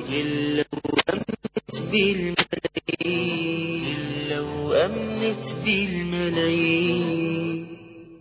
لو أمنت بالملايين لو أمنت بالملايين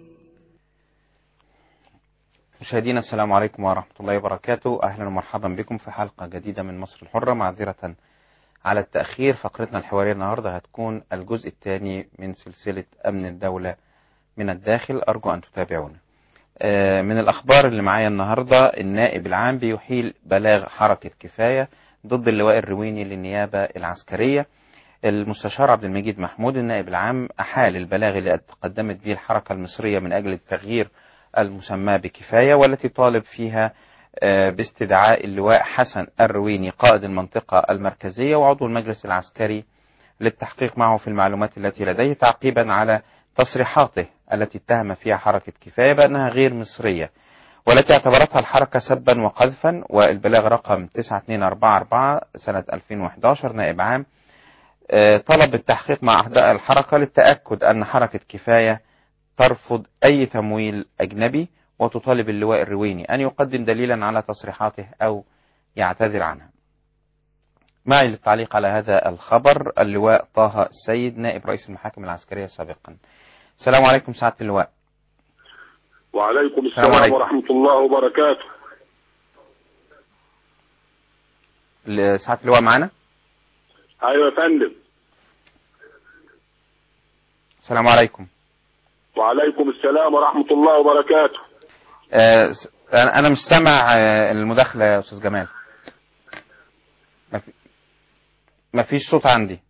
مشاهدينا السلام عليكم ورحمة الله وبركاته أهلا ومرحبا بكم في حلقة جديدة من مصر الحرة معذرة على التأخير فقرتنا الحوارية النهاردة هتكون الجزء الثاني من سلسلة أمن الدولة من الداخل أرجو أن تتابعونا آه، من الأخبار اللي معايا النهاردة النائب العام بيحيل بلاغ حركة كفاية ضد اللواء الرويني للنيابة العسكرية المستشار عبد المجيد محمود النائب العام أحال البلاغ اللي قدمت به الحركة المصرية من أجل التغيير المسمى بكفاية والتي طالب فيها آه، باستدعاء اللواء حسن الرويني قائد المنطقة المركزية وعضو المجلس العسكري للتحقيق معه في المعلومات التي لديه تعقيبا على تصريحاته التي اتهم فيها حركة كفاية بأنها غير مصرية والتي اعتبرتها الحركة سبا وقذفا والبلاغ رقم 9244 سنة 2011 نائب عام آه، طلب التحقيق مع أعداء الحركة للتأكد أن حركة كفاية ترفض أي تمويل أجنبي وتطالب اللواء الرويني أن يقدم دليلا على تصريحاته أو يعتذر عنها معي للتعليق على هذا الخبر اللواء طه السيد نائب رئيس المحاكم العسكرية سابقا السلام عليكم سعادة اللواء وعليكم السلام السلام عليكم. ورحمة الله وبركاته ل- سعادة اللواء معنا أيوة يا فندم السلام عليكم وعليكم السلام ورحمة الله وبركاته آه، س- أنا أنا مش سامع آه، المداخلة يا أستاذ جمال ما في- ما فيش صوت عندي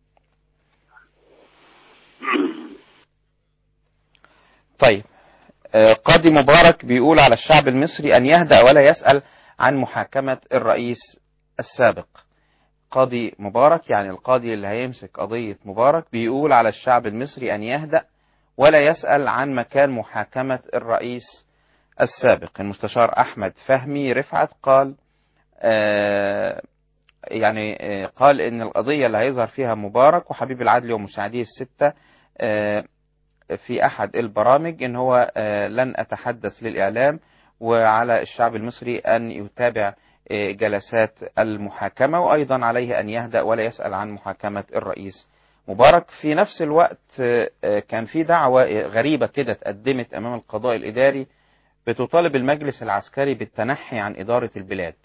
طيب آه، قاضي مبارك بيقول على الشعب المصري أن يهدأ ولا يسأل عن محاكمة الرئيس السابق قاضي مبارك يعني القاضي اللي هيمسك قضية مبارك بيقول على الشعب المصري أن يهدأ ولا يسأل عن مكان محاكمة الرئيس السابق المستشار أحمد فهمي رفعت قال آه يعني آه قال إن القضية اللي هيظهر فيها مبارك وحبيب العدل ومساعديه الستة آه في أحد البرامج إن هو آه لن أتحدث للإعلام وعلى الشعب المصري أن يتابع آه جلسات المحاكمة وأيضا عليه أن يهدأ ولا يسأل عن محاكمة الرئيس مبارك في نفس الوقت آه، آه، كان في دعوة غريبة كده اتقدمت أمام القضاء الإداري بتطالب المجلس العسكري بالتنحي عن إدارة البلاد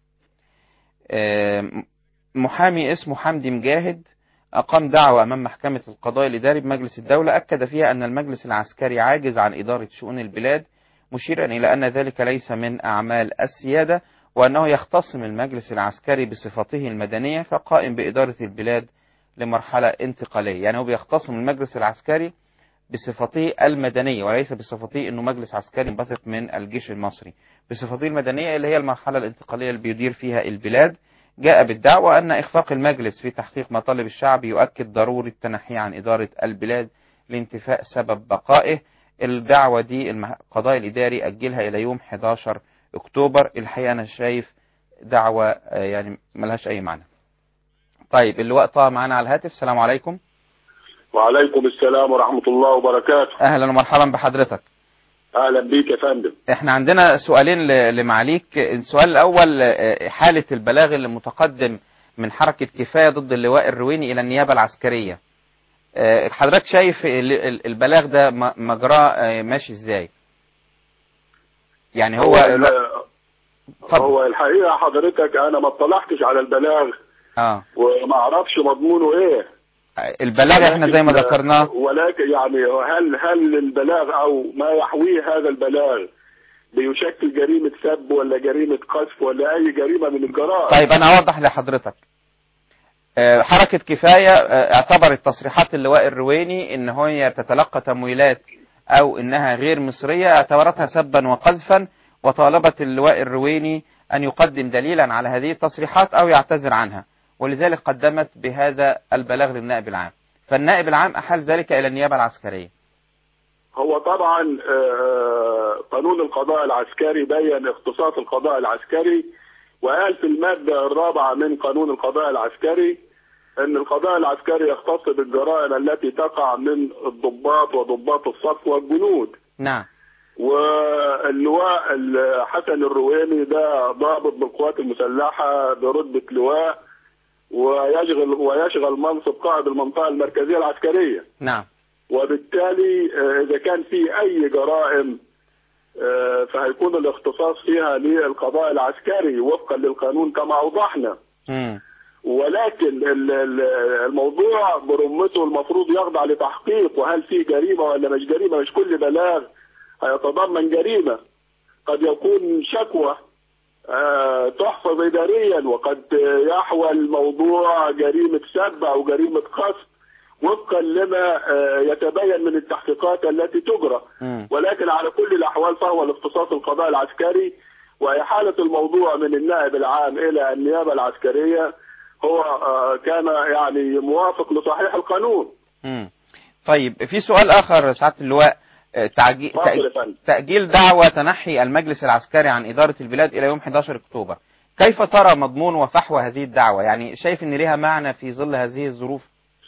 آه، محامي اسمه حمدي مجاهد أقام دعوة أمام محكمة القضاء الإداري بمجلس الدولة أكد فيها أن المجلس العسكري عاجز عن إدارة شؤون البلاد مشيرا إلى أن ذلك ليس من أعمال السيادة وأنه يختصم المجلس العسكري بصفته المدنية كقائم بإدارة البلاد لمرحلة انتقالية يعني هو بيختصم المجلس العسكري بصفته المدنية وليس بصفته أنه مجلس عسكري منبثق من الجيش المصري بصفته المدنية اللي هي المرحلة الانتقالية اللي بيدير فيها البلاد جاء بالدعوة أن إخفاق المجلس في تحقيق مطالب الشعب يؤكد ضرورة التنحي عن إدارة البلاد لانتفاء سبب بقائه الدعوة دي المح- القضاء الإداري أجلها إلى يوم 11 أكتوبر الحقيقة أنا شايف دعوة آه، يعني ملهاش أي معنى طيب اللواء طه معانا على الهاتف السلام عليكم وعليكم السلام ورحمة الله وبركاته أهلا ومرحبا بحضرتك أهلا بيك يا فندم احنا عندنا سؤالين ل- لمعاليك السؤال الأول آه، حالة البلاغ اللي متقدم من حركة كفاية ضد اللواء الرويني إلى النيابة العسكرية آه، حضرتك شايف ال- ال- البلاغ ده م- مجراه آه، ماشي ازاي يعني هو ال- اتفضل. هو الحقيقة حضرتك أنا ما اطلعتش على البلاغ اه وما أعرفش مضمونه إيه البلاغ احنا زي ما ولكن- ذكرناه ولكن يعني هل هل البلاغ أو ما يحويه هذا البلاغ بيشكل جريمة سب ولا جريمة قذف ولا أي جريمة من الجرائم طيب انا اوضح لحضرتك آه، حركة كفاية آه، اعتبرت تصريحات اللواء الرويني ان هي تتلقى تمويلات او انها غير مصرية اعتبرتها سبا وقذفا وطالبت اللواء الرويني ان يقدم دليلا على هذه التصريحات او يعتذر عنها ولذلك قدمت بهذا البلاغ للنائب العام فالنائب العام احال ذلك الى النيابة العسكرية هو طبعا آه، قانون القضاء العسكري بين اختصاص القضاء العسكري وقال في المادة الرابعة من قانون القضاء العسكري ان القضاء العسكري يختص بالجرائم التي تقع من الضباط وضباط الصف والجنود نعم واللواء ال- حسن الرويمي ده ضابط بالقوات المسلحة برتبة لواء ويشغل ويشغل منصب قائد المنطقة المركزية العسكرية نعم وبالتالي آه، إذا كان في أي جرائم آه، فهيكون الاختصاص فيها للقضاء العسكري وفقا للقانون كما أوضحنا مم. ولكن ال- ال- الموضوع برمته المفروض يخضع لتحقيق وهل في جريمة ولا مش جريمة مش كل بلاغ هيتضمن جريمة قد يكون شكوى آه، تحفظ إداريا وقد يحوى الموضوع جريمة سب أو جريمة قصد وفقا لما آه، يتبين من التحقيقات التي تجرى مم. ولكن على كل الأحوال فهو الاختصاص القضاء العسكري وإحالة الموضوع من النائب العام إلى النيابة العسكرية هو آه، كان يعني موافق لصحيح القانون مم. طيب في سؤال آخر سعادة اللواء آه، تعجي... اتفضل يا فندم. تأجيل دعوة تنحي المجلس العسكري عن إدارة البلاد إلى يوم 11 أكتوبر كيف ترى مضمون وفحوى هذه الدعوة يعني شايف أن لها معنى في ظل هذه الظروف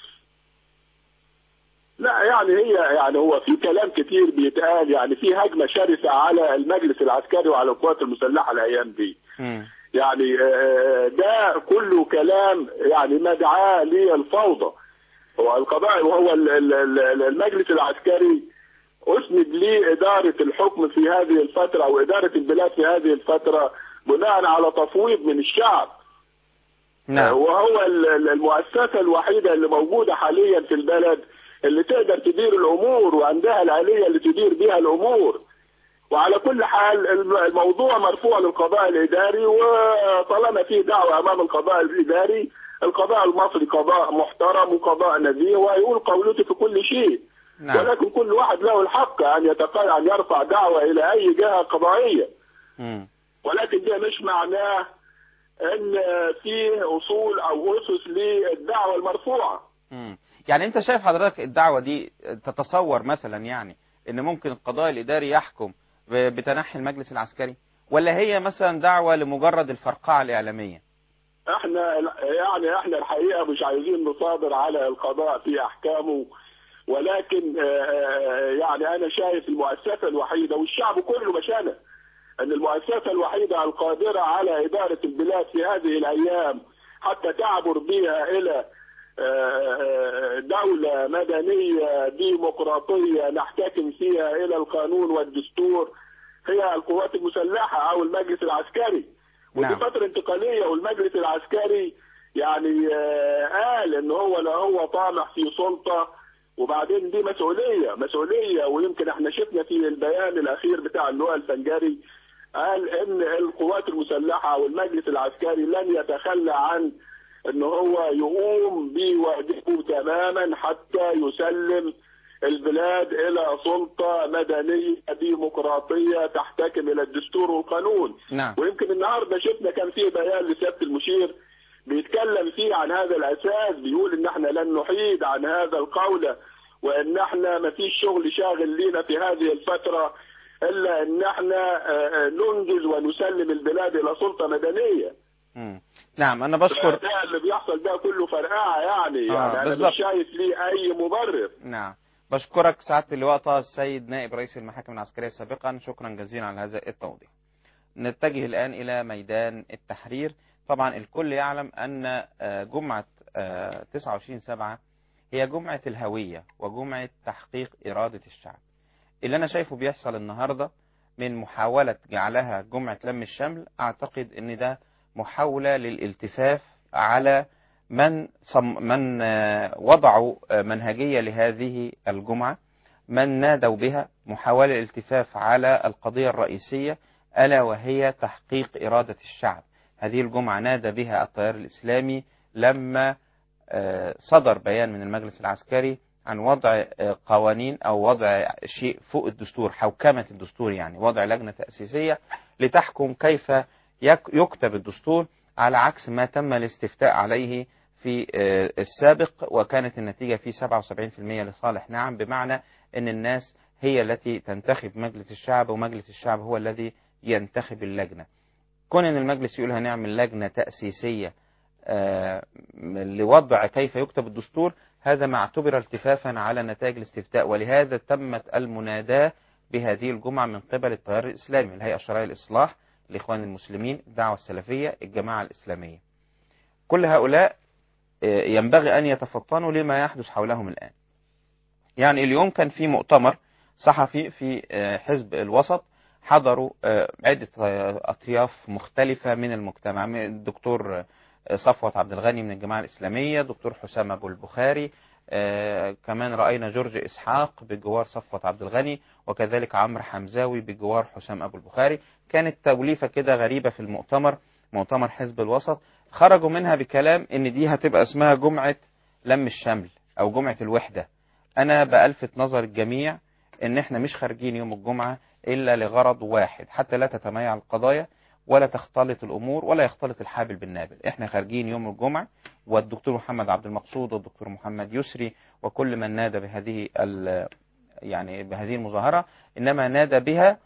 لا يعني هي يعني هو في كلام كتير بيتقال يعني في هجمة شرسة على المجلس العسكري وعلى القوات المسلحة الأيام دي مم. يعني آه، ده كله كلام يعني مدعاة للفوضى هو القضاء وهو ال- ال- ال- المجلس العسكري اسند لإدارة الحكم في هذه الفترة أو إدارة البلاد في هذه الفترة بناء على تفويض من الشعب نعم وهو ال- ال- المؤسسة الوحيدة اللي موجودة حاليا في البلد اللي تقدر تدير الأمور وعندها الآلية اللي تدير بها الأمور وعلى كل حال الم- الموضوع مرفوع للقضاء الإداري وطالما في دعوة أمام القضاء الإداري القضاء المصري قضاء محترم وقضاء نزيه ويقول قولته في كل شيء نعم ولكن كل واحد له الحق أن يتق... أن يرفع دعوة إلى أي جهة قضائية مم. ولكن ده مش معناه ان في اصول او اسس للدعوه المرفوعه مم. يعني أنت شايف حضرتك الدعوة دي تتصور مثلا يعني أن ممكن القضاء الإداري يحكم ب- بتنحي المجلس العسكري ولا هي مثلا دعوة لمجرد الفرقعة الإعلامية احنا يعني احنا الحقيقه مش عايزين نصادر على القضاء في احكامه ولكن آه، آه، يعني انا شايف المؤسسه الوحيده والشعب كله مشانه ان المؤسسه الوحيده القادره على اداره البلاد في هذه الايام حتى تعبر بها الى آه، دولة مدنية ديمقراطية نحتكم فيها إلى القانون والدستور هي القوات المسلحة أو المجلس العسكري ودي نعم. فترة انتقالية والمجلس العسكري يعني آه، قال ان هو لا هو طامح في سلطة وبعدين دي مسؤولية مسؤولية ويمكن احنا شفنا في البيان الاخير بتاع اللواء الفنجري قال ان القوات المسلحة والمجلس العسكري لن يتخلى عن ان هو يقوم بواجبه تماما حتى يسلم البلاد الى سلطة مدنية ديمقراطية تحتكم الى الدستور والقانون نعم ويمكن النهارده شفنا كان في بيان لسياده المشير بيتكلم فيه عن هذا الاساس بيقول ان احنا لن نحيد عن هذا القول وان احنا ما فيش شغل شاغل لينا في هذه الفتره الا ان احنا آه، آه، ننجز ونسلم البلاد الى سلطه مدنيه مم. نعم أنا بشكر ده اللي بيحصل ده كله فرقعه يعني آه، يعني انا بالظبط. مش شايف ليه اي مبرر نعم بشكرك سعادة اللواء طه السيد نائب رئيس المحاكم العسكرية سابقا شكرا جزيلا على هذا التوضيح نتجه الآن إلى ميدان التحرير طبعا الكل يعلم أن آه، جمعة آه، 29 سبعة هي جمعة الهوية وجمعة تحقيق إرادة الشعب اللي أنا شايفه بيحصل النهاردة من محاولة جعلها جمعة لم الشمل أعتقد أن ده محاولة للالتفاف على من صم من آه، وضعوا آه، منهجية لهذه الجمعة من نادوا بها محاولة الالتفاف على القضية الرئيسية ألا وهي تحقيق إرادة الشعب هذه الجمعة نادى بها التيار الإسلامي لما آه، صدر بيان من المجلس العسكري عن وضع آه، قوانين أو وضع شيء فوق الدستور حوكمة الدستور يعني وضع لجنة تأسيسية لتحكم كيف يك- يكتب الدستور على عكس ما تم الاستفتاء عليه في آه، السابق وكانت النتيجة فيه 77% لصالح نعم بمعنى أن الناس هي التي تنتخب مجلس الشعب ومجلس الشعب هو الذي ينتخب اللجنة كون أن المجلس يقول هنعمل لجنة تأسيسية آه، لوضع كيف يكتب الدستور هذا ما اعتبر التفافا على نتائج الاستفتاء ولهذا تمت المناداة بهذه الجمعة من قبل التيار الإسلامي الهيئة الشرعية للإصلاح الإخوان المسلمين الدعوة السلفية الجماعة الإسلامية كل هؤلاء آه، ينبغي أن يتفطنوا لما يحدث حولهم الآن يعني اليوم كان في مؤتمر صحفي في آه، حزب الوسط حضروا آه، عدة آه، أطياف مختلفة من المجتمع من الدكتور آه، صفوت عبد الغني من الجماعة الإسلامية دكتور حسام أبو البخاري آه، كمان رأينا جورج إسحاق بجوار صفوت عبد الغني وكذلك عمرو حمزاوي بجوار حسام أبو البخاري كانت توليفة كده غريبة في المؤتمر مؤتمر حزب الوسط خرجوا منها بكلام ان دي هتبقى اسمها جمعة لم الشمل او جمعة الوحدة انا بألفت نظر الجميع ان احنا مش خارجين يوم الجمعة الا لغرض واحد حتى لا تتميع القضايا ولا تختلط الامور ولا يختلط الحابل بالنابل احنا خارجين يوم الجمعة والدكتور محمد عبد المقصود والدكتور محمد يسري وكل من نادى بهذه ال- يعني بهذه المظاهرة انما نادى بها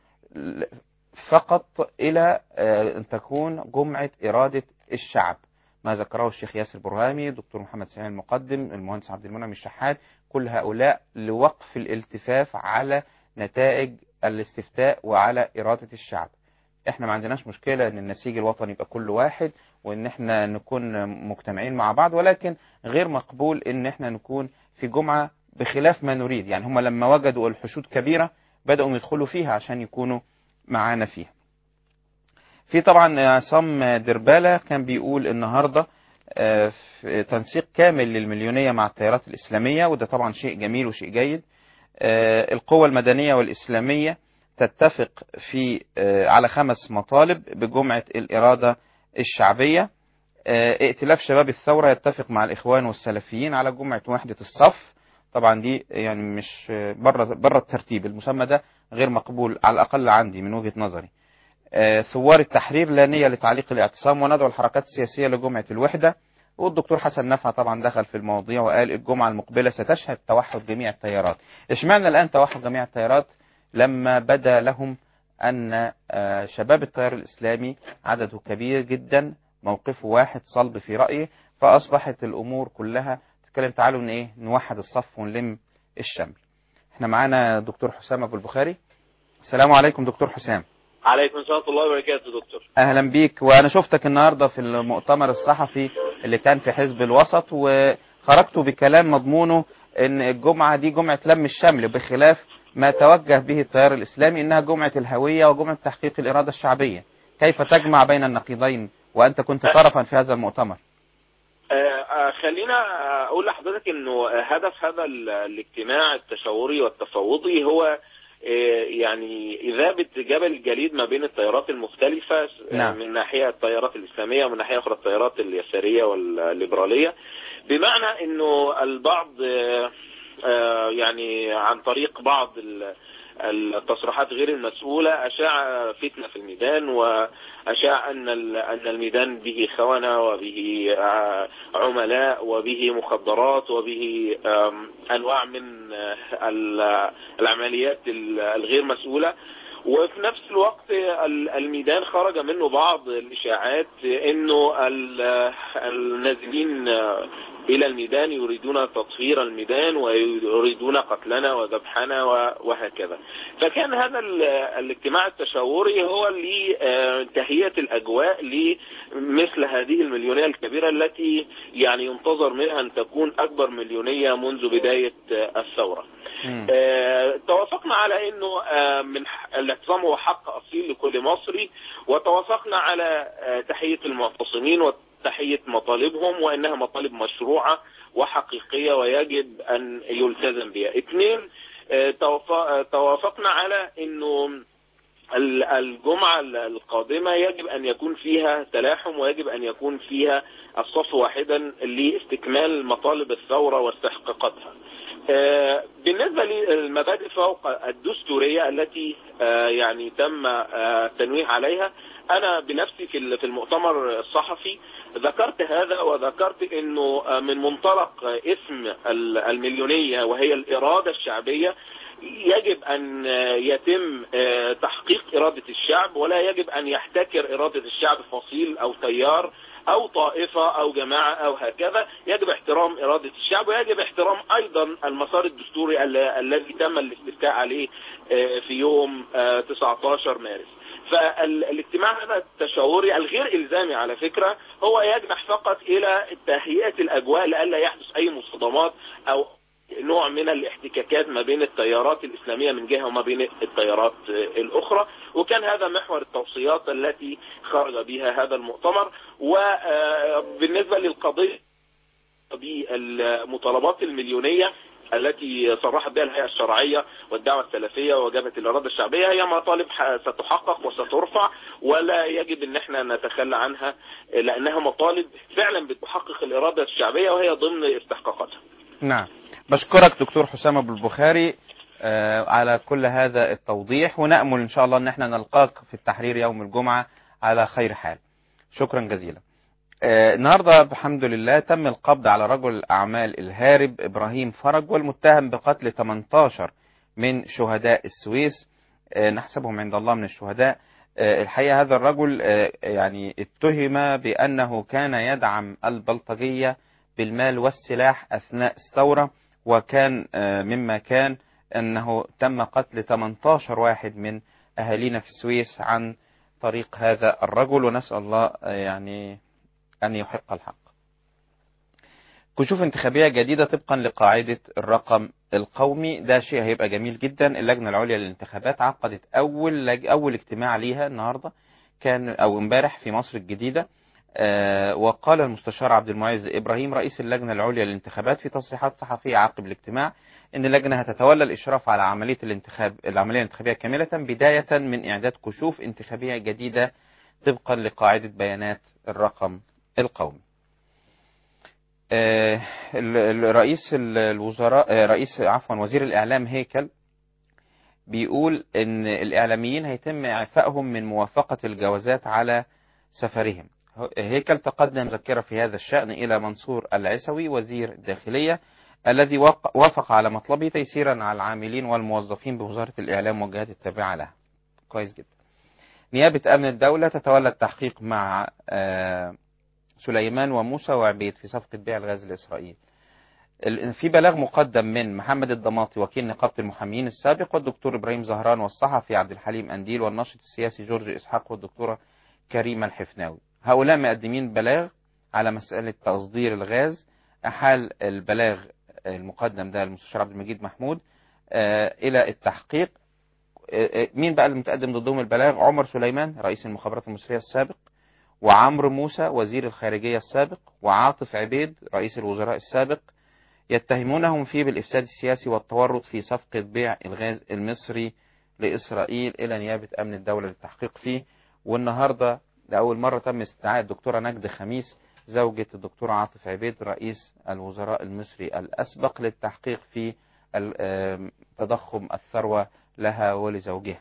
فقط إلى آه، أن تكون جمعة إرادة الشعب ما ذكره الشيخ ياسر برهامي دكتور محمد سعيد المقدم المهندس عبد المنعم الشحات كل هؤلاء لوقف الالتفاف على نتائج الاستفتاء وعلى إرادة الشعب احنا ما عندناش مشكلة ان النسيج الوطني يبقى كل واحد وان احنا نكون مجتمعين مع بعض ولكن غير مقبول ان احنا نكون في جمعة بخلاف ما نريد يعني هم لما وجدوا الحشود كبيرة بدأوا يدخلوا فيها عشان يكونوا معانا فيها في طبعا عصام دربالة كان بيقول النهاردة آه، في تنسيق كامل للمليونية مع التيارات الإسلامية وده طبعا شيء جميل وشيء جيد آه، القوى المدنية والإسلامية تتفق في آه، على خمس مطالب بجمعة الإرادة الشعبية آه، ائتلاف شباب الثورة يتفق مع الإخوان والسلفيين على جمعة وحدة الصف طبعا دي يعني مش آه، بره بره الترتيب المسمى ده غير مقبول على الأقل عندي من وجهة نظري آه، ثوار التحرير لا نية لتعليق الاعتصام وندعو الحركات السياسية لجمعة الوحدة والدكتور حسن نفع طبعا دخل في المواضيع وقال الجمعة المقبلة ستشهد توحد جميع التيارات اشمعنى الآن توحد جميع التيارات لما بدا لهم أن آه، شباب التيار الإسلامي عدده كبير جدا موقفه واحد صلب في رأيه فأصبحت الأمور كلها تتكلم تعالوا ان ايه نوحد الصف ونلم الشمل احنا معانا دكتور حسام ابو البخاري السلام عليكم دكتور حسام عليكم السلام ورحمة الله وبركاته دكتور اهلا بيك وانا شفتك النهارده في المؤتمر الصحفي اللي كان في حزب الوسط وخرجتوا بكلام مضمونه ان الجمعه دي جمعه لم الشمل بخلاف ما توجه به التيار الاسلامي انها جمعه الهويه وجمعه تحقيق الاراده الشعبيه كيف تجمع بين النقيضين وانت كنت طرفا في هذا المؤتمر آه، آه، خلينا آه، اقول لحضرتك انه آه، هدف هذا ال- الاجتماع التشاوري والتفاوضي هو آه، يعني إذابة جبل الجليد ما بين التيارات المختلفة آه، نعم. من ناحية التيارات الإسلامية ومن ناحية أخرى التيارات اليسارية والليبرالية بمعنى أنه البعض آه، آه، يعني عن طريق بعض ال- التصريحات غير المسؤولة أشاع فتنة في الميدان وأشاع أن ال- أن الميدان به خونة وبه آه، عملاء وبه مخدرات وبه آم، أنواع من آه، ال- العمليات ال- الغير مسؤولة وفي نفس الوقت ال- الميدان خرج منه بعض الإشاعات أنه ال- النازلين إلى الميدان يريدون تطهير الميدان ويريدون قتلنا وذبحنا و- وهكذا فكان هذا ال- الاجتماع التشاوري هو لتهيئة الأجواء لمثل هذه المليونية الكبيرة التي يعني ينتظر منها أن تكون أكبر مليونية منذ بداية الثورة مم. آه، توافقنا على انه آه، من ح- الاعتصام هو حق اصيل لكل مصري وتوافقنا على آه، تحيه المعتصمين وتحيه مطالبهم وانها مطالب مشروعه وحقيقيه ويجب ان يلتزم بها. اثنين آه، توافق- آه، توافقنا على انه ال- الجمعة القادمة يجب أن يكون فيها تلاحم ويجب أن يكون فيها الصف واحدا لاستكمال مطالب الثورة واستحقاقاتها آه، بالنسبة للمبادئ فوق الدستورية التي آه، يعني تم آه، التنويه عليها أنا بنفسي في ال- في المؤتمر الصحفي ذكرت هذا وذكرت أنه آه، من منطلق آه، اسم ال- المليونية وهي الإرادة الشعبية يجب أن يتم آه، تحقيق إرادة الشعب ولا يجب أن يحتكر إرادة الشعب فصيل أو تيار او طائفه او جماعه او هكذا يجب احترام اراده الشعب ويجب احترام ايضا المسار الدستوري ال- الذي تم الاستفتاء عليه آه، في يوم آه، 19 مارس فالاجتماع هذا التشاوري الغير الزامي على فكره هو يجنح فقط الى تهيئه الاجواء لئلا يحدث اي مصادمات او نوع من الاحتكاكات ما بين التيارات الإسلامية من جهة وما بين التيارات آه، الأخرى وكان هذا محور التوصيات التي خرج بها هذا المؤتمر وبالنسبة للقضية بالمطالبات المليونية التي صرحت بها الهيئة الشرعية والدعوة السلفية وجبهة الإرادة الشعبية هي مطالب ح- ستحقق وسترفع ولا يجب ان احنا نتخلى عنها لانها مطالب فعلا بتحقق الإرادة الشعبية وهي ضمن استحقاقاتها نعم بشكرك دكتور حسام ابو البخاري آه، على كل هذا التوضيح ونأمل إن شاء الله أن احنا نلقاك في التحرير يوم الجمعة على خير حال شكرا جزيلا آه، النهاردة بحمد لله تم القبض على رجل الأعمال الهارب إبراهيم فرج والمتهم بقتل 18 من شهداء السويس آه، نحسبهم عند الله من الشهداء آه، الحقيقة هذا الرجل آه، يعني اتهم بأنه كان يدعم البلطجية بالمال والسلاح أثناء الثورة وكان آه، مما كان أنه تم قتل 18 واحد من أهالينا في السويس عن طريق هذا الرجل ونسأل الله آه، يعني أن يحق الحق كشوف انتخابية جديدة طبقا لقاعدة الرقم القومي ده شيء هيبقى جميل جدا اللجنة العليا للانتخابات عقدت أول لج... أول اجتماع ليها النهاردة كان أو امبارح في مصر الجديدة آه، وقال المستشار عبد المعز إبراهيم رئيس اللجنة العليا للانتخابات في تصريحات صحفية عقب الاجتماع إن اللجنة هتتولى الإشراف على عملية الانتخاب العملية الانتخابية كاملة بداية من إعداد كشوف انتخابية جديدة طبقا لقاعدة بيانات الرقم القومي آه، ال- ال- رئيس ال- الوزراء آه، رئيس عفوا وزير الإعلام هيكل بيقول إن الإعلاميين هيتم إعفائهم من موافقة الجوازات على سفرهم هيكل تقدم مذكرة في هذا الشأن إلى منصور العسوي وزير الداخلية الذي وق- وافق على مطلبه تيسيرا على العاملين والموظفين بوزارة الإعلام والجهات التابعة لها كويس جدا نيابة أمن الدولة تتولى التحقيق مع آه، سليمان وموسى وعبيد في صفقة بيع الغاز لإسرائيل ال- في بلاغ مقدم من محمد الضماطي وكيل نقابة المحامين السابق والدكتور إبراهيم زهران والصحفي عبد الحليم أنديل والناشط السياسي جورج إسحاق والدكتورة كريمة الحفناوي هؤلاء مقدمين بلاغ على مسألة تصدير الغاز أحال البلاغ المقدم ده المستشار عبد المجيد محمود آه، إلى التحقيق آه، آه، مين بقى اللي متقدم ضدهم البلاغ عمر سليمان رئيس المخابرات المصرية السابق وعمرو موسى وزير الخارجية السابق وعاطف عبيد رئيس الوزراء السابق يتهمونهم فيه بالإفساد السياسي والتورط في صفقة بيع الغاز المصري لإسرائيل إلى نيابة أمن الدولة للتحقيق فيه والنهاردة لأول مرة تم استدعاء الدكتورة نجد خميس زوجة الدكتور عاطف عبيد رئيس الوزراء المصري الأسبق للتحقيق في ال- آم، تضخم الثروة لها ولزوجها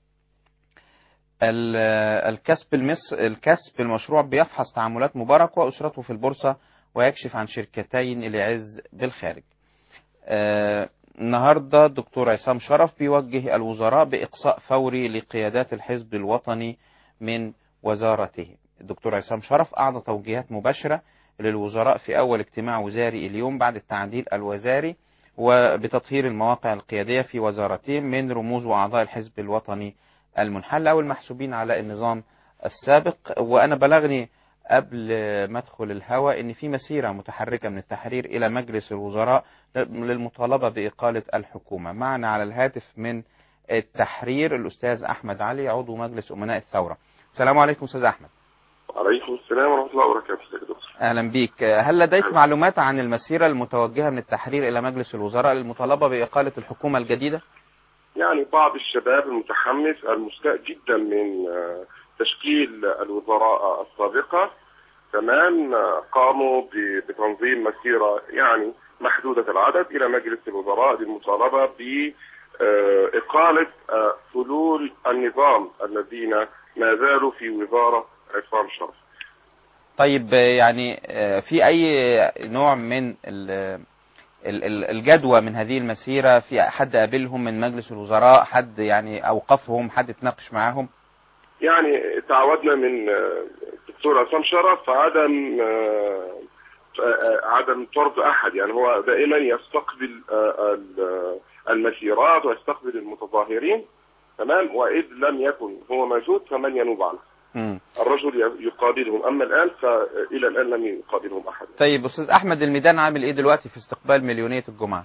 ال- الكسب المص... الكسب المشروع بيفحص تعاملات مبارك وأسرته في البورصة ويكشف عن شركتين لعز بالخارج آه، النهاردة الدكتور عصام شرف بيوجه الوزراء بإقصاء فوري لقيادات الحزب الوطني من وزارته الدكتور عصام شرف أعطى توجيهات مباشرة للوزراء في أول اجتماع وزاري اليوم بعد التعديل الوزاري وبتطهير المواقع القيادية في وزارتين من رموز وأعضاء الحزب الوطني المنحل أو المحسوبين على النظام السابق وأنا بلغني قبل ما ادخل الهوا ان في مسيره متحركه من التحرير الى مجلس الوزراء للمطالبه باقاله الحكومه معنا على الهاتف من التحرير الاستاذ احمد علي عضو مجلس امناء الثوره السلام عليكم استاذ احمد وعليكم السلام ورحمة الله وبركاته يا دكتور اهلا بيك هل لديك معلومات عن المسيره المتوجهه من التحرير الى مجلس الوزراء للمطالبه باقاله الحكومه الجديده يعني بعض الشباب المتحمس المستاء جدا من آه، تشكيل الوزراء السابقة كمان آه، قاموا ب- بتنظيم مسيرة يعني محدودة العدد إلى مجلس الوزراء للمطالبة بإقالة فلول النظام الذين ما زالوا في وزارة عصام شرف طيب يعني آه، في اي نوع من ال- ال- ال- الجدوى من هذه المسيره في حد قابلهم من مجلس الوزراء حد يعني اوقفهم حد اتناقش معاهم يعني تعودنا من آه، الدكتور عصام شرف عدم آه، آه، عدم طرد احد يعني هو دائما يستقبل آه، ال- المسيرات ويستقبل المتظاهرين تمام واذ لم يكن هو موجود فمن ينوب عنه مم. الرجل ي- يقابلهم اما الان فالى الان لم يقابلهم احد طيب استاذ احمد الميدان عامل ايه دلوقتي في استقبال مليونيه الجمعه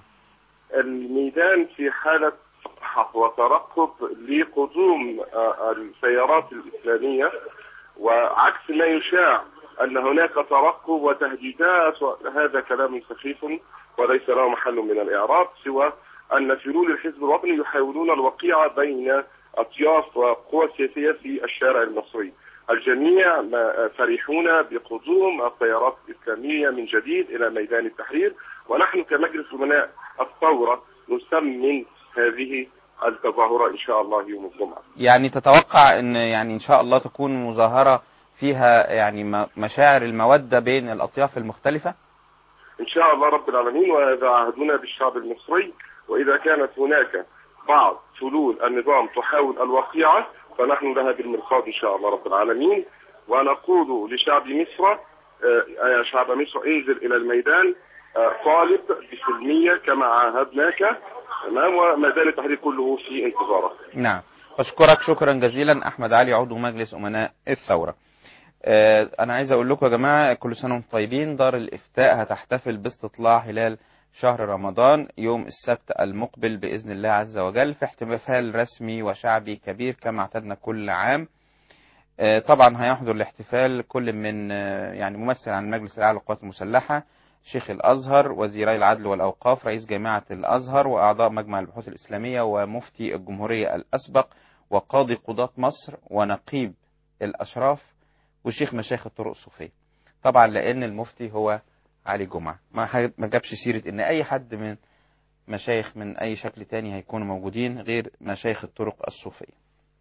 الميدان في حالة فرحة وترقب لقدوم آه، السيارات الإسلامية وعكس ما يشاع أن هناك ترقب وتهديدات هذا كلام سخيف وليس له محل من الإعراب سوى أن فلول الحزب الوطني يحاولون الوقيعة بين أطياف وقوى سياسية في الشارع المصري الجميع ما- فرحون بقدوم التيارات الإسلامية من جديد إلى ميدان التحرير ونحن كمجلس أمناء الثورة نسمن هذه التظاهرة إن شاء الله يوم الجمعة يعني تتوقع ان يعني ان شاء الله تكون مظاهره فيها يعني م- مشاعر الموده بين الاطياف المختلفه إن شاء الله رب العالمين وهذا عهدنا بالشعب المصري وإذا كانت هناك بعض فلول النظام تحاول الوقيعة فنحن لها بالمرصاد إن شاء الله رب العالمين ونقول لشعب مصر آه، يا شعب مصر انزل إلى الميدان آه، طالب بسلمية كما عاهدناك تمام وميدان التحرير كله في انتظارك نعم بشكرك شكرا جزيلا احمد علي عضو مجلس امناء الثوره آه، انا عايز اقول لكم يا جماعه كل سنه وانتم طيبين دار الافتاء هتحتفل باستطلاع هلال شهر رمضان يوم السبت المقبل باذن الله عز وجل في احتفال رسمي وشعبي كبير كما اعتدنا كل عام آه، طبعا هيحضر الاحتفال كل من آه، يعني ممثل عن المجلس الاعلى للقوات المسلحه شيخ الازهر وزيري العدل والاوقاف رئيس جامعه الازهر واعضاء مجمع البحوث الاسلاميه ومفتي الجمهوريه الاسبق وقاضي قضاة مصر ونقيب الاشراف وشيخ مشايخ الطرق الصوفيه طبعا لان المفتي هو علي جمعه ما ح- ما جابش سيره ان اي حد من مشايخ من اي شكل تاني هيكونوا موجودين غير مشايخ الطرق الصوفيه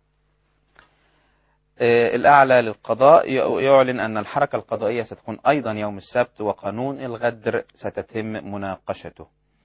آه، الأعلى للقضاء ي- يعلن أن الحركة القضائية ستكون أيضا يوم السبت وقانون الغدر ستتم مناقشته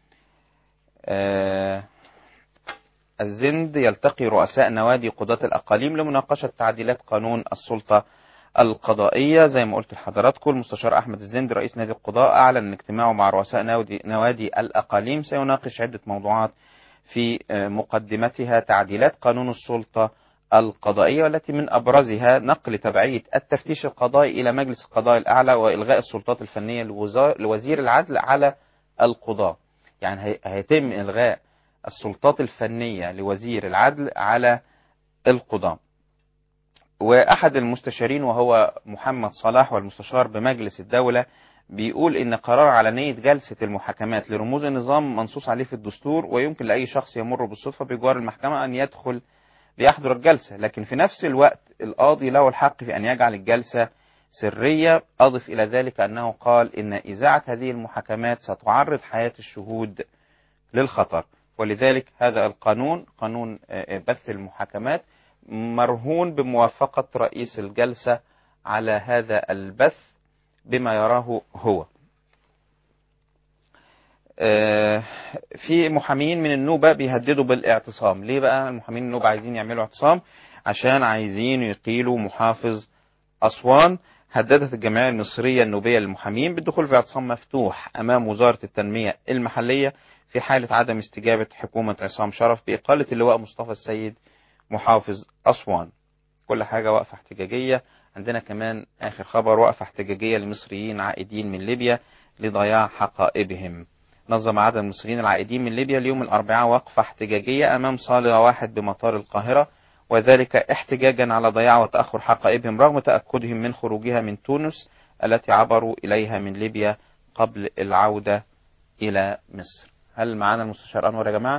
آه، الزند يلتقي رؤساء نوادي قضاة الأقاليم لمناقشة تعديلات قانون السلطة القضائية زي ما قلت لحضراتكم المستشار أحمد الزند رئيس نادي القضاء أعلن أن اجتماعه مع رؤساء نوادي, نوادي الأقاليم سيناقش عدة موضوعات في آه، مقدمتها تعديلات قانون السلطة القضائية والتي من أبرزها نقل تبعية التفتيش القضائي إلى مجلس القضاء الأعلى وإلغاء السلطات الفنية لوزا- لوزير العدل على القضاة يعني هي- هيتم إلغاء السلطات الفنية لوزير العدل على القضاة وأحد المستشارين وهو محمد صلاح والمستشار بمجلس الدولة بيقول إن قرار علنية جلسة المحاكمات لرموز النظام منصوص عليه في الدستور ويمكن لأي شخص يمر بالصدفة بجوار المحكمة أن يدخل ليحضر الجلسة لكن في نفس الوقت القاضي له الحق في أن يجعل الجلسة سرية أضف إلى ذلك أنه قال إن إذاعة هذه المحاكمات ستعرض حياة الشهود للخطر ولذلك هذا القانون قانون آه، بث المحاكمات مرهون بموافقة رئيس الجلسة على هذا البث بما يراه هو آه، في محامين من النوبة بيهددوا بالاعتصام ليه بقى المحامين النوبة عايزين يعملوا اعتصام عشان عايزين يقيلوا محافظ أسوان هددت الجمعية المصرية النوبية للمحامين بالدخول في اعتصام مفتوح أمام وزارة التنمية المحلية في حالة عدم استجابة حكومة عصام شرف بإقالة اللواء مصطفى السيد محافظ أسوان كل حاجة وقفة احتجاجية عندنا كمان آخر خبر وقفة احتجاجية لمصريين عائدين من ليبيا لضياع حقائبهم نظم عدد المصريين العائدين من ليبيا اليوم الأربعاء وقفة احتجاجية أمام صالة واحد بمطار القاهرة وذلك احتجاجا على ضياع وتأخر حقائبهم رغم تأكدهم من خروجها من تونس التي عبروا إليها من ليبيا قبل العودة إلى مصر هل معنا المستشار أنور يا جماعة؟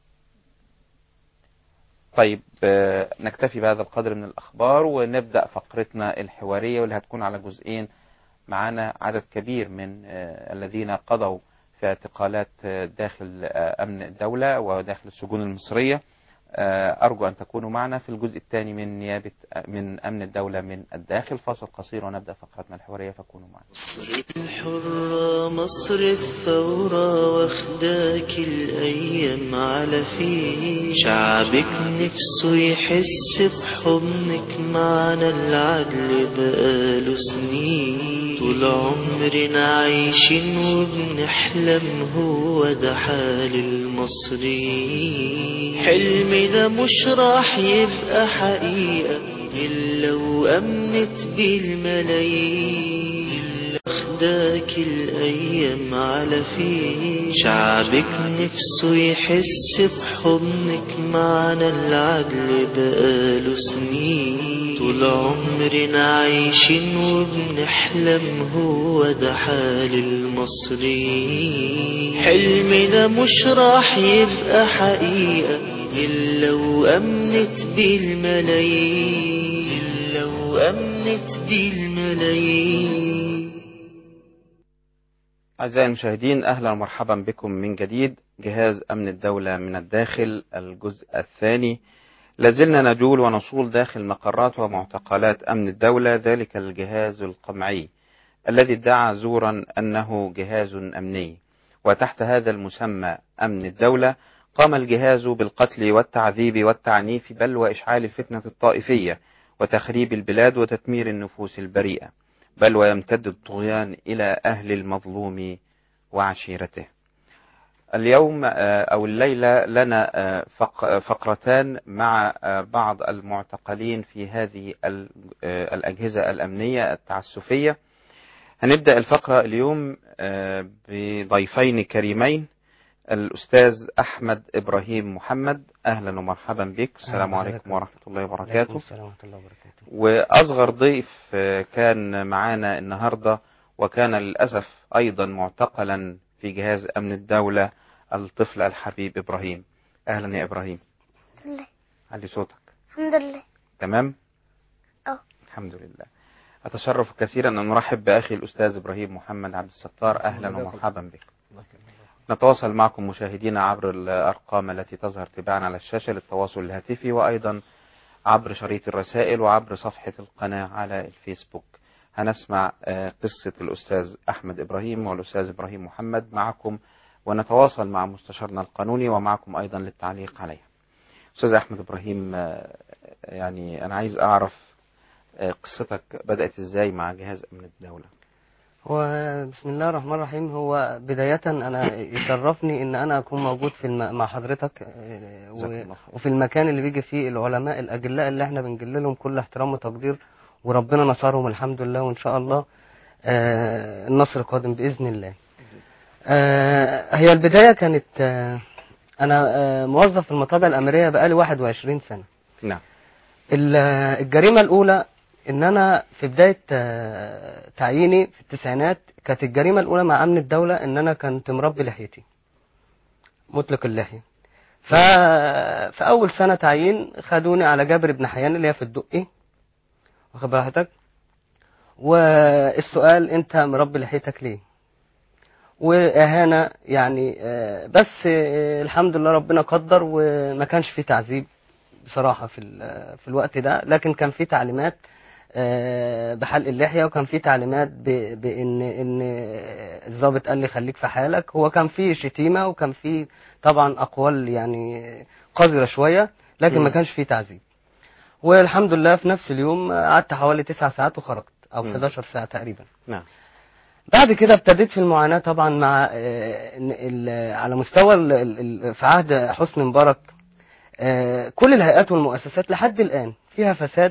طيب آه، نكتفي بهذا القدر من الأخبار ونبدأ فقرتنا الحوارية واللي هتكون على جزئين معنا عدد كبير من آه، الذين قضوا في اعتقالات آه، داخل آه، أمن الدولة وداخل السجون المصرية آه، أرجو أن تكونوا معنا في الجزء الثاني من نيابة من أمن الدولة من الداخل فاصل قصير ونبدأ فقرتنا الحوارية فكونوا معنا الحرة مصر الثورة واخداك الأيام على فيه شعبك نفسه يحس بحضنك معنا العدل بقاله سنين طول عمرنا عايشين وبنحلم هو ده حال المصريين حلم ده مش راح يبقى حقيقة إلا وأمنت بالملايين اخداك الايام على فيه شعبك نفسه يحس بحضنك معنا العدل بقاله سنين طول عمرنا عايشين وبنحلم هو ده حال المصريين حلم ده مش راح يبقى حقيقة إلا وأمنت بالملايين إلا وأمنت بالملايين أعزائي المشاهدين أهلا ومرحبا بكم من جديد جهاز أمن الدولة من الداخل الجزء الثاني لازلنا نجول ونصول داخل مقرات ومعتقلات أمن الدولة ذلك الجهاز القمعي الذي ادعى زورا أنه جهاز أمني وتحت هذا المسمى أمن الدولة قام الجهاز بالقتل والتعذيب والتعنيف بل وإشعال الفتنة الطائفية وتخريب البلاد وتدمير النفوس البريئة بل ويمتد الطغيان إلى أهل المظلوم وعشيرته اليوم آه، أو الليلة لنا آه، فق- فقرتان مع آه، بعض المعتقلين في هذه ال- آه، الأجهزة الأمنية التعسفية هنبدأ الفقرة اليوم آه، بضيفين كريمين الأستاذ أحمد إبراهيم محمد أهلا ومرحبا بك السلام أهلا عليكم بحضرتك. ورحمة الله عليكم وبركاته السلام ورحمة الله وبركاته وأصغر ضيف آه، كان معانا النهاردة وكان للأسف أيضا معتقلا في جهاز أمن الدولة الطفل الحبيب إبراهيم أهلا يا إبراهيم لله علي صوتك الحمد لله تمام اه الحمد لله أتشرف كثيرا أن نرحب بأخي الأستاذ إبراهيم محمد عبد الستار أهلا ومرحبا بك نتواصل معكم مشاهدينا عبر الأرقام التي تظهر تباعا على الشاشة للتواصل الهاتفي وأيضا عبر شريط الرسائل وعبر صفحة القناة على الفيسبوك هنسمع آه، قصة الأستاذ أحمد إبراهيم والأستاذ إبراهيم محمد معكم ونتواصل مع مستشارنا القانوني ومعكم أيضا للتعليق عليها أستاذ أحمد إبراهيم آه، يعني أنا عايز أعرف آه، قصتك بدأت إزاي مع جهاز أمن الدولة هو بسم الله الرحمن الرحيم هو بداية أنا يشرفني إن أنا أكون موجود في الم... مع حضرتك آه، جزاك و... الله خير. وفي المكان اللي بيجي فيه العلماء الأجلاء اللي احنا بنجل لهم كل احترام وتقدير وربنا نصرهم الحمد لله وإن شاء الله آه، النصر قادم بإذن الله آه، هي البداية كانت آه، أنا آه، موظف في المطابع الأمريكية بقالي 21 سنة نعم ال- الجريمة الأولى إن أنا في بداية آه، تعييني في التسعينات كانت الجريمة الأولى مع أمن الدولة إن أنا كنت مربي لحيتي مطلق اللحية ف... في أول سنة تعيين خدوني على جابر بن حيان اللي هي في الدقي واخد بال حضرتك والسؤال أنت مربي لحيتك ليه؟ وإهانة يعني آه، بس آه، الحمد لله ربنا قدر وما كانش فيه تعذيب بصراحة في ال- في الوقت ده لكن كان في تعليمات آه، بحلق اللحية وكان في تعليمات ب- بإن إن الضابط قال لي خليك في حالك هو كان في شتيمة وكان في طبعا أقوال يعني قذرة شوية لكن ما مم. كانش في تعذيب والحمد لله في نفس اليوم قعدت حوالي تسع ساعات وخرجت أو مم. 11 ساعة تقريبا نعم بعد كده ابتديت في المعاناة طبعا مع آه، إن ال- على مستوى ال- ال- ال- في عهد حسني مبارك آه، كل الهيئات والمؤسسات لحد الآن فيها فساد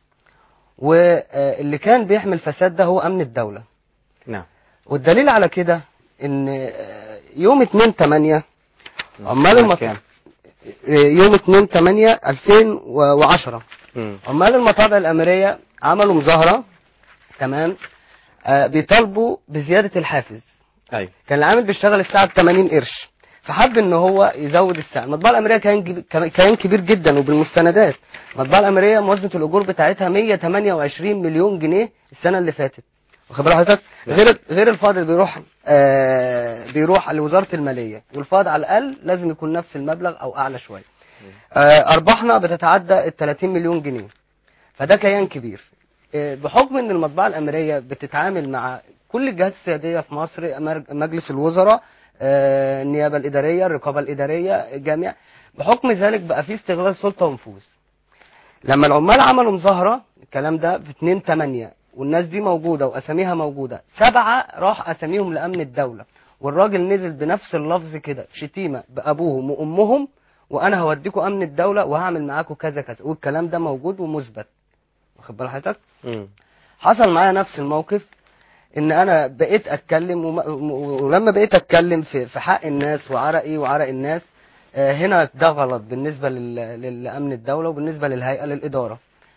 واللي كان بيحمل فساد ده هو أمن الدولة نعم والدليل على كده إن آه، يوم 2 8 عمال المط... كام؟ يوم 2 8 2010 مم. عمال المطابع الأمرية عملوا مظاهرة تمام آه، بيطالبوا بزيادة الحافز أيوة كان العامل بيشتغل الساعة ب 80 قرش فحب ان هو يزود السعر المطبعة الأمريكية كان جب- كان- كيان كبير جدا وبالمستندات المطبعة الأمريكية موازنة الأجور بتاعتها 128 مليون جنيه السنة اللي فاتت واخد بال حضرتك غير غير الفائض اللي بيروح آه بيروح لوزارة المالية والفائض على الأقل لازم يكون نفس المبلغ أو أعلى شوية آه، ارباحنا بتتعدى ال 30 مليون جنيه فده كيان كبير آه، بحكم ان المطبعه الاميريه بتتعامل مع كل الجهات السياديه في مصر أمر- مجلس الوزراء آه، النيابه الاداريه الرقابه الاداريه جميع بحكم ذلك بقى في استغلال سلطه ونفوذ لما العمال عملوا مظاهره الكلام ده في 2 8 والناس دي موجوده واساميها موجوده سبعه راح اساميهم لامن الدوله والراجل نزل بنفس اللفظ كده شتيمه بابوهم وامهم وانا هوديكوا امن الدوله وهعمل معاكم كذا كذا والكلام ده موجود ومثبت واخد بال حضرتك مم. حصل معايا نفس الموقف ان انا بقيت اتكلم وم... و- ولما بقيت اتكلم في في حق الناس وعرقي وعرق الناس آه، هنا ده غلط بالنسبه لل... للامن الدوله وبالنسبه للهيئه للاداره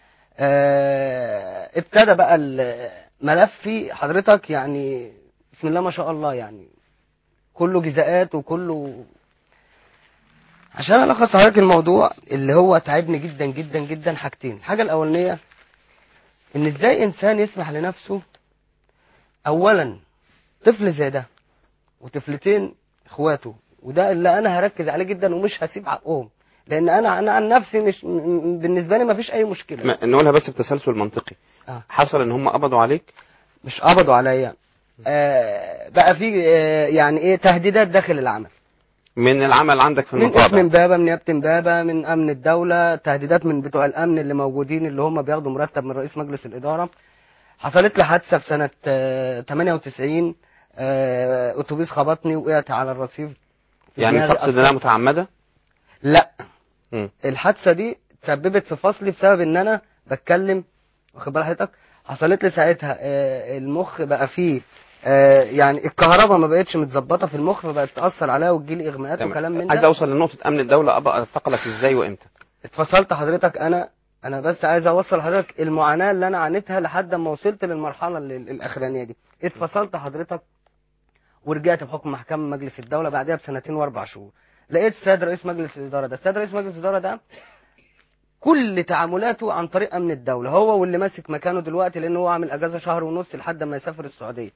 آه، ابتدى بقى الملف حضرتك يعني بسم الله ما شاء الله يعني كله جزاءات وكله عشان الخص حضرتك الموضوع اللي هو تعبني جدا جدا جدا حاجتين الحاجه الاولانيه ان ازاي انسان يسمح لنفسه اولا طفل زي ده وطفلتين اخواته وده اللي انا هركز عليه جدا ومش هسيب حقهم لان انا انا عن نفسي مش م- م- بالنسبه لي ما فيش اي مشكله ما- نقولها بس بتسلسل منطقي آه. حصل ان هم قبضوا عليك مش قبضوا عليا آه بقى في آه يعني ايه تهديدات داخل العمل من العمل عندك في من اسم النقابه امبابه من نيابه امبابه من امن الدوله تهديدات من بتوع الامن اللي موجودين اللي هم بياخدوا مرتب من رئيس مجلس الاداره حصلت لي حادثه في سنه آه 98 آه اتوبيس خبطني وقعت على الرصيف في يعني دماغي تقصد أثر. انها متعمده لا مم. الحادثه دي تسببت في فصلي بسبب ان انا بتكلم واخد بال حضرتك حصلت لي ساعتها آه، المخ بقى فيه آه، يعني الكهرباء ما بقتش متظبطه في المخ فبقت تاثر عليا وتجيلي اغماءات وكلام من تمام عايز ده اوصل لنقطه امن الدوله ابقى اعتقلك ازاي وامتى اتفصلت حضرتك انا انا بس عايز اوصل لحضرتك المعاناه اللي انا عانيتها لحد ما وصلت للمرحله اللي- الاخرانيه دي اتفصلت حضرتك ورجعت بحكم محكمه مجلس الدوله بعدها بسنتين واربع شهور لقيت السيد رئيس مجلس الاداره ده السيد رئيس مجلس الاداره ده كل تعاملاته عن طريق امن الدوله هو واللي ماسك مكانه دلوقتي لان هو عامل اجازه شهر ونص لحد ما يسافر السعوديه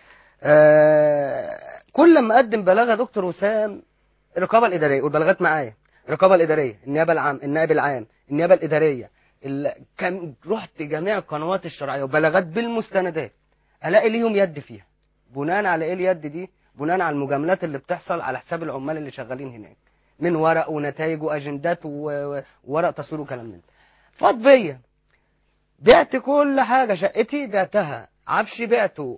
آه كل ما اقدم بلاغه يا دكتور وسام الرقابه الاداريه والبلاغات معايا الرقابه الاداريه النيابه العام النائب العام النيابه الاداريه ال... كان رحت جميع القنوات الشرعيه وبلاغات بالمستندات الاقي ليهم يد فيها بناء على ايه اليد دي بناء على المجاملات اللي بتحصل على حساب العمال اللي شغالين هناك من ورق ونتائج واجندات و- و- وورق تصوير وكلام من ده فاض بيا بعت كل حاجه شقتي بعتها عفشي بعته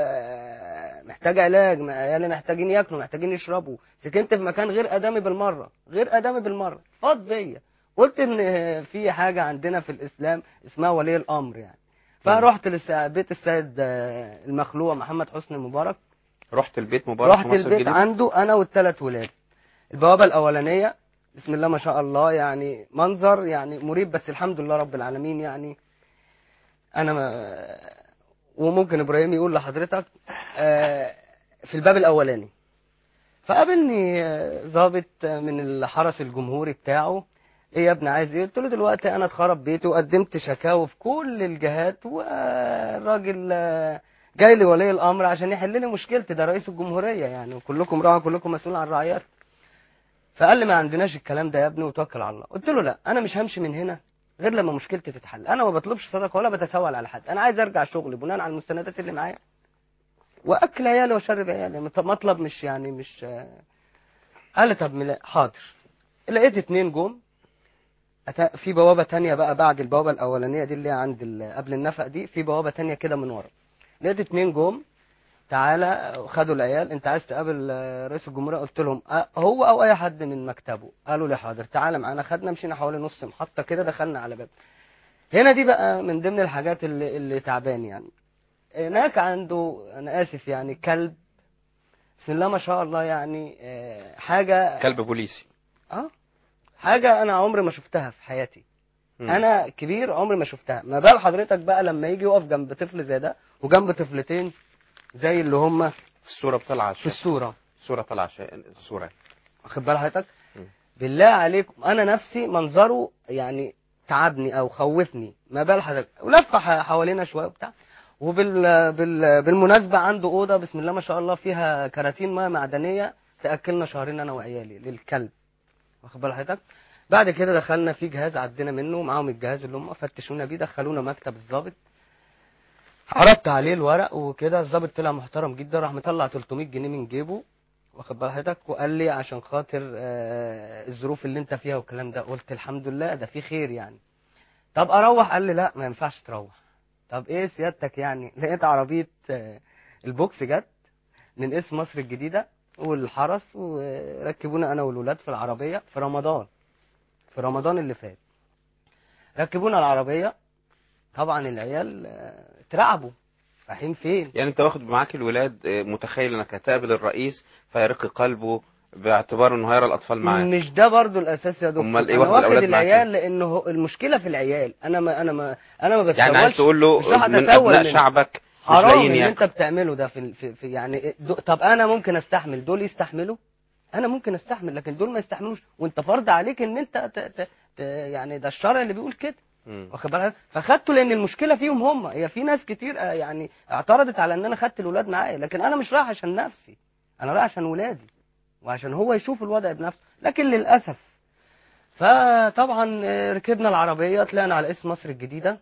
آه، محتاج علاج م- عيالي محتاجين ياكلوا محتاجين يشربوا سكنت في مكان غير ادمي بالمره غير ادمي بالمره فاض بيا قلت ان في حاجه عندنا في الاسلام اسمها ولي الامر يعني فرحت للس- بيت السيد آه، المخلوع محمد حسني مبارك رحت البيت مبارك رحت في مصر البيت الجديدة؟ عنده انا والثلاث ولاد البوابه الاولانيه بسم الله ما شاء الله يعني منظر يعني مريب بس الحمد لله رب العالمين يعني انا ما وممكن ابراهيم يقول لحضرتك آه، في الباب الاولاني فقابلني آه، ضابط من الحرس الجمهوري بتاعه ايه يا ابني عايز ايه قلت له دلوقتي انا اتخرب بيتي وقدمت شكاوى في كل الجهات والراجل آه، جاي لي ولي الامر عشان يحل لي مشكلتي ده رئيس الجمهوريه يعني وكلكم راعي كلكم مسؤول عن رعايات فقال لي ما عندناش الكلام ده يا ابني وتوكل على الله قلت له لا انا مش همشي من هنا غير لما مشكلتي تتحل انا ما بطلبش صدقه ولا بتسول على حد انا عايز ارجع شغلي بناء على المستندات اللي معايا واكل عيالي واشرب عيالي مط- مطلب مش يعني مش آه. قال لي طب ملا- حاضر لقيت اتنين جم أتا- في بوابه تانية بقى بعد البوابه الاولانيه دي اللي هي عند ال- قبل النفق دي في بوابه تانية كده من ورا لقيت اتنين جم تعالى خدوا العيال انت عايز تقابل آه، رئيس الجمهوريه قلت لهم آه، هو او اي حد من مكتبه قالوا لي حاضر تعالى معانا خدنا مشينا حوالي نص محطه كده دخلنا على باب هنا دي بقى من ضمن الحاجات اللي, اللي تعبان يعني هناك عنده انا اسف يعني كلب بسم الله ما شاء الله يعني آه، حاجه كلب بوليسي اه حاجه انا عمري ما شفتها في حياتي مم. انا كبير عمري ما شفتها ما بال حضرتك بقى لما يجي يقف جنب طفل زي ده وجنب طفلتين زي اللي هم الصورة بطلع في الصوره الصورة طلع شيء الصورة واخد بال حضرتك مم. بالله عليكم انا نفسي منظره يعني تعبني او خوفني ما بال حضرتك ولف ح- حوالينا شويه وبتاع وبال بال بالمناسبه عنده اوضه بسم الله ما شاء الله فيها كراتين ميه معدنيه تاكلنا شهرين انا وعيالي للكلب واخد بال حضرتك بعد كده دخلنا في جهاز عدينا منه معاهم الجهاز اللي هم فتشونا بيه دخلونا مكتب الضابط عرضت عليه الورق وكده الضابط طلع محترم جدا راح مطلع 300 جنيه من جيبه واخد بال حضرتك وقال لي عشان خاطر آه، الظروف اللي انت فيها والكلام ده قلت الحمد لله ده في خير يعني طب اروح قال لي لا ما ينفعش تروح طب ايه سيادتك يعني لقيت عربيه آه، البوكس جت من اسم مصر الجديده والحرس وركبونا انا والولاد في العربيه في رمضان في رمضان اللي فات ركبونا العربيه طبعا العيال آه، اترعبوا رايحين فين يعني انت واخد معاك الولاد آه، متخيل انك هتقابل الرئيس فيرق قلبه باعتبار انه هيرى الاطفال معاه مش ده برضو الاساس يا دكتور أمال إيه انا واخد واخد الأولاد معاك العيال لانه هو- المشكله في العيال انا ما انا ما انا ما بتسولش يعني عايز تقول له مش راح من أتسول ابناء منه. شعبك مش حرام لاقيين اللي ياكلوا انت بتعمله ده في, في, في يعني دو طب انا ممكن استحمل دول يستحملوا انا ممكن استحمل لكن دول ما يستحملوش وانت فرض عليك ان انت ت ت ت يعني ده الشرع اللي بيقول كده مم. واخد بالك فخدته لان المشكله فيهم هم هي في ناس كتير آه، يعني اعترضت على ان انا خدت الولاد معايا لكن انا مش رايح عشان نفسي انا رايح عشان ولادي وعشان هو يشوف الوضع بنفسه لكن للاسف فطبعا آه، ركبنا العربيه طلعنا على اسم مصر الجديده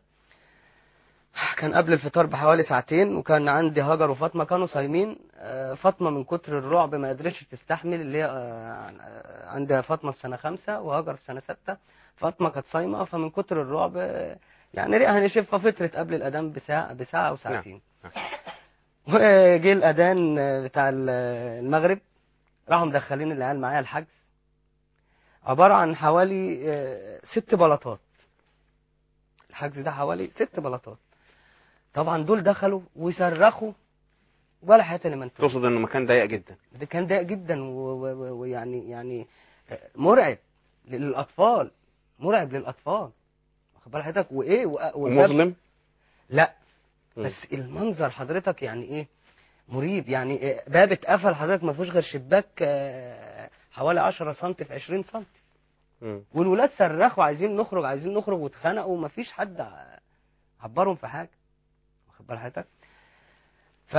كان قبل الفطار بحوالي ساعتين وكان عندي هاجر وفاطمه كانوا صايمين آه، فاطمه من كتر الرعب ما قدرتش تستحمل اللي هي آه، آه، عندها فاطمه في سنه خمسه وهاجر في سنه سته فاطمه كانت صايمه فمن كتر الرعب آه، يعني ريقها نشف ففطرت قبل الاذان بساعه بساعه او ساعتين وجه الاذان آه، بتاع ال- المغرب راحوا مدخلين العيال معايا الحجز عباره عن حوالي آه، ست بلاطات الحجز ده حوالي ست بلاطات طبعا دول دخلوا ويصرخوا ولا حياة لمن تقول تقصد انه مكان ضيق جدا ده كان ضيق جدا و- و- و- ويعني يعني مرعب للاطفال مرعب للاطفال واخد بال حضرتك وايه وأ- والباب- ومظلم لا مم. بس المنظر حضرتك يعني ايه مريب يعني إيه باب اتقفل حضرتك ما فيهوش غير شباك آه، حوالي 10 سم في 20 سم مم. والولاد صرخوا عايزين نخرج عايزين نخرج واتخانقوا ومفيش حد ع- عبرهم في حاجه واخد بال حضرتك ف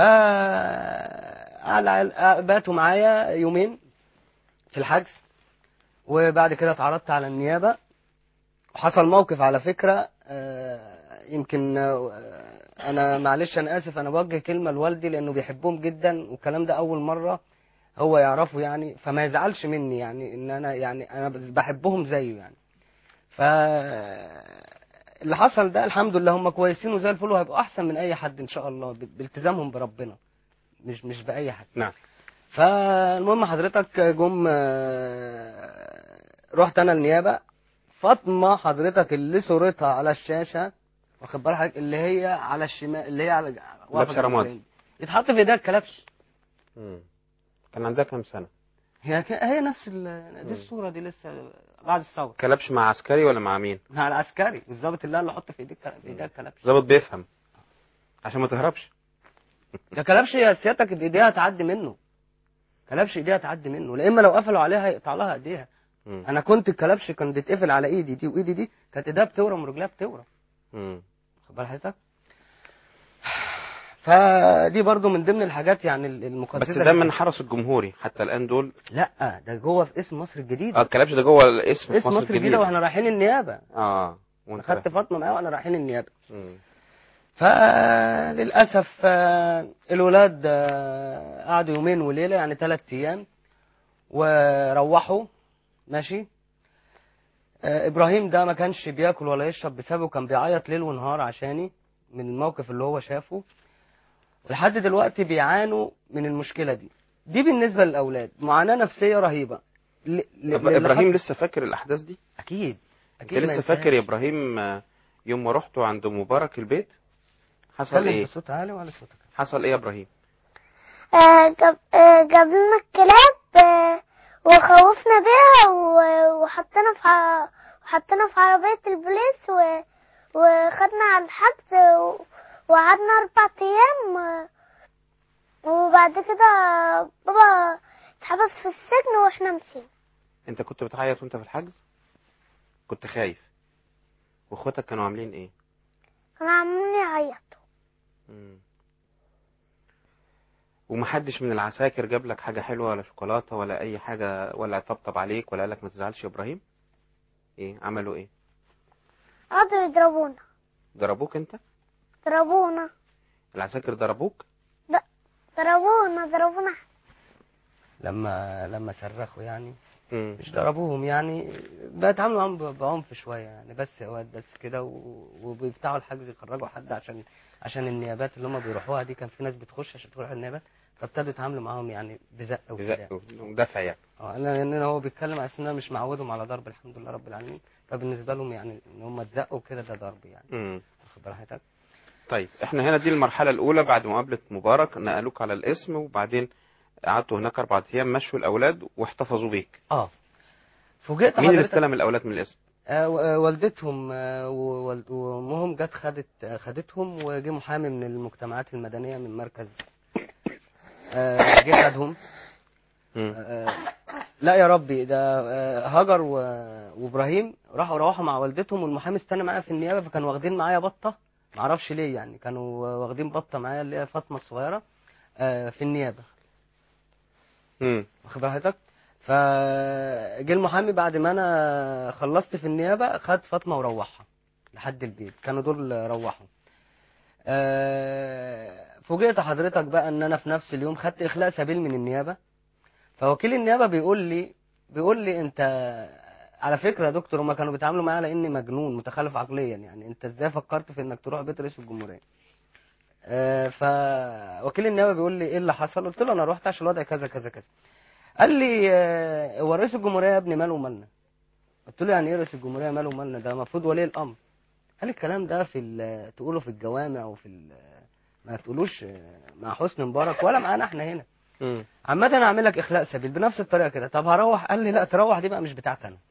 على- باتوا معايا يومين في الحجز وبعد كده اتعرضت على النيابه وحصل موقف على فكره آه، يمكن آه، انا معلش انا اسف انا بوجه كلمه لوالدي لانه بيحبهم جدا والكلام ده اول مره هو يعرفه يعني فما يزعلش مني يعني ان انا يعني انا بحبهم زيه يعني ف اللي حصل ده الحمد لله هم كويسين وزي الفل وهيبقوا احسن من اي حد ان شاء الله ب- بالتزامهم بربنا مش مش باي حد نعم فالمهم حضرتك جم آه، رحت انا النيابه فاطمه حضرتك اللي صورتها على الشاشه واخد بال حضرتك اللي هي على الشمال اللي هي على واقفة لابسة جنب رماد. العين. يتحط في ايديها الكلبش مم. كان عندها كام سنة هي ك... هي نفس ال... دي الصوره دي لسه بعد الثوره كلبش مع عسكري ولا مع مين مع العسكري الضابط اللي قال له حط في ايديك في ايديها الكلبش ظابط بيفهم عشان ما تهربش ده كلبش هي سيادتك ايديها تعدي منه كلبش ايديها تعدي منه لا اما لو قفلوا عليها يقطع لها ايديها مم. انا كنت الكلبش كان بيتقفل على ايدي دي وايدي دي كانت ايديها بتورم ورجلها بتورم مم. واخد بال حضرتك فدي برضو من ضمن الحاجات يعني المقدسه بس ده من حرس الجمهوري حتى الان دول لا ده جوه في اسم مصر الجديده اه الكلبش ده جوه الاسم في اسم مصر مصر الجديده واحنا رايحين النيابه اه وانت خدت رايح. فاطمه معايا واحنا رايحين النيابه مم. فللاسف آه، الولاد آه، قعدوا يومين وليله يعني ثلاث ايام وروحوا ماشي آه، ابراهيم ده ما كانش بياكل ولا يشرب بسببه كان بيعيط ليل ونهار عشاني من الموقف اللي هو شافه لحد دلوقتي بيعانوا من المشكله دي دي بالنسبه للاولاد معاناه نفسيه رهيبه ل... ل... طب للي ابراهيم حصل- لسه فاكر الاحداث دي اكيد انت اكيد ما لسه فاكر يا ينساهاش. ابراهيم آه، يوم ما رحتوا عند مبارك البيت حصل اتكلم ايه بصوت عالي ولا صوتك حصل ايه يا ابراهيم آه، جاب آه، جاب لنا الكلاب آه، وخوفنا بيها و- وحطينا في ع- وحطينا في عربية البوليس و- وخدنا على الحجز و- وقعدنا أربع أيام آه، وبعد كده بابا اتحبس في السجن واحنا مشينا انت كنت بتعيط وانت في الحجز كنت خايف واخواتك كانوا عاملين ايه كانوا عاملين يعيطوا مم. ومحدش من العساكر جاب لك حاجة حلوة ولا شوكولاتة ولا أي حاجة ولا طبطب عليك ولا قالك ما تزعلش يا إبراهيم؟ ايه عملوا ايه قعدوا يضربونا ضربوك انت ضربونا العساكر ضربوك ضربونا ضربونا لما لما صرخوا يعني مم. مش ضربوهم يعني بيتعاملوا معاهم ب- بعنف شويه يعني بس يا واد بس كده و- وبيفتحوا الحجز يخرجوا حد عشان عشان النيابات اللي هم بيروحوها دي كان في ناس بتخش عشان تروح النيابات فابتدوا يتعاملوا معاهم يعني بزق وكده بزق ودفع يعني اه لان هو بيتكلم على انه مش معودهم على ضرب الحمد لله رب العالمين فبالنسبه لهم يعني ان هم اتزقوا كده ده ضرب يعني مم. واخد بال حضرتك طيب احنا هنا دي المرحلة الأولى بعد مقابلة مبارك نقلوك على الاسم وبعدين قعدتوا هناك أربعة أيام مشوا الأولاد واحتفظوا بيك اه فوجئت مين اللي حضرتك استلم الأولاد من الاسم؟ آه، و- آه، والدتهم آه، ووال- وامهم جت خدت آه، خدتهم وجه محامي من المجتمعات المدنيه من مركز آه، جه خدهم مم. آه، لا يا ربي ده آه، هاجر و- وابراهيم راحوا روحوا مع والدتهم والمحامي استنى معايا في النيابه فكانوا واخدين معايا بطه معرفش ليه يعني كانوا واخدين بطه معايا اللي هي فاطمه الصغيره آه، في النيابه مم. واخد بال حضرتك فجه المحامي بعد ما انا خلصت في النيابه خد فاطمه وروحها لحد البيت كانوا دول روحوا آه، فوجئت حضرتك بقى ان انا في نفس اليوم خدت اخلاء سبيل من النيابه فوكيل النيابه بيقول لي بيقول لي انت على فكره يا دكتور هما كانوا بيتعاملوا معايا على اني مجنون متخلف عقليا يعني انت ازاي فكرت في انك تروح بيت رئيس الجمهوريه آه، فوكيل النيابه بيقول لي ايه اللي حصل قلت له انا رحت عشان الوضع كذا كذا كذا قال لي آه، هو رئيس الجمهوريه يا ابني ماله ومالنا قلت له يعني ايه رئيس الجمهوريه ماله ومالنا ده المفروض ولي الامر قال الكلام ده في ال- تقوله في الجوامع وفي ال- ما تقولوش آه، مع حسني مبارك ولا معانا احنا هنا مم. عامة انا هعمل لك اخلاء سبيل بنفس الطريقه كده طب هروح قال لي لا تروح دي بقى مش بتاعتي انا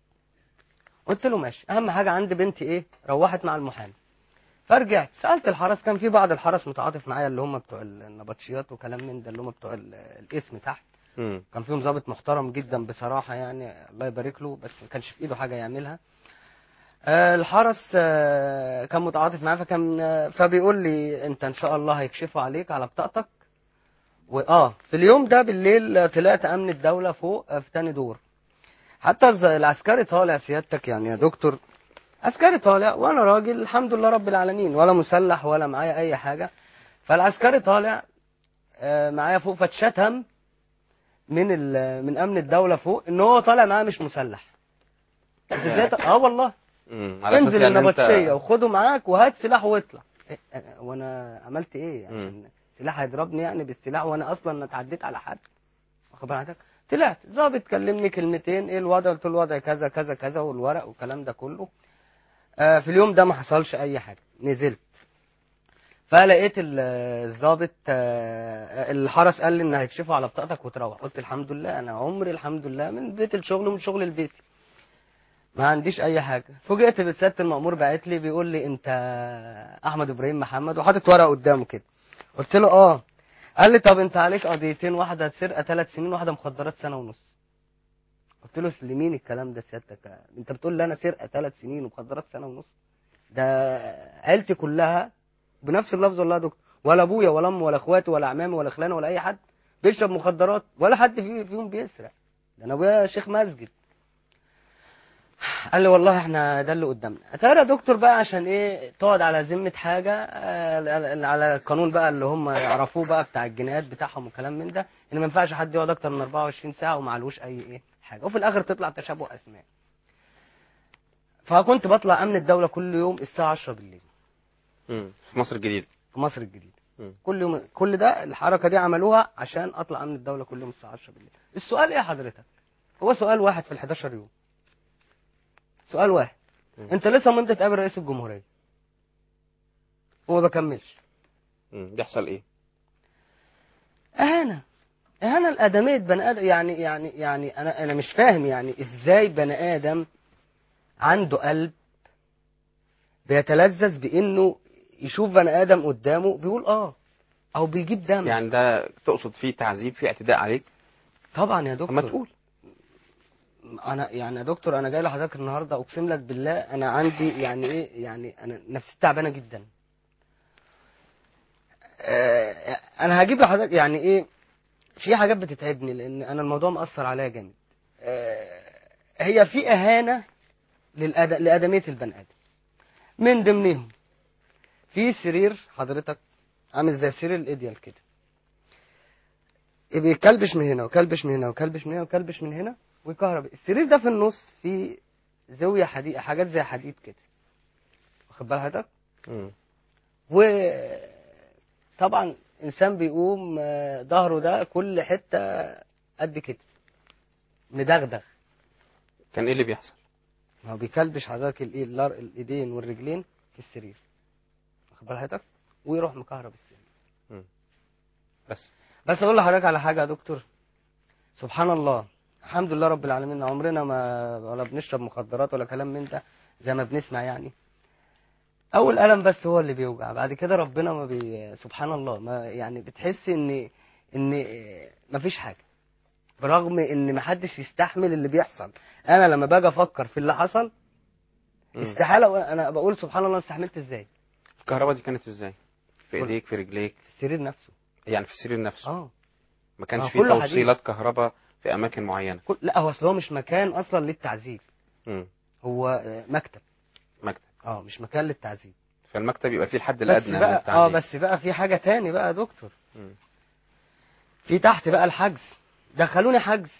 قلت له ماشي اهم حاجه عندي بنتي ايه روحت مع المحامي فرجعت سالت الحرس كان في بعض الحرس متعاطف معايا اللي هم بتوع النبطشيات وكلام من ده اللي هم بتوع ال- الاسم تحت مم. كان فيهم ضابط محترم جدا بصراحه يعني الله يبارك له بس ما كانش في ايده حاجه يعملها آه، الحرس آه، كان متعاطف معايا فكان آه، فبيقول لي انت ان شاء الله هيكشفوا عليك على بطاقتك واه في اليوم ده بالليل طلعت امن الدوله فوق آه، في تاني دور حتى الز- العسكري طالع سيادتك يعني يا دكتور عسكري طالع وانا راجل الحمد لله رب العالمين ولا مسلح ولا معايا اي حاجه فالعسكري طالع آه، معايا فوق فاتشتم من ال- من امن الدوله فوق ان هو طالع معاه مش مسلح أنت إزاي ت- اه والله مم. على أساس انزل يعني النبطشيه أنت وخده معاك وهات سلاح واطلع إيه، أنا- وانا عملت ايه مم. عشان سلاح هيضربني يعني بالسلاح وانا اصلا اتعديت على حد واخد بال حضرتك طلعت ظابط كلمني كلمتين ايه الوضع قلت له الوضع كذا كذا كذا والورق والكلام ده كله آه في اليوم ده ما حصلش اي حاجه نزلت فلقيت ال- الضابط آه، الحرس قال لي ان هيكشفوا على بطاقتك وتروح قلت الحمد لله انا عمري الحمد لله من بيت الشغل ومن شغل البيت ما عنديش اي حاجه فوجئت بالسياده المأمور باعت لي بيقول لي انت احمد ابراهيم محمد وحاطط ورقه قدامه كده قلت له اه قال لي طب انت عليك قضيتين واحده سرقه ثلاث سنين واحده مخدرات سنه ونص قلت له لمين الكلام ده سيادتك انت بتقول لي انا سرقه ثلاث سنين ومخدرات سنه ونص ده عيلتي كلها بنفس اللفظ والله يا دكتور ولا ابويا ولا امي ولا اخواتي ولا عمامي ولا خلاني ولا اي حد بيشرب مخدرات ولا حد في- فيهم بيسرق ده انا ابويا شيخ مسجد قال لي والله احنا ده اللي قدامنا اتاري يا دكتور بقى عشان ايه تقعد على ذمه حاجه آه، على القانون بقى اللي هم يعرفوه بقى بتاع الجنايات بتاعهم وكلام من ده ان ما ينفعش حد يقعد اكتر من 24 ساعه وما عليهوش اي ايه حاجه وفي الاخر تطلع تشابه اسماء فكنت بطلع امن الدوله كل يوم الساعه 10 بالليل مم. في مصر الجديدة في مصر الجديده مم. كل يوم كل ده الحركه دي عملوها عشان اطلع امن الدوله كل يوم الساعه 10 بالليل السؤال ايه يا حضرتك هو سؤال واحد في ال 11 يوم سؤال واحد مم. انت لسه ممكن تقابل رئيس الجمهوريه وما بكملش مم. بيحصل إيه؟ اهانه اهانه لادميه بني ادم يعني يعني يعني انا انا مش فاهم يعني ازاي بني ادم عنده قلب بيتلذذ بانه يشوف بني ادم قدامه بيقول اه او بيجيب دم يعني ده تقصد فيه تعذيب فيه اعتداء عليك؟ طبعا يا طب ما دكتور تقول انا يعني يا دكتور انا جاي لحضرتك النهارده اقسم لك بالله انا عندي يعني ايه يعني انا نفسيتي تعبانه جدا آه، انا هجيب لحضرتك يعني ايه في حاجات بتتعبني لان انا الموضوع مأثر عليا جامد آه، هي في اهانه للأد... لادميه البني ادم من ضمنهم في سرير حضرتك عامل زي سرير الايديال كده بيكلبش من هنا وكلبش من هنا وكلبش من هنا وكلبش من هنا ويكهرب السرير ده في النص فيه زاويه حديد حاجات زي حديد كده واخد بال حضرتك مم. وطبعا انسان بيقوم آه، ظهره ده كل حته قد كده مدغدغ كان ايه اللي بيحصل ما هو بيكلبش حضرتك الإيه- الار- الايدين والرجلين في السرير واخد بال حضرتك ويروح مكهرب السرير بس بس اقول لحضرتك على حاجه يا دكتور سبحان الله الحمد لله رب العالمين عمرنا ما ولا بنشرب مخدرات ولا كلام من ده زي ما بنسمع يعني اول الم بس هو اللي بيوجع بعد كده ربنا ما بي سبحان الله ما يعني بتحس ان ان ما فيش حاجه برغم ان ما حدش يستحمل اللي بيحصل انا لما باجي افكر في اللي حصل مم. استحاله انا بقول سبحان الله استحملت ازاي الكهرباء دي كانت ازاي في كل- ايديك في رجليك في السرير نفسه يعني في السرير نفسه اه ما كانش آه، فيه كله حديد. توصيلات كهرباء في اماكن معينه كل... لا هو اصل هو مش مكان اصلا للتعذيب مم. هو آه، مكتب مكتب اه مش مكان للتعذيب فالمكتب يبقى فيه الحد بس الادنى من بقى اه التعذيب بس بقى في حاجه تاني بقى يا دكتور مم. في تحت بقى الحجز دخلوني حجز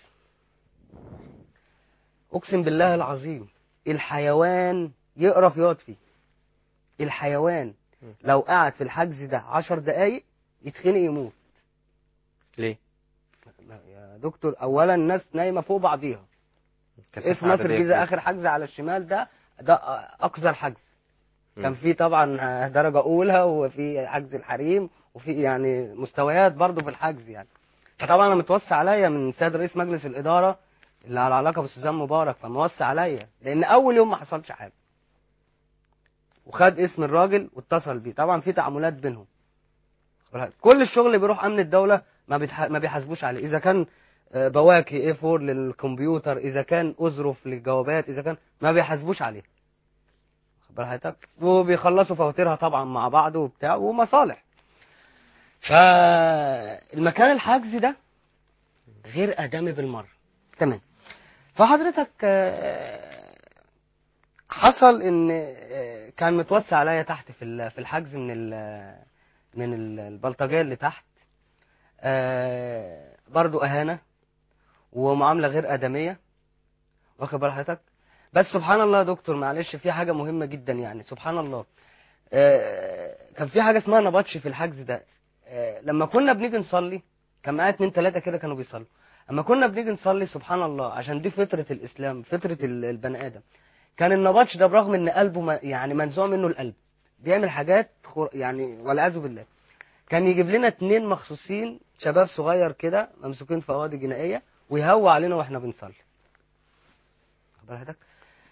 اقسم بالله العظيم الحيوان يقرف يقعد فيه الحيوان مم. لو قعد في الحجز ده عشر دقايق يتخنق يموت ليه لا يا دكتور اولا الناس نايمه فوق بعضيها كثافة اسم مصر عددية الجديدة كبيرة. اخر حجز على الشمال ده ده اقصر حجز مم. كان في طبعا درجة أولى وفي حجز الحريم وفي يعني مستويات برضو في الحجز يعني فطبعا أنا متوسع عليا من سيد رئيس مجلس الإدارة اللي على علاقة باستاذ مبارك فموسع عليا لأن أول يوم ما حصلش حاجة وخد اسم الراجل واتصل بيه طبعا في تعاملات بينهم كل الشغل اللي بيروح أمن الدولة ما بيتح... ما بيحاسبوش عليه إذا كان آه، بواكي اي 4 للكمبيوتر إذا كان أظرف للجوابات إذا كان ما بيحاسبوش عليه واخد بال حضرتك وبيخلصوا فواتيرها طبعا مع بعض وبتاع ومصالح فالمكان الحجز ده غير ادمي بالمره تمام فحضرتك آه، حصل ان آه، كان متوسع عليا تحت في ال- في الحجز من ال- من ال- البلطجيه اللي تحت آه، برضو اهانه ومعامله غير ادميه واخد بال حضرتك بس سبحان الله يا دكتور معلش في حاجة مهمة جدا يعني سبحان الله آه، كان في حاجة اسمها نبطش في الحجز ده آه، لما كنا بنيجي نصلي كان معايا اتنين تلاتة كده كانوا بيصلوا اما كنا بنيجي نصلي سبحان الله عشان دي فطرة الاسلام فطرة ال- البني ادم كان النبطش ده برغم ان قلبه ما- يعني منزوع منه القلب بيعمل حاجات خر... يعني والعياذ بالله كان يجيب لنا اتنين مخصوصين شباب صغير كده ممسوكين في قواضي جنائية ويهوى علينا واحنا بنصلي واخد بال حضرتك؟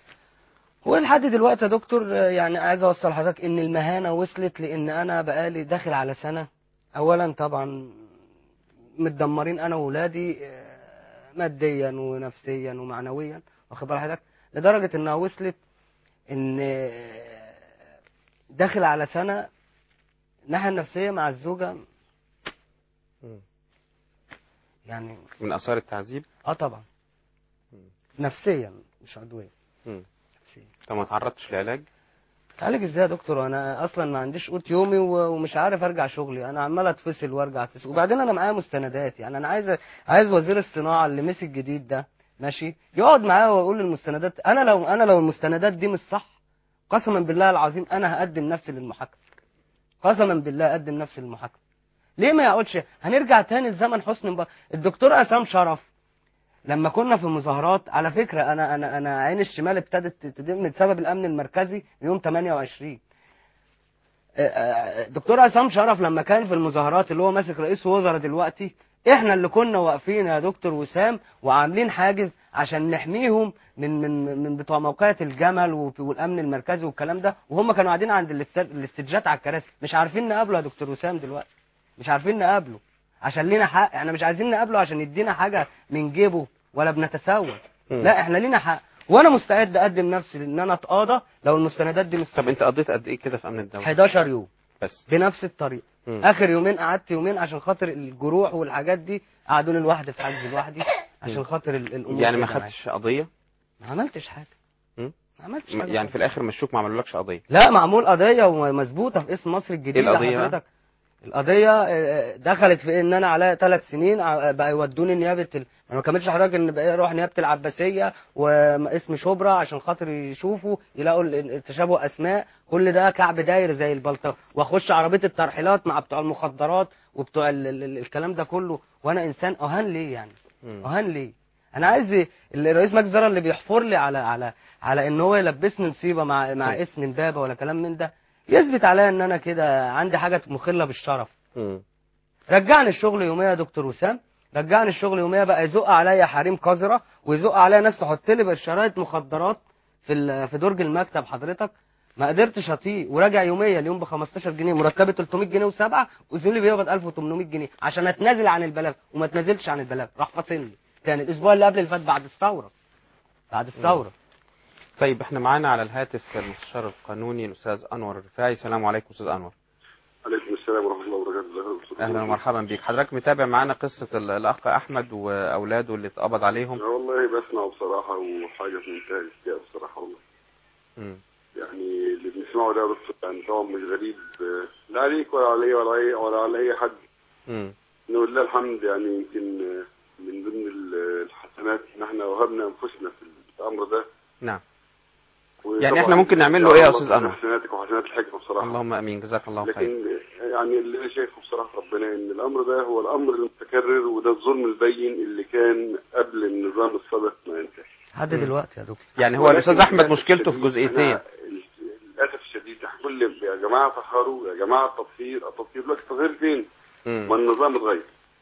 ولحد دلوقتي يا دكتور آه، يعني عايز اوصل لحضرتك ان المهانه وصلت لان انا بقالي داخل على سنه اولا طبعا متدمرين انا واولادي آه، ماديا ونفسيا ومعنويا واخد بال حضرتك لدرجه انها وصلت ان آه، داخل على سنه الناحيه النفسيه مع الزوجه مم. يعني من اثار التعذيب اه طبعا نفسيا مش عضويا مم. نفسيا طب ما تعرضتش لعلاج تعالج ازاي يا دكتور انا اصلا ما عنديش قوت يومي و- ومش عارف ارجع شغلي انا عمال اتفصل وارجع اتفصل وبعدين انا معايا مستندات يعني انا عايز عايز وزير الصناعه اللي مسك جديد ده ماشي يقعد معايا ويقول المستندات انا لو انا لو المستندات دي مش صح قسما بالله العظيم انا هقدم نفسي للمحاكمه قسما بالله اقدم نفسي للمحاكمه ليه ما يقعدش هنرجع تاني لزمن حسني مبارك الدكتور عصام شرف لما كنا في المظاهرات على فكره انا انا انا عين الشمال ابتدت تدم بسبب الامن المركزي يوم 28 آه، آه، دكتور عصام شرف لما كان في المظاهرات اللي هو ماسك رئيس وزراء دلوقتي احنا اللي كنا واقفين يا دكتور وسام وعاملين حاجز عشان نحميهم من من من بتوع موقعة الجمل وفي- والامن المركزي والكلام ده وهم كانوا قاعدين عند الاست- الاستجات على الكراسي مش عارفين نقابله يا دكتور وسام دلوقتي مش عارفين نقابله عشان لينا حق احنا مش عايزين نقابله عشان يدينا حاجه من جيبه ولا بنتسول مم. لا احنا لينا حق وانا مستعد اقدم نفسي ان انا اتقاضى لو المستندات دي مش صح. طب انت قضيت قد ايه كده في امن الدوله 11 يوم بس بنفس الطريقه مم. اخر يومين قعدت يومين عشان خاطر الجروح والحاجات دي قعدوا لي لوحدي في حجز لوحدي عشان خاطر ال- الامور يعني ما كده معايا. خدتش قضيه ما عملتش حاجه مم. ما عملتش م- حاجة يعني في الاخر مشوك ما عملولكش قضيه لا معمول قضيه ومظبوطه في اسم مصر الجديده إيه القضية بقى؟ حضرتك القضيه آه، دخلت في ان انا عليا ثلاث سنين آه، بقى يودوني نيابه ال... انا ما كملتش حضرتك ان بقى اروح نيابه العباسيه واسم شبرا عشان خاطر يشوفوا يلاقوا ال- التشابه اسماء كل ده كعب داير زي البلطو واخش عربيه الترحيلات مع بتوع المخدرات وبتوع ال... ال... ال- الكلام ده كله وانا انسان اهان ليه يعني مم. اهان ليه انا عايز الرئيس مجلس الوزراء اللي بيحفر لي على على على ان هو يلبسني نصيبه مع مع طيب. اسم امبابه ولا كلام من ده يثبت عليا ان انا كده عندي حاجه مخله بالشرف مم. رجعني الشغل يوميا يا دكتور وسام رجعني الشغل يوميا بقى يزق عليا حريم قذره ويزق عليا ناس تحط لي شرايط مخدرات في ال- في درج المكتب حضرتك ما قدرتش اطيق وراجع يوميا اليوم ب 15 جنيه مرتبي 300 جنيه وسبعه وزميلي بيقبض 1800 جنيه عشان اتنازل عن البلاغ وما اتنازلتش عن البلاغ راح فاصلني كان الاسبوع اللي قبل اللي فات بعد الثوره بعد الثوره طيب احنا معانا على الهاتف المستشار القانوني الاستاذ انور الرفاعي السلام عليكم استاذ انور عليكم السلام ورحمه الله وبركاته اهلا ومرحبا بيك حضرتك متابع معانا قصه ال- الاخ احمد واولاده اللي اتقبض عليهم لا والله بسمع بصراحه وحاجه في منتهى الاستياء بصراحه والله مم. يعني اللي بنسمعه ده بس يعني طبعا مش غريب آه، لا عليك ولا علي ولا علي ولا على اي حد مم. نقول لله الحمد يعني يمكن آه، من ضمن ال- الحسنات ان احنا وهبنا انفسنا في الامر ده نعم وطبعاً يعني إحنا ممكن نعمل له إيه يا الله أستاذ أنور؟ حسناتك وحسنات الحكمه بصراحه اللهم امين جزاك الله خير لكن يعني اللي انا شايفه بصراحه ربنا ان الامر ده هو الامر المتكرر وده الظلم البين اللي كان قبل النظام السابق ما ينتهي لحد دلوقتي يا دكتور يعني هو ولكن الاستاذ احمد للأسف مشكلته في الشديد جزئيتين أنا للاسف الشديد إحنا كل يا جماعه طهروا يا جماعه التطهير التطهير لك تطهير فين؟ مم. ما النظام اتغير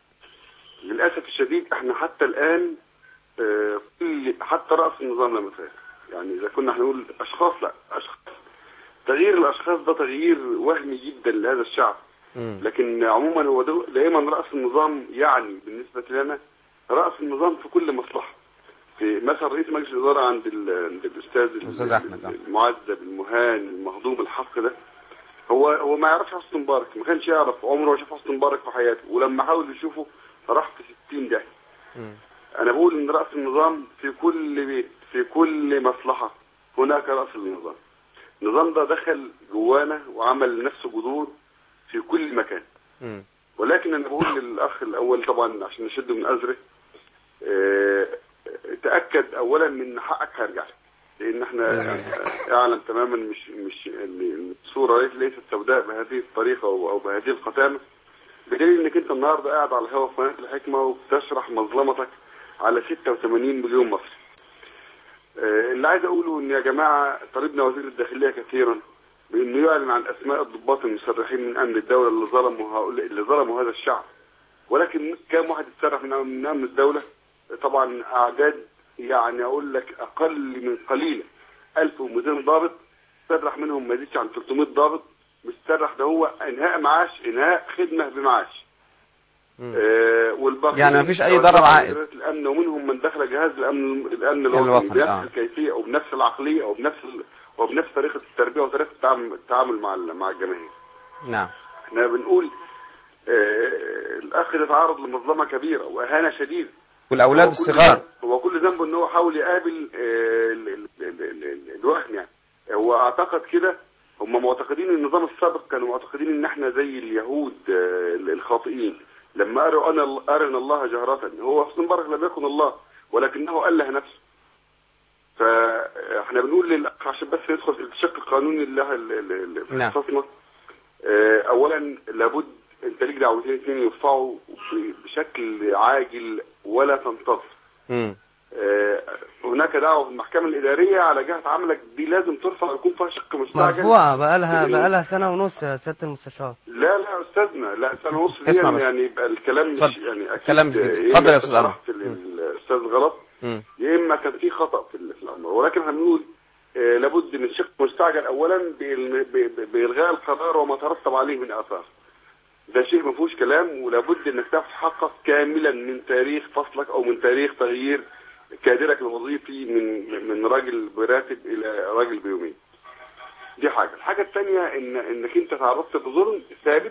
للاسف الشديد احنا حتى الان آه، كل حتى راس النظام لم يتغير يعني اذا كنا هنقول اشخاص لا اشخاص تغيير الاشخاص ده تغيير وهمي جدا لهذا الشعب مم. لكن عموما هو دو- دائما راس النظام يعني بالنسبه لنا راس النظام في كل مصلحه في مثلا رئيس مجلس الاداره عند ال- عند الاستاذ ال- الأستاذ أحمد، آه. المعذب المهان المهضوم الحق ده هو هو ما يعرفش حسن مبارك ما كانش يعرف عمره ما شاف حسن مبارك في حياته ولما حاول يشوفه راح في 60 داهيه مم. انا بقول ان راس النظام في كل بيت في كل مصلحه هناك راس للنظام النظام ده دخل جوانا وعمل لنفسه جذور في كل مكان مم. ولكن انا بقول للاخ الاول طبعا عشان نشده من ازره آه، تاكد اولا من حقك هيرجع لك لان احنا اعلم تماما مش مش إن الصوره ليس- ليست سوداء بهذه الطريقه او أو بهذه القتامه بدليل انك انت النهارده قاعد على الهواء في قناه الحكمه وبتشرح مظلمتك على 86 مليون مصري. آه، اللي عايز اقوله ان يا جماعه طالبنا وزير الداخليه كثيرا بانه يعلن عن اسماء الضباط المسرحين من امن الدوله اللي ظلموا هؤلاء اللي ظلموا هذا الشعب. ولكن كم واحد اتسرح من أمن- من امن الدوله؟ طبعا اعداد يعني اقول لك اقل من قليله 1200 ضابط استرح منهم ما يزيدش عن 300 ضابط مسترح ده هو انهاء معاش انهاء خدمه بمعاش مم. آه والباقي يعني مفيش أي ضرر عائد. الامن ومنهم من دخل جهاز الامن الامن الوطني، الوطني بنفس آه. الكيفيه وبنفس العقليه وبنفس ال... وبنفس طريقه التربيه وطريقه التعامل, التعامل مع ال- مع الجماهير نعم احنا بنقول آه الاخ ده تعرض لمظلمه كبيره واهانه شديده والاولاد هو كل الصغار ذنب- هو كل ذنبه ان هو حاول يقابل آه، ال- ال- ال- ال- ال- الوهم يعني هو اعتقد كده هم معتقدين النظام السابق كانوا معتقدين ان احنا زي اليهود آه، الخاطئين لما اروا انا ارنا الله جهرة هو حسن مبارك لم يكن الله ولكنه اله نفسه فاحنا بنقول للاخ عشان بس ندخل في الشق القانوني اللي اللي- اللي في نعم. اختصاصنا آه، اولا لابد انت ليك دعوتين اثنين يرفعوا ب- بشكل عاجل ولا تنتظر مم. آه، هناك دعوه في المحكمه الاداريه على جهه عملك دي لازم ترفع ويكون فيها شق مستعجل مرفوعه بقالها بدليل- بقالها سنه ونص يا سياده المستشار لا لا يا استاذنا لا سنه ونص دي اسمع بس. يعني يبقى الكلام مش اتفضل. يعني اكيد الكلام جديد. يا اتفضل إما يا أستاذ أنور. شرحت الاستاذ غلط مم. يا اما كان في خطا في ال- في الامر ولكن احنا بنقول آه، لابد من شق مستعجل اولا بال- ب- ب- بالغاء القرار وما ترتب عليه من اثار ده شيء ما فيهوش كلام ولابد انك تاخد حقك كاملا من تاريخ فصلك او من تاريخ تغيير كادرك الوظيفي من من راجل براتب الى راجل بيومين دي حاجه الحاجه الثانيه ان انك انت تعرضت لظلم ثابت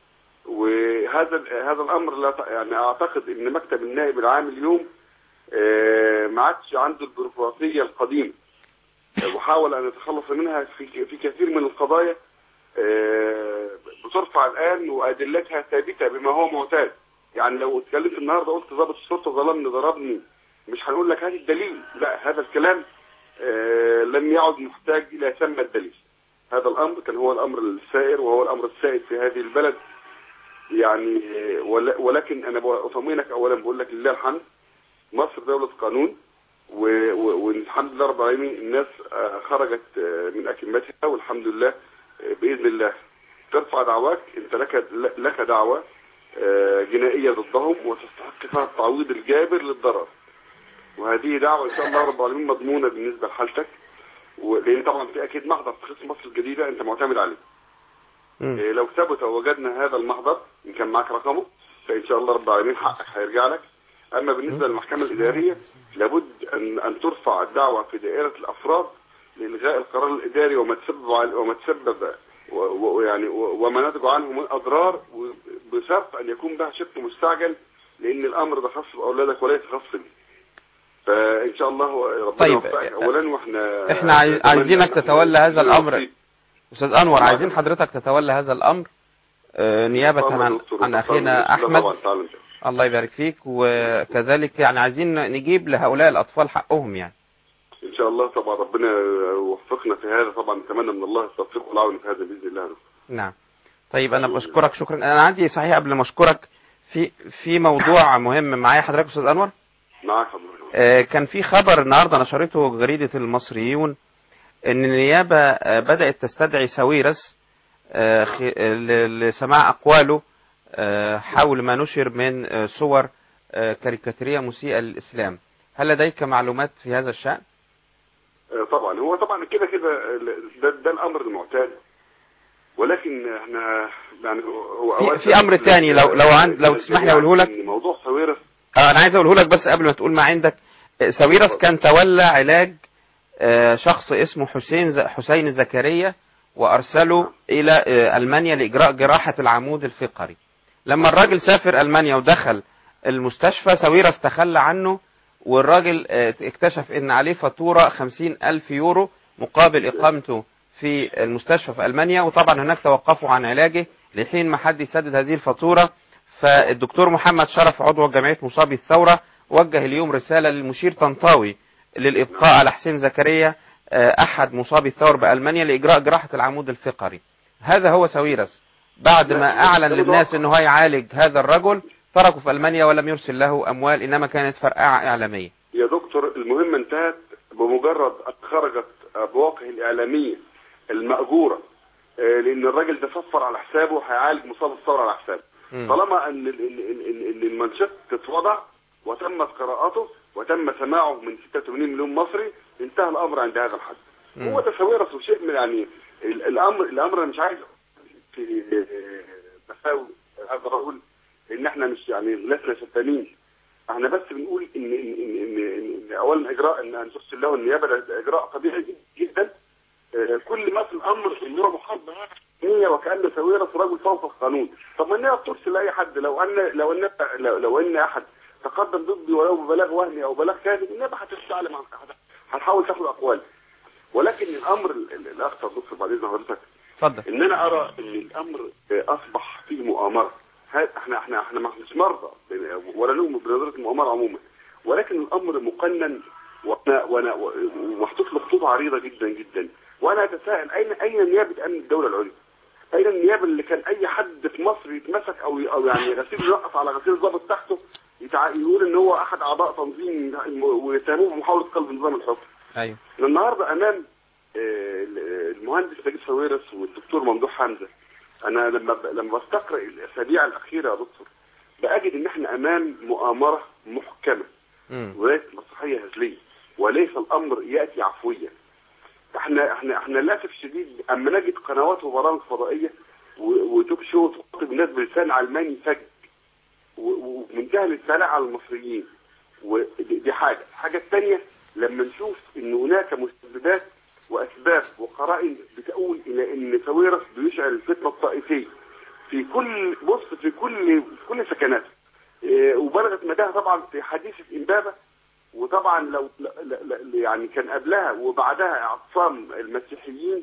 وهذا هذا الامر لا ت- يعني اعتقد ان مكتب النائب العام اليوم آه، ما عادش عنده البيروقراطيه القديمه وحاول ان يتخلص منها في في كثير من القضايا آه، بترفع الان وادلتها ثابته بما هو معتاد يعني لو اتكلمت النهارده قلت ضابط الشرطه ظلمني ضربني مش هنقول لك هات الدليل لا هذا الكلام آه، لم يعد محتاج الى ثم الدليل هذا الامر كان هو الامر السائر وهو الامر السائد في هذه البلد يعني آه، ول- ولكن انا اطمئنك اولا بقول لك لله الحمد مصر دوله قانون و- و- والحمد لله رب العالمين الناس آه، خرجت آه، من اكمتها والحمد لله آه، باذن الله ترفع دعواك انت لك لك دعوه آه، جنائيه ضدهم وتستحق فيها التعويض الجابر للضرر وهذه دعوه ان شاء الله رب العالمين مضمونه بالنسبه لحالتك ولان طبعا في اكيد محضر في قسم مصر الجديده انت معتمد عليه مم. إيه، لو ثبت ووجدنا هذا المحضر ان كان معك رقمه فان شاء الله رب العالمين حقك هيرجع لك اما بالنسبه للمحكمه الاداريه لابد ان ان ترفع الدعوه في دائره الافراد لالغاء القرار الاداري وما تسبب عل- وما تسبب و- و- ويعني و- وما نتج عنه من اضرار و- بشرط ان يكون بها شق مستعجل لان الامر ده خاص باولادك وليس خاص بي فان شاء الله ربنا طيب، يوفقك اولا واحنا إحنا عايز- نتمنى عايزينك أن تتولى هذا الأمر. نصيب. استاذ انور عايزين حضرتك تتولى هذا الامر آه، نيابه طبعاً عن دكتور، عن طبعاً. اخينا لا احمد طبعاً، تعالى إن شاء الله. الله يبارك فيك وكذلك يعني عايزين نجيب لهؤلاء الاطفال حقهم يعني ان شاء الله طبعا ربنا يوفقنا في هذا طبعا نتمنى من الله التوفيق والعون في هذا باذن الله نعم طيب انا بشكرك شكرا انا عندي صحيح قبل ما اشكرك في في موضوع مهم معايا حضرتك استاذ انور معاك حضرتك آه، كان في خبر النهارده نشرته جريده المصريون ان النيابه آه، بدات تستدعي ساويرس آه، خ- آه، ل- لسماع اقواله آه، حول ما نشر من آه، صور آه، كاريكاتيريه مسيئه للاسلام هل لديك معلومات في هذا الشان آه، طبعا هو طبعا كده كده ال- ده, ده الامر المعتاد ولكن احنا يعني هو في- أولا في أمر تاني لو- لو عند- لو تسمح لي أقوله لك. إن موضوع ساويرس آه، انا عايز اقوله لك بس قبل ما تقول ما عندك آه، ساويرس كان تولى علاج آه، شخص اسمه حسين ز- حسين زكريا وارسله الى آه، المانيا لاجراء جراحه العمود الفقري لما الراجل سافر المانيا ودخل المستشفى ساويرس تخلى عنه والراجل آه، اكتشف ان عليه فاتوره خمسين الف يورو مقابل اقامته في المستشفى في المانيا وطبعا هناك توقفوا عن علاجه لحين ما حد يسدد هذه الفاتوره فالدكتور محمد شرف عضو جمعيه مصابي الثوره وجه اليوم رساله للمشير طنطاوي للابقاء على حسين زكريا آه، احد مصابي الثور بالمانيا لاجراء جراحه العمود الفقري هذا هو ساويرس بعد ما اعلن للناس انه هيعالج هذا الرجل تركه في المانيا ولم يرسل له اموال انما كانت فرقعه اعلاميه يا دكتور المهمة انتهت بمجرد أن خرجت بواقعه الإعلامية المأجورة آه، لأن الراجل ده صفر على حسابه هيعالج مصاب الثورة على حسابه مم. طالما أن ال- ال- ال- ال- ال- المنشط اتوضع وتمت قراءته وتم سماعه من 86 مليون مصري انتهى الأمر عند هذا الحد مم. هو تصوير شيء من يعني ال- الأمر الأمر أنا مش عايز في آه، مساوي هذا الرجل ان احنا مش يعني لسنا شتانين احنا بس بنقول ان ان ان, إن, إن اولا اجراء ان ان ترسل له النيابه ده اجراء طبيعي جدا آه، كل ما في الامر ان هو محاط بهذه وكان ساويرس رجل فوق القانون طب ما النيابه بترسل لاي حد لو ان لو ان لو, لو ان احد تقدم ضدي ولو ببلاغ وهمي او بلاغ كاذب النيابه هتستعلم عن هتحاول تاخد اقوال ولكن الامر ال- ال- الاخطر دكتور بعد اذن حضرتك اتفضل ان انا ارى ان الامر آه، اصبح فيه مؤامره ها- احنا احنا احنا ما مش مرضى ولا نؤمن بنظريه المؤامره عموما ولكن الامر مقنن وانا وانا ومحطوط له خطوط عريضه جدا جدا وانا اتساءل اين اين نيابه امن الدوله العليا؟ اين النيابه اللي كان اي حد في مصر يتمسك او او يعني غسيل يوقف على غسيل ضابط تحته يتع... يقول ان هو احد اعضاء تنظيم ويتهموه بمحاوله قلب نظام الحكم ايوه أنا النهارده امام آه، المهندس نجيب ساويرس والدكتور ممدوح حمزه انا لما ب... لما بستقرا الاسابيع الاخيره يا دكتور باجد ان احنا امام مؤامره محكمه مم. وليست مسرحيه هزليه وليس الامر ياتي عفويا احنا احنا احنا للاسف الشديد اما نجد قنوات وبرامج فضائيه و- وتوك شو تخاطب الناس بلسان علماني فج و- ومنتهى الاستعلاء على المصريين ودي دي حاجه الحاجه الثانيه لما نشوف ان هناك مسببات واسباب وقرائن بتؤول الى ان ساويرس بيشعل الفتنه الطائفيه في كل بص في كل في كل سكناته إيه، وبلغت مداها طبعا في حديثه امبابه وطبعا لو ل- ل- ل- يعني كان قبلها وبعدها اعتصام المسيحيين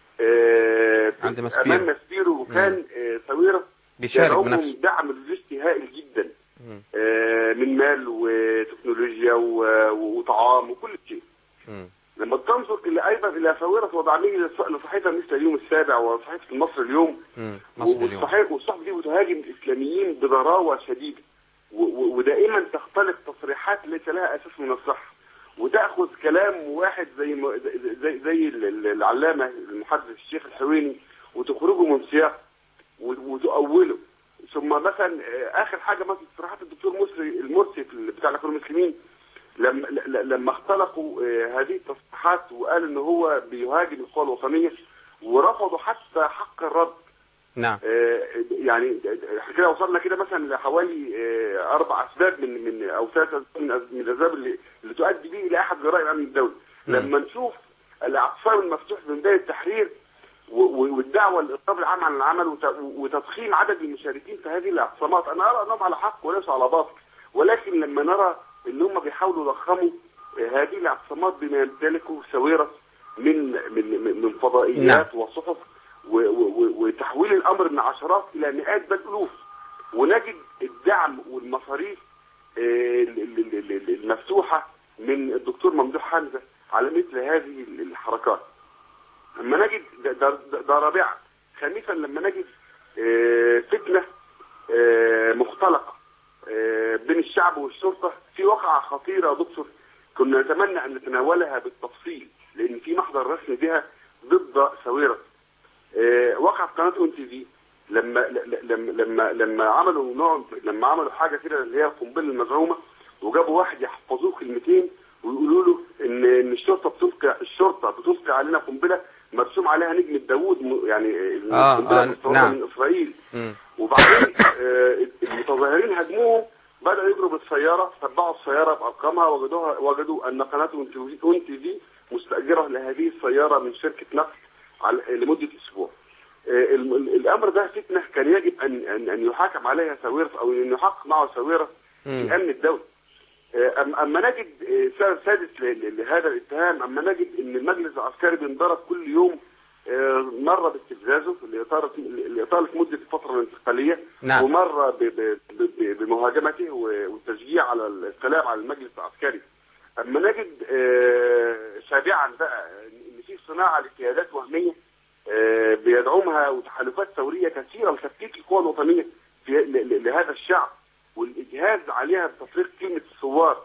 آه، عند مسبيرو. امام مسبيرو وكان آه، ساويرس بيشارك دعمهم بنفسه دعم لوجستي هائل جدا مم. آه، من مال وتكنولوجيا و- وطعام وكل شيء مم. لما تنظر الى ايضا الى فويرس ودعمه لص- لصحيفه مثل اليوم السابع وصحيفه المصري اليوم مم. مصر اليوم والصحيفه والصحف دي بتهاجم الاسلاميين بضراوه شديده و- و- ودائما تختلق تصريحات ليس لها اساس من الصحه وتاخذ كلام واحد زي ما- زي زي ال- ال- العلامه المحدث الشيخ الحويني وتخرجه من سياق و- وتؤوله ثم مثلا آه، اخر حاجه مثلا تصريحات الدكتور مسري المرسي في ال- بتاع الاخوان المسلمين لما ل- لما اختلقوا آه، هذه التصريحات وقال ان هو بيهاجم القوى الوطنيه ورفضوا حتى حق الرد نعم آه، يعني احنا كده وصلنا كده مثلا لحوالي آه، اربع اسباب من من او ثلاث أسباب من أس- من الاسباب اللي, اللي تؤدي به الى احد جرائم امن الدوله مم. لما نشوف الاعتصام المفتوح من بدايه التحرير و- و- والدعوه للاطلاق العام عن العمل وت- وتضخيم عدد المشاركين في هذه الاعتصامات انا ارى انهم على حق وليسوا على باطل ولكن لما نرى ان هم بيحاولوا يضخموا آه، هذه الاعتصامات بما يمتلكه ساويرس من من من- من فضائيات وصحف و- و- و- وتحويل الامر من عشرات الى مئات بل الوف ونجد الدعم والمصاريف آه، ال- ال- ال- ال- المفتوحه من الدكتور ممدوح حمزه على مثل هذه الحركات. لما نجد ده, ده, ده, ده رابعا خامسا لما نجد آه، فتنه آه، مختلقه آه، بين الشعب والشرطه في واقعه خطيره يا دكتور كنا نتمنى ان نتناولها بالتفصيل لان في محضر رسمي بها ضد ساويرس آه، وقعت قناه اون تي في لما ل- لما لما لما عملوا نوع لما عملوا حاجه كده اللي هي القنبله المزعومه وجابوا واحد يحفظوه كلمتين ويقولوا له ان ان الشرطه بتلقي الشرطه بتلقي علينا قنبله مرسوم عليها نجم داوود م- يعني آه، القنبله آه، مستورده نعم. من اسرائيل مم. وبعدين آه، المتظاهرين هاجموهم بدأوا يجروا بالسيارة تبعوا السيارة بأرقامها وجدوها وجدوا أن قناة أون تي في مستأجرة لهذه السيارة من شركة نقل على- لمدة أسبوع. آه، الم- ال- الأمر ده فتنة كان يجب أن أن أن يحاكم عليها ساويرس أو أن يحقق معه ساويرس مم. في أمن الدولة. آه، أم- أما نجد آه، سبب سادس ل- ل- لهذا الاتهام أما نجد أن المجلس العسكري بينضرب كل يوم آه، مرة باستفزازه لإطالة لإطالة مدة الفترة الانتقالية نعم. ومرة ب- ب- ب- بمهاجمته و- والتشجيع على الكلام على المجلس العسكري أما نجد آه، سابعا بقى إن في صناعة لقيادات وهمية آه، بيدعمها وتحالفات ثورية كثيرة لتفكيك القوى الوطنية في ل- ل- لهذا الشعب والإجهاز عليها بتفريق كلمة الثوار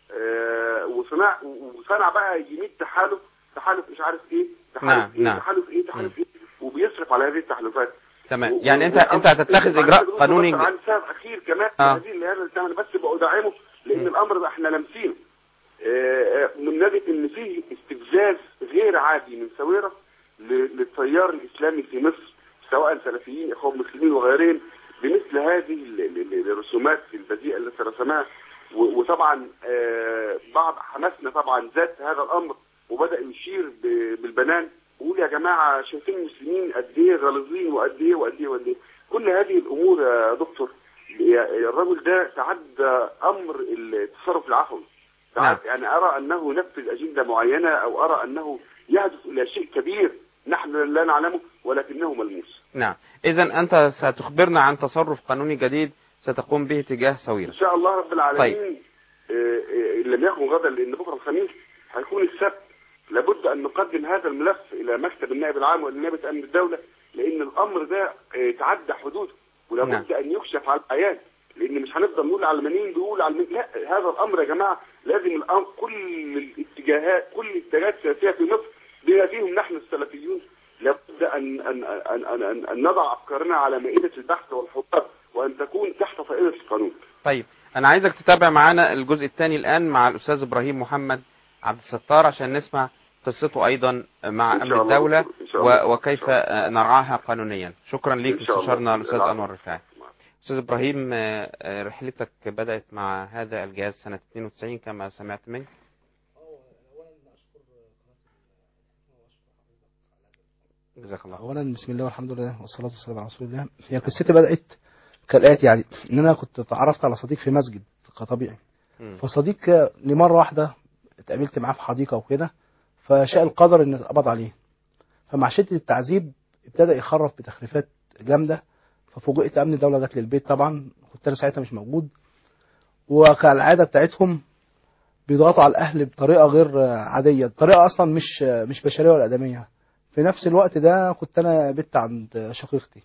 آه، وصناع وصنع بقى يميت تحالف تحالف مش عارف ايه تحالف نعم، ايه نعم. تحالف ايه تحالف ايه وبيصرف على هذه التحالفات تمام و- يعني انت و- انت هتتخذ اجراء معلش قانوني بس عن سبب اخير كمان آه. آه. هذه اللي هذا الاتهام أنا بس بدعمه لان الامر ده احنا لامسينه آه، آه، من نجد ان فيه استفزاز غير عادي من ساويرس ل- للتيار الاسلامي في مصر سواء سلفيين اخوان مسلمين وغيرهم بمثل هذه ال- ال- ال- الرسومات البذيئه التي رسمها و- وطبعا آه، بعض حماسنا طبعا ذات هذا الامر وبدا يشير ب- بالبنان ويقول يا جماعه شايفين المسلمين قد ايه غليظين وقد ايه وقد ايه وقد ايه كل هذه الامور يا دكتور يا- يا الرجل ده تعدى امر التصرف العفوي نعم. تعد يعني ارى انه ينفذ اجنده معينه او ارى انه يهدف الى شيء كبير نحن لا نعلمه ولكنه ملموس نعم اذا انت ستخبرنا عن تصرف قانوني جديد ستقوم به تجاه ان ساويرس شاء الله رب العالمين آه، آه، ان لم يكن غدا لان بكره الخميس هيكون السبت لابد ان نقدم هذا الملف الى مكتب النائب العام ولنيابه امن الدوله لان الامر ده آه، تعدى حدوده ولابد ان يكشف على العيان لان مش هنفضل نقول على المنين بيقول على المنين لا هذا الامر يا جماعه لازم الامر كل الاتجاهات كل الاتجاهات السياسيه في مصر بما فيهم نحن السلفيون لابد ان ان ان ان, أن, أن نضع افكارنا على مائده البحث والحوار وان تكون تحت طائله القانون. طيب انا عايزك تتابع معانا الجزء الثاني الان مع الاستاذ ابراهيم محمد عبد الستار عشان نسمع قصته ايضا مع إن امن شاء الله الدوله دكتور. إن شاء الله. و- وكيف إن شاء الله. آه، نرعاها قانونيا شكرا ليك إن شاء الله. مستشارنا الاستاذ العفو. انور رفاعي استاذ ابراهيم آه، آه، رحلتك بدات مع هذا الجهاز سنه 92 كما سمعت منك جزاك الله اولا بسم الله والحمد لله والصلاه والسلام على رسول الله هي قصتي بدات كالاتي يعني ان انا كنت تعرفت على صديق في مسجد كطبيعي مم. فصديق لمره واحده اتقابلت معاه في حديقه وكده فشاء القدر ان اتقبض عليه فمع شده التعذيب ابتدى يخرف بتخريفات جامده ففوجئت امن الدوله جت للبيت طبعا كنت انا ساعتها مش موجود وكالعاده بتاعتهم بيضغطوا على الاهل بطريقه غير عاديه طريقه اصلا مش مش بشريه ولا ادميه في نفس الوقت ده كنت انا بت عند شقيقتي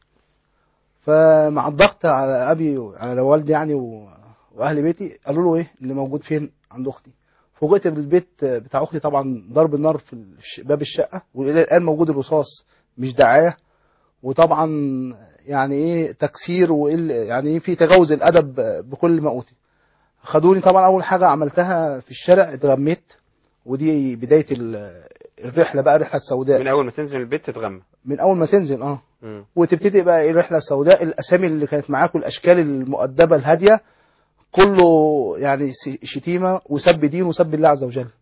فمع الضغط على ابي على والدي يعني و- واهل بيتي قالوا له ايه اللي موجود فين عند اختي فوجئت بالبيت بتاع اختي طبعا ضرب النار في الش- باب الشقه والى الان موجود الرصاص مش دعايه وطبعا يعني ايه تكسير وإل يعني ايه في تجاوز الادب بكل ما اوتي خدوني طبعا اول حاجه عملتها في الشارع اتغميت ودي بدايه ال- الرحله بقى الرحله السوداء من اول ما تنزل من البيت تتغمى من اول ما تنزل اه مم. وتبتدي بقى ايه الرحله السوداء الاسامي اللي كانت معاك والاشكال المؤدبه الهاديه كله يعني س- شتيمه وسب دين وسب الله عز وجل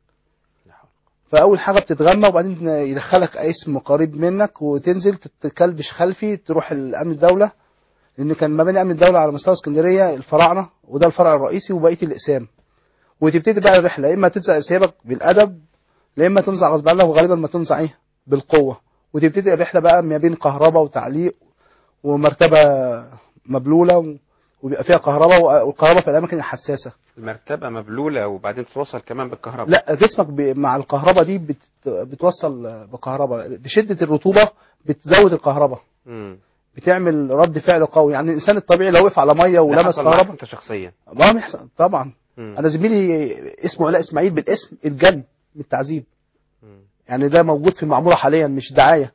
فاول حاجه بتتغمى وبعدين يدخلك اسم قريب منك وتنزل تتكلبش خلفي تروح الامن الدوله لان كان مباني امن الدوله على مستوى اسكندريه الفراعنه وده الفرع الرئيسي وبقيه الاقسام وتبتدي بقى الرحله يا اما تنزع ثيابك بالادب يا اما تنزع غصب عنك وغالبا ما تنزع ايه بالقوه وتبتدي الرحله بقى ما بين كهرباء وتعليق ومرتبه مبلوله و- وبيبقى فيها كهرباء والكهرباء في الاماكن الحساسه المرتبه مبلوله وبعدين توصل كمان بالكهرباء لا جسمك ب- مع الكهرباء دي بت... بتوصل بكهرباء بشده الرطوبه بتزود الكهرباء مم. بتعمل رد فعل قوي يعني الانسان الطبيعي لو وقف على ميه ده ولمس حصل معاك كهرباء انت شخصيا ما بيحصل طبعا مم. انا زميلي اسمه علاء اسماعيل بالاسم الجن من التعذيب مم. يعني ده موجود في المعموره حاليا مش دعايه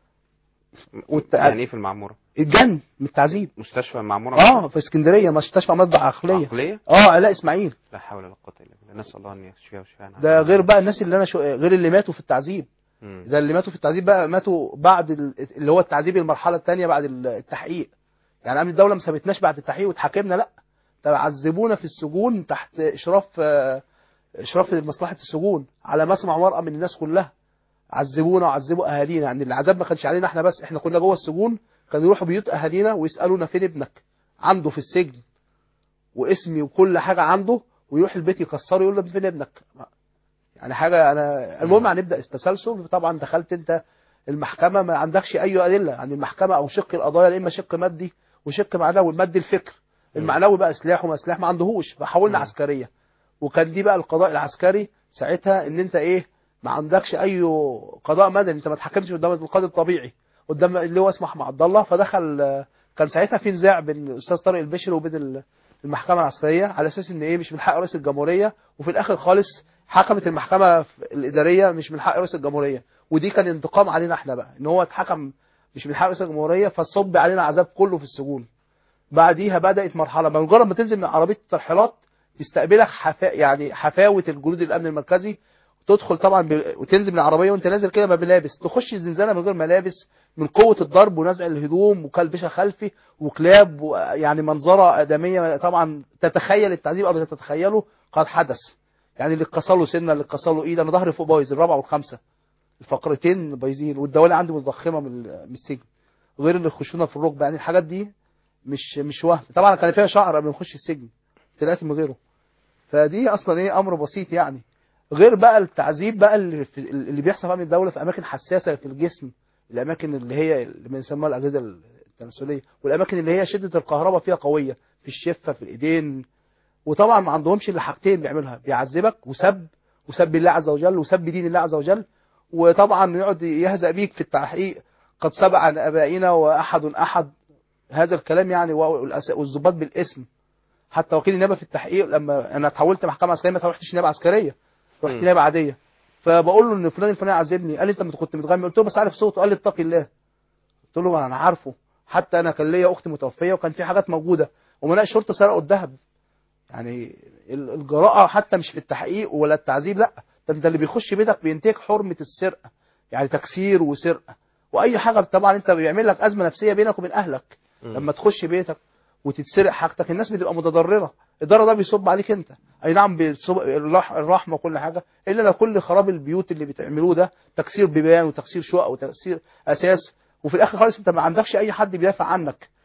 والت- يعني ايه في المعموره الجن من التعذيب مستشفى المعموره اه في اسكندريه مستشفى مطبع عقليه عقليه اه علاء اسماعيل لا حول ولا قوه الا بالله نسال الله ان يشفيها ويشفينا ده غير بقى الناس اللي انا شو... غير اللي ماتوا في التعذيب مم. ده اللي ماتوا في التعذيب بقى ماتوا بعد ال... اللي هو التعذيب المرحله الثانيه بعد ال- التحقيق يعني امن الدوله ما سابتناش بعد التحقيق واتحاكمنا لا ده عذبونا في السجون تحت اشراف آه، اشراف مصلحه السجون على مسمع مرأة من الناس كلها عذبونا وعذبوا اهالينا يعني العذاب ما كانش علينا احنا بس احنا كنا جوه السجون كانوا يروحوا بيوت اهالينا ويسالونا فين ابنك عنده في السجن واسمي وكل حاجه عنده ويروح البيت يكسره يقول له فين ابنك يعني حاجه انا المهم هنبدا التسلسل طبعا دخلت انت المحكمه ما عندكش اي ادله عن المحكمه او شق القضايا يا اما شق مادي وشق معنوي المادي الفكر المعنوي بقى سلاح وما سلاح ما عندهوش فحولنا مم. عسكريه وكان دي بقى القضاء العسكري ساعتها ان انت ايه ما عندكش اي قضاء مدني انت ما تحكمش قدام القاضي الطبيعي قدام اللي هو اسمه احمد عبد الله فدخل آه، كان ساعتها في نزاع بين الاستاذ طارق البشري وبين ال- المحكمه العسكريه على اساس ان ايه مش من حق رئيس الجمهوريه وفي الاخر خالص حكمت المحكمه الاداريه مش من حق رئيس الجمهوريه ودي كان انتقام علينا احنا بقى ان هو اتحكم مش من حق رئيس الجمهوريه فصب علينا عذاب كله في السجون بعديها بدات مرحله مجرد ما تنزل من عربيه الترحيلات تستقبلك حفا يعني حفاوه الجنود الامن المركزي تدخل طبعا ب... وتنزل من العربيه وانت نازل كده ما بلابس تخش الزنزانه من غير ملابس من قوه الضرب ونزع الهدوم وكلبشه خلفي وكلاب ويعني منظره ادميه طبعا تتخيل التعذيب قبل ما تتخيله قد حدث يعني اللي اتكسر له سنه اللي اتكسر له ايد انا ظهري فوق بايظ الرابعه والخامسه الفقرتين بايظين والدوالي عندي متضخمه من ال- من السجن غير اللي يخشونا في الركبه يعني الحاجات دي مش مش وهم طبعا كان فيها شعر قبل ما نخش السجن طلعت من غيره فدي اصلا ايه امر بسيط يعني غير بقى التعذيب بقى اللي, في اللي بيحصل في امن الدوله في اماكن حساسه في الجسم الاماكن اللي هي اللي بنسميها الاجهزه التناسليه والاماكن اللي هي شده الكهرباء فيها قويه في الشفه في الايدين وطبعا ما عندهمش الا حاجتين بيعملها بيعذبك وسب وسب الله عز وجل وسب دين الله عز وجل وطبعا يقعد يهزأ بيك في التحقيق قد سبق عن ابائنا واحد احد هذا الكلام يعني والأس- والضباط بالاسم حتى وكيل النيابه في التحقيق لما انا اتحولت محكمه عسكريه ما اتحولتش نيابه عسكريه رحت مم. نيابه عاديه فبقول له ان فلان الفلاني عذبني قال لي انت كنت متغمي قلت له بس عارف صوته قال لي اتقي الله قلت له انا عارفه حتى انا كان ليا اختي متوفيه وكان في حاجات موجوده ومناء الشرطه سرقوا الذهب يعني ال- الجراءه حتى مش في التحقيق ولا التعذيب لا ده انت اللي بيخش بيتك بينتهك حرمه السرقه يعني تكسير وسرقه واي حاجه طبعا انت بيعمل لك ازمه نفسيه بينك وبين اهلك مم. لما تخش بيتك وتتسرق حاجتك الناس بتبقى متضرره الضرر ده بيصب عليك انت اي نعم بيصب الرح- الرحمه وكل حاجه الا لو كل خراب البيوت اللي بتعملوه ده تكسير بيبان وتكسير شقق وتكسير اساس وفي الاخر خالص انت ما عندكش اي حد بيدافع عنك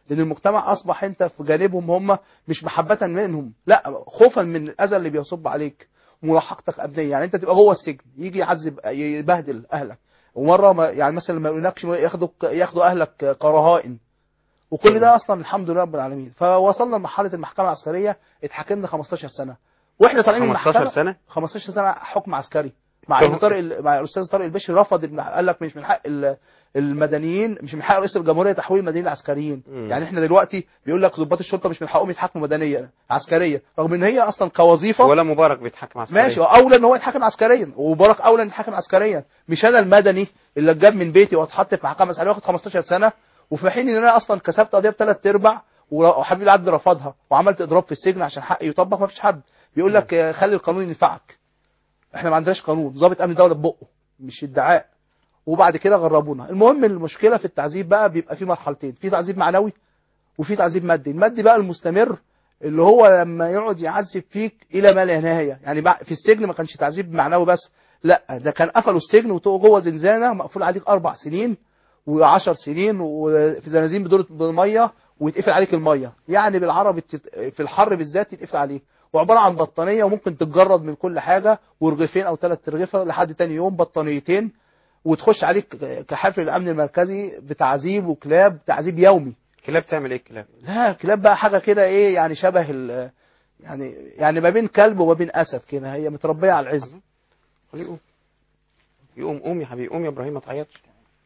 لان المجتمع اصبح انت في جانبهم هم مش محبه منهم لا خوفا من الاذى اللي بيصب عليك وملاحقتك ابنيه يعني انت تبقى جوه السجن يجي يعذب يبهدل اهلك ومره ما يعني مثلا ما يقولكش ياخدوا ياخدوا اهلك كرهائن وكل ده اصلا الحمد لله رب العالمين فوصلنا لمرحله المحكمه العسكريه اتحكمنا 15 سنه واحنا طالعين من 15 المحكمه سنة 15 سنه حكم عسكري مع تهم- ان طارق ال- مع الاستاذ طارق البشري رفض ابن- قال لك مش من حق ال- المدنيين مش من حق رئيس الجمهوريه تحويل المدنيين العسكريين مم. يعني احنا دلوقتي بيقول لك ضباط الشرطه مش من حقهم يتحكموا مدنيا عسكريه رغم ان هي اصلا كوظيفه ولا مبارك بيتحكم عسكريا ماشي اولى ان هو يتحكم عسكريا ومبارك اولى ان يتحكم عسكريا مش انا المدني اللي اتجاب من بيتي واتحط في محكمه عسكريه واخد 15 سنه وفي حين ان انا اصلا كسبت قضيه بثلاث ارباع وحبيب العدل رفضها وعملت اضراب في السجن عشان حقي يطبق ما فيش حد بيقول لك آه، خلي القانون ينفعك احنا ما عندناش قانون ضابط امن دوله ببقه مش ادعاء وبعد كده غربونا المهم المشكله في التعذيب بقى بيبقى في مرحلتين في تعذيب معنوي وفي تعذيب مادي المادي بقى المستمر اللي هو لما يقعد يعذب فيك الى ما لا نهايه يعني بقى في السجن ما كانش تعذيب معنوي بس لا ده كان قفلوا السجن وتبقى جوه زنزانه مقفول عليك اربع سنين و10 سنين وفي زنازين بدورة بالميه ويتقفل عليك الميه يعني بالعربي التت- في الحر بالذات يتقفل عليك وعباره عن بطانيه وممكن تتجرد من كل حاجه ورغيفين او ثلاث رغيفه لحد تاني يوم بطانيتين وتخش عليك كحافل الامن المركزي بتعذيب وكلاب تعذيب يومي كلاب تعمل ايه الكلاب لا كلاب بقى حاجه كده ايه يعني شبه ال يعني يعني ما بين كلب وما بين اسد كده هي متربيه على العز خليه يقوم يقوم قوم يا حبيبي قوم يا ابراهيم ما تعيطش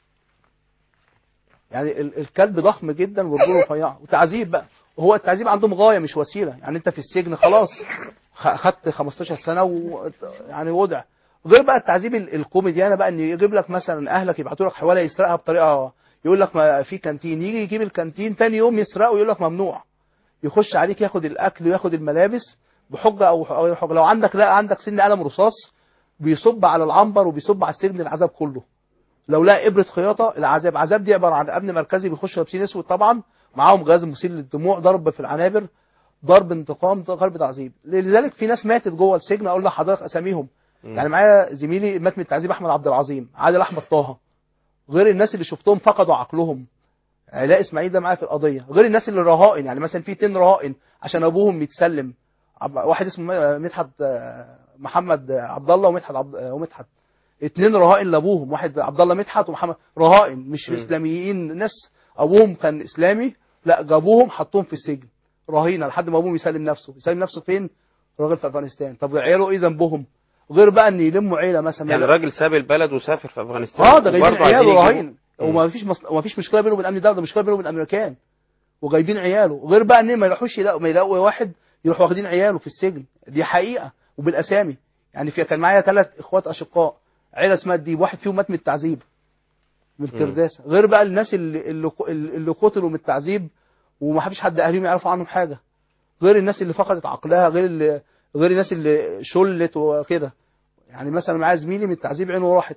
يعني ال- الكلب ضخم جدا ورجوله رفيعه وتعذيب بقى وهو التعذيب عندهم غايه مش وسيله يعني انت في السجن خلاص خ- خدت 15 سنه و يعني وضع غير بقى التعذيب ال- الكوميديانه بقى ان يجيب لك مثلا اهلك يبعتوا لك حواله يسرقها بطريقه يقول لك ما في كانتين يجي يجيب الكانتين تاني يوم يسرقه يقول لك ممنوع يخش عليك ياخد الاكل وياخد الملابس بحجه او او حجه لو عندك لا عندك سن قلم رصاص بيصب على العنبر وبيصب على السجن العذاب كله لو لقى ابره خياطه العذاب عذاب دي عباره عن امن مركزي بيخش لابسين اسود طبعا معاهم غاز مسيل للدموع ضرب في العنابر ضرب انتقام ضرب تعذيب لذلك في ناس ماتت جوه السجن اقول لحضرتك اساميهم مم. يعني معايا زميلي مات من التعذيب احمد عبد العظيم عادل احمد طه غير الناس اللي شفتهم فقدوا عقلهم علاء اسماعيل ده معايا في القضيه غير الناس اللي رهائن يعني مثلا في اتنين رهائن عشان ابوهم يتسلم عب- واحد اسمه مدحت آه، محمد آه، عبد الله ومدحت عبد آه، ومدحت اتنين رهائن لابوهم واحد عبد الله مدحت ومحمد رهائن مش مم. اسلاميين ناس ابوهم كان اسلامي لا جابوهم حطوهم في السجن رهينه لحد ما ابوهم يسلم نفسه يسلم نفسه فين راجل في افغانستان طب عياله ايه ذنبهم غير بقى ان يلموا عيله مثلا يعني راجل ساب البلد وسافر في افغانستان اه ده جايبين وبرضه عايزين عياله يجيبوا- رهين وما فيش مصل... وما فيش مشكله بينه وبين امن الدوله ده مشكله بينه وبين الامريكان وجايبين عياله غير بقى ان ما يروحوش يلاقوا ما يلاقوا واحد يروحوا واخدين عياله في السجن دي حقيقه وبالاسامي يعني في كان معايا ثلاث اخوات اشقاء عيله اسمها الديب واحد فيهم مات من التعذيب من الكرداسه غير بقى الناس اللي اللي, اللي قتلوا من التعذيب وما فيش حد اهليهم يعرفوا عنهم حاجه غير الناس اللي فقدت عقلها غير اللي غير الناس اللي شلت وكده يعني مثلا معايا زميلي من التعذيب عينه راحت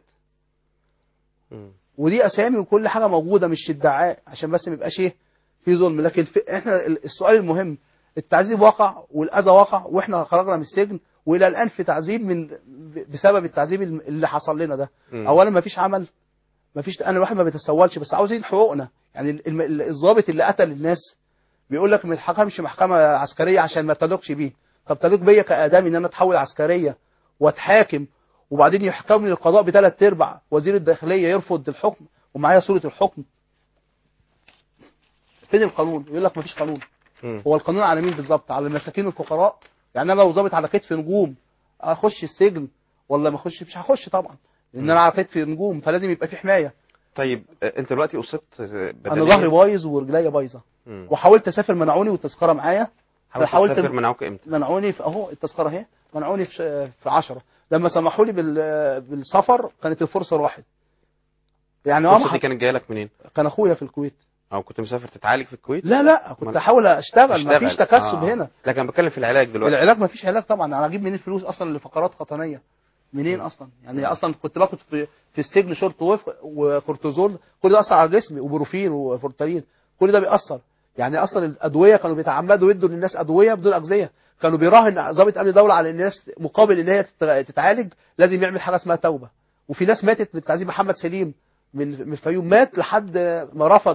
مم. ودي اسامي وكل حاجه موجوده مش ادعاء عشان بس ما يبقاش ايه في ظلم لكن في احنا ال- السؤال المهم التعذيب وقع والاذى وقع واحنا خرجنا من السجن والى الان في تعذيب من ب- بسبب التعذيب الم- اللي حصل لنا ده مم. اولا ما فيش عمل ما فيش انا الواحد ما بيتسولش بس عاوزين حقوقنا يعني ال- الم- ال- الضابط اللي قتل الناس بيقول لك ما يتحكمش محكمه عسكريه عشان ما تليقش بيه طب تليق بيا كادمي ان انا اتحول عسكريه واتحاكم وبعدين يحكمني القضاء بثلاث ارباع وزير الداخليه يرفض الحكم ومعايا صوره الحكم فين القانون يقول لك ما فيش قانون مم. هو القانون على مين بالظبط على المساكين والفقراء يعني انا لو ظابط على كتف نجوم اخش السجن ولا ما اخش مش هخش طبعا لان انا على كتف نجوم فلازم يبقى في حمايه طيب آه، انت دلوقتي اصبت آه، انا بدنيا ظهري بايظ ورجليا بايظه مم. وحاولت اسافر منعوني والتذكره معايا حاولت فحاولت تسافر منعوك امتى منعوني في اهو التذكره اهي منعوني في في 10 لما سمحوا لي بال- بالسفر كانت الفرصه راحت يعني الفرصه اه دي كانت جايه لك منين كان اخويا في الكويت او كنت مسافر تتعالج في الكويت لا لا كنت أمال- احاول اشتغل ما تشتغل. فيش تكسب آه. هنا لكن انا بتكلم في العلاج دلوقتي العلاج ما فيش علاج طبعا انا هجيب منين فلوس اصلا لفقرات قطنيه منين اصلا يعني اصلا كنت باخد في في السجن شورت وف- وكورتيزول كل ده اثر على جسمي وبروفين وفورتالين كل ده بيأثر يعني اصلا الادويه كانوا بيتعمدوا يدوا للناس ادويه بدون اغذيه كانوا بيراهن ضابط امن دوله على الناس مقابل ان هي تت- تتعالج لازم يعمل حاجه اسمها توبه وفي ناس ماتت من تعذيب محمد سليم من من الفيوم مات لحد ما رفض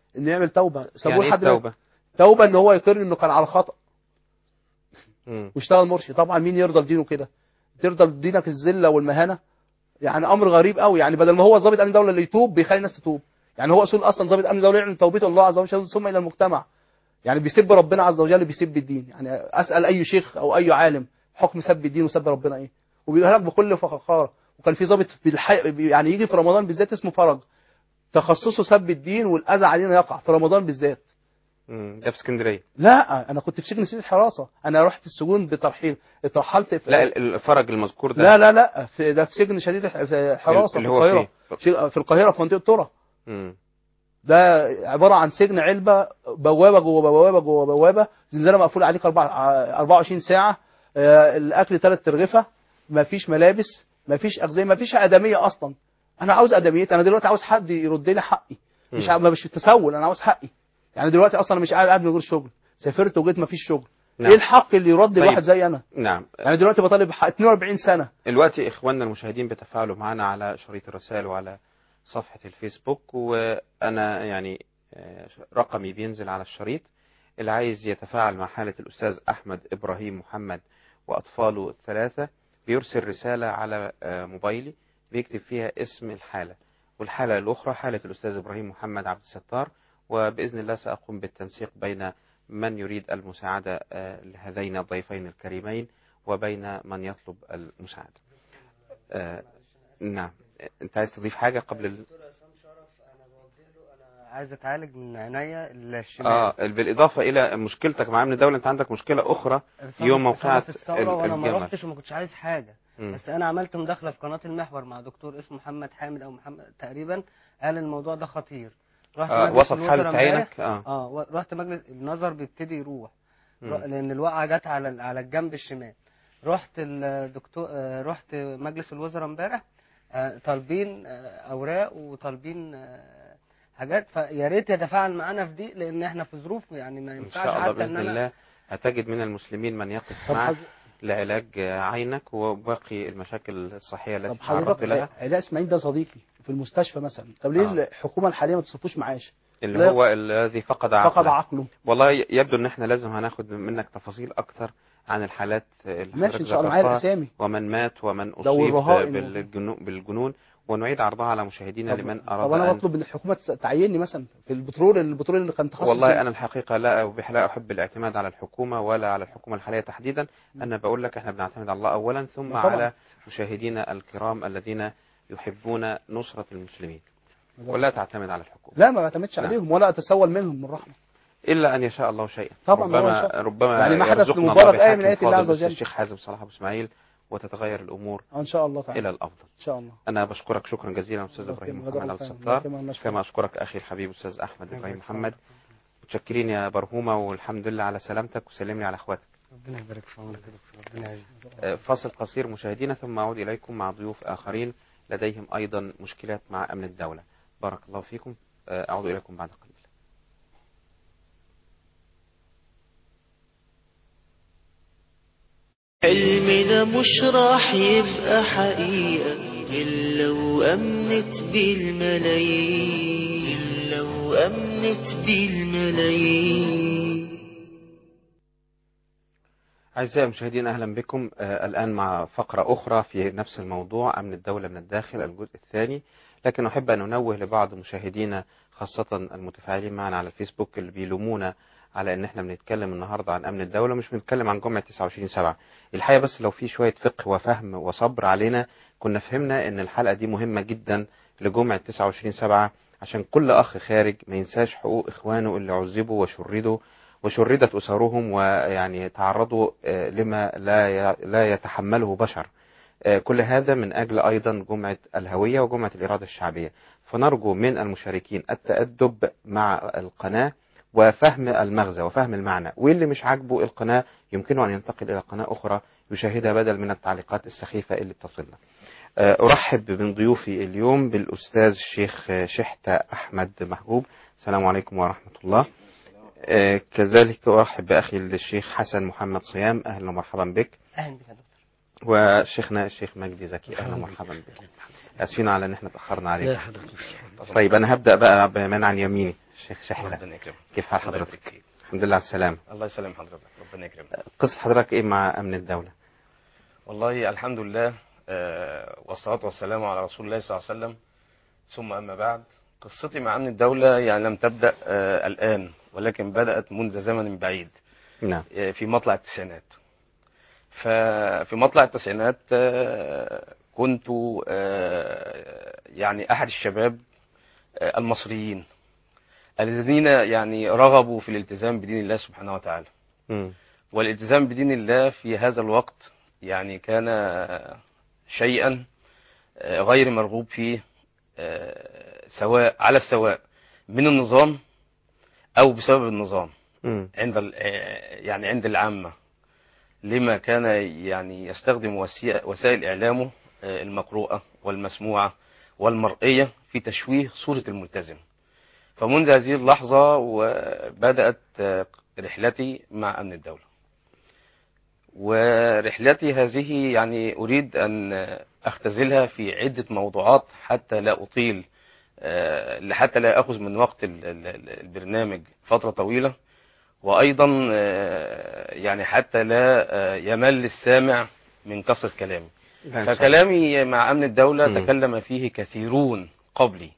انه يعمل توبه سابوه يعني ايه لحد دلوقتي. التوبه توبه ان هو يقر انه كان على خطا مم. واشتغل مرشد طبعا مين يرضى لدينه كده ترضى لدينك الذله والمهانه يعني امر غريب قوي يعني بدل ما هو ضابط امن دوله اللي يتوب بيخلي الناس تتوب يعني هو اصول اصلا ضابط امن دوله يعلن توبته الله عز وجل ثم الى المجتمع يعني بيسب ربنا عز وجل بيسب الدين يعني اسال اي شيخ او اي عالم حكم سب الدين وسب ربنا ايه وبيقولها لك بكل فخاره وكان في ضابط بالحي... يعني يجي في رمضان بالذات اسمه فرج تخصصه سب الدين والاذى علينا يقع في رمضان بالذات مم. ده في اسكندريه لا انا كنت في سجن سيد الحراسه انا رحت السجون بترحيل اترحلت في لا ال- الفرج المذكور ده لا لا لا في ده في سجن شديد الح- في حراسه اللي في هو القاهره فيه. في- في القاهره في منطقه ترى مم. ده عباره عن سجن علبه بوابه جوه بوابه جوه بوابه زنزانه مقفول عليك أربع- 24 ساعه آه، الاكل ثلاث ترغفه ما فيش ملابس ما فيش اغذيه ما فيش ادميه اصلا انا عاوز ادميتي انا دلوقتي عاوز حد يرد لي حقي مش مم. ع- مش تسول انا عاوز حقي يعني دلوقتي اصلا أنا مش قاعد قاعد من غير شغل سافرت وجيت ما فيش شغل نعم. ايه الحق اللي يرد طيب. لواحد زي انا نعم يعني دلوقتي بطالب حق 42 سنه دلوقتي اخواننا المشاهدين بيتفاعلوا معنا على شريط الرسائل وعلى صفحة الفيسبوك وانا يعني آه، رقمي بينزل على الشريط اللي عايز يتفاعل مع حالة الاستاذ احمد ابراهيم محمد واطفاله الثلاثة بيرسل رسالة على آه، موبايلي بيكتب فيها اسم الحالة والحالة الاخرى حالة الاستاذ ابراهيم محمد عبد الستار وباذن الله ساقوم بالتنسيق بين من يريد المساعدة آه، لهذين الضيفين الكريمين وبين من يطلب المساعدة آه نعم انت عايز تضيف حاجة قبل ال... عايز اتعالج من عينيا الشمال اه بالاضافة الى مشكلتك مع امن الدولة انت عندك مشكلة اخرى إصابة- يوم موقعة إصابة الثورة وانا ما الجمل. رحتش وما كنتش عايز حاجه مم. بس انا عملت مداخله في قناه المحور مع دكتور اسمه محمد حامد او محمد تقريبا قال الموضوع ده خطير رحت آه مجلس وصف الوزراء حالة امبارح. عينك اه اه و- رحت مجلس النظر بيبتدي يروح مم. ر- لان الوقعه جت على على الجنب الشمال رحت الدكتور آه، رحت مجلس الوزراء امبارح آه، طالبين آه، اوراق وطالبين آه، حاجات فيا ريت يتفاعل معانا في دي لان احنا في ظروف يعني ما ان ينفعش شاء الله حتى بإذن ان انا الله هتجد من المسلمين من يقف طب معك حض- لعلاج عينك وباقي المشاكل الصحية طب التي تعرضت حضرتك لها علاء اسماعيل ده صديقي في المستشفى مثلا طب ليه آه. الحكومه الحاليه ما تصرفوش معاش اللي لا. هو الذي فقد عقله فقد عقله والله يبدو ان احنا لازم هناخد منك تفاصيل اكتر عن الحالات اللي ماشي حضرتك ان شاء الله معايا ذكرتها الاسامي ومن مات ومن لو أصيب الرهائن بالجنون, بالجنون ونعيد عرضها على مشاهدينا طب, لمن طب أراد انا أن بطلب من الحكومه تس- تعيني مثلا في البترول البترول اللي كان تخصص والله أنا الحقيقة لا لا أحب الاعتماد على الحكومة ولا على الحكومة الحالية تحديدا أنا بقول لك إحنا بنعتمد على الله أولا ثم طبعا. على مشاهدينا الكرام الذين يحبون نصرة المسلمين ولا تعتمد على الحكومة لا ما بعتمدش نعم. عليهم ولا اتسول منهم من رحمه إلا أن يشاء الله شيئا طبعا هو ربما يشاء. ربما يعني ما حدث يرزقنا لمبارك الله آية من بحاكم آيات الله فاضل عز مثل وجل. الشيخ حازم صلاح أبو إسماعيل وتتغير الأمور ان شاء الله تعالى إلى الأفضل ان شاء الله أنا بشكرك شكرا جزيلا أستاذ الله إبراهيم يكرمك، محمد جزاك عبد الله الستار خير. كما نشكر. كما أشكرك أخي الحبيب أستاذ أحمد إبراهيم محمد متشكرين يا برهومة والحمد لله على سلامتك وسلم لي على أخواتك ربنا يبارك في عمرك يا دكتور ربنا يعزك آه، فاصل قصير مشاهدينا ثم أعود إليكم مع ضيوف آخرين لديهم أيضا مشكلات مع أمن الدولة بارك الله فيكم آه، أعود إليكم بعد قليل حلمنا مش راح يبقى حقيقة إلا وأمنت بالملايين إلا وأمنت بالملايين أعزائي المشاهدين أهلا بكم آه، الآن مع فقرة أخرى في نفس الموضوع أمن الدولة من الداخل الجزء الثاني لكن أحب أن أنوه لبعض مشاهدينا خاصة المتفاعلين معنا على الفيسبوك اللي بيلومونا على ان احنا بنتكلم النهارده عن امن الدوله مش بنتكلم عن جمعه 29 7 الحقيقه بس لو في شويه فقه وفهم وصبر علينا كنا فهمنا ان الحلقه دي مهمه جدا لجمعه 29 7 عشان كل اخ خارج ما ينساش حقوق اخوانه اللي عذبوا وشردوا وشردت اسرهم ويعني تعرضوا آه، لما لا ي- لا يتحمله بشر آه، كل هذا من أجل أيضا جمعة الهوية وجمعة الإرادة الشعبية فنرجو من المشاركين التأدب مع القناة وفهم المغزى وفهم المعنى واللي مش عاجبه القناة يمكنه أن ينتقل إلى قناة أخرى يشاهدها بدل من التعليقات السخيفة اللي بتصلنا آه، أرحب من ضيوفي اليوم بالأستاذ الشيخ آه، شحتة أحمد محجوب السلام عليكم ورحمة الله آه، كذلك أرحب بأخي الشيخ حسن محمد صيام أهلا ومرحبا بك اهلا بك يا دكتور وشيخنا الشيخ مجدي زكي اهلا ومرحبا بك اسفين على ان احنا اتاخرنا عليك طيب انا هبدا بقى بمن عن يميني الشيخ شحلة ربنا يكرمك كيف حال الله حضرتك؟ يبارك فيك. الحمد لله على السلامة الله يسلم حضرتك ربنا يكرمك قصة حضرتك إيه مع أمن الدولة؟ والله الحمد لله آه، والصلاة والسلام على رسول الله صلى الله عليه وسلم ثم أما بعد قصتي مع أمن الدولة يعني لم تبدأ آه، الآن ولكن بدأت منذ زمن بعيد نعم آه، في مطلع التسعينات ففي مطلع التسعينات آه، كنت آه، يعني أحد الشباب آه، المصريين الذين يعني رغبوا في الالتزام بدين الله سبحانه وتعالى مم. والالتزام بدين الله في هذا الوقت يعني كان شيئا غير مرغوب فيه سواء على السواء من النظام او بسبب النظام مم. عند ال- يعني عند العامة لما كان يعني يستخدم وسي- وسائل إعلامه المقروءة والمسموعة والمرئية في تشويه صورة الملتزم فمنذ هذه اللحظة وبدأت رحلتي مع أمن الدولة ورحلتي هذه يعني أريد أن أختزلها في عدة موضوعات حتى لا أطيل آه، حتى لا أخذ من وقت ال- ال- البرنامج فترة طويلة وأيضا آه، يعني حتى لا آه، يمل السامع من كثرة كلامي لا، إن شاء الله. فكلامي مع أمن الدولة مم. تكلم فيه كثيرون قبلي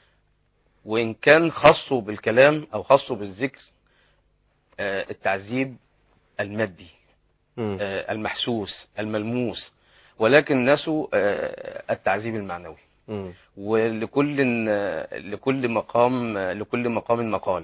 وإن كان خصوا بالكلام أو خصوا بالذكر آه، التعذيب المادي مم. آه، المحسوس الملموس ولكن نسوا آه، التعذيب المعنوي مم. ولكل لكل مقام لكل مقام مقال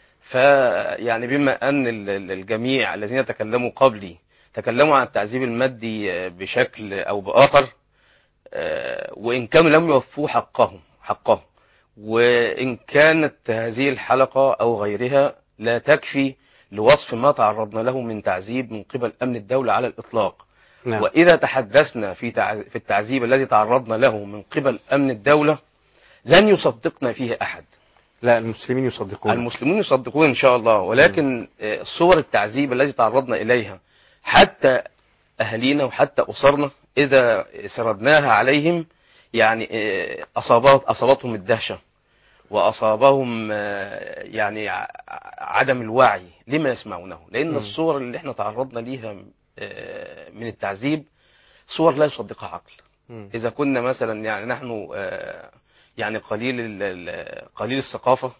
فيعني بما ان ال- ال- الجميع الذين تكلموا قبلي تكلموا عن التعذيب المادي آه، بشكل او باخر آه، وان كانوا لم يوفوا حقهم حقهم وان كانت هذه الحلقه او غيرها لا تكفي لوصف ما تعرضنا له من تعذيب من قبل امن الدوله على الاطلاق نعم. وإذا تحدثنا في تعز- في التعذيب الذي تعرضنا له من قبل أمن الدولة لن يصدقنا فيه أحد لا المسلمين يصدقون المسلمون يصدقون إن شاء الله ولكن آه، صور التعذيب التي تعرضنا إليها حتى أهلينا وحتى أسرنا إذا سردناها عليهم يعني آه، أصابت أصابتهم الدهشة وأصابهم آه، يعني ع- عدم الوعي لما يسمعونه لأن مم. الصور اللي احنا تعرضنا ليها آه، من التعذيب صور لا يصدقها عقل مم. إذا كنا مثلا يعني نحن آه، يعني قليل ال- ال- قليل الثقافة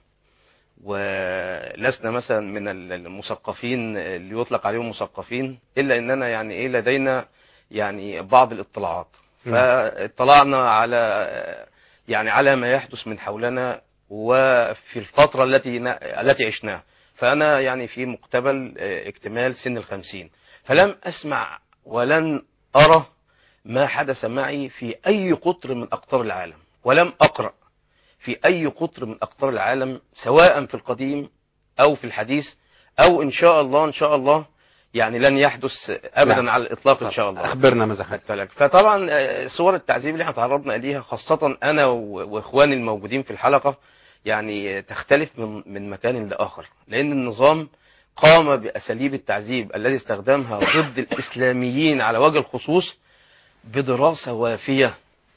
ولسنا مثلا من ال- المثقفين اللي يطلق عليهم مثقفين إلا إننا يعني إيه لدينا يعني بعض الاطلاعات نعم. فاطلعنا على يعني على ما يحدث من حولنا وفي الفترة التي ن- التي عشناها فأنا يعني في مقتبل آه، اكتمال سن الخمسين فلم أسمع ولن أرى ما حدث معي في أي قطر من أقطار العالم ولم أقرأ في أي قطر من أقطار العالم سواء في القديم أو في الحديث أو إن شاء الله إن شاء الله يعني لن يحدث أبدا نعم. على الإطلاق إن شاء الله أخبرنا ماذا حدث حتى لك فطبعا آه، صور التعذيب اللي احنا تعرضنا اليها خاصة انا و- واخواني الموجودين في الحلقة يعني آه، تختلف من من مكان لاخر لان النظام قام باساليب التعذيب الذي استخدمها ضد الاسلاميين على وجه الخصوص بدراسة وافية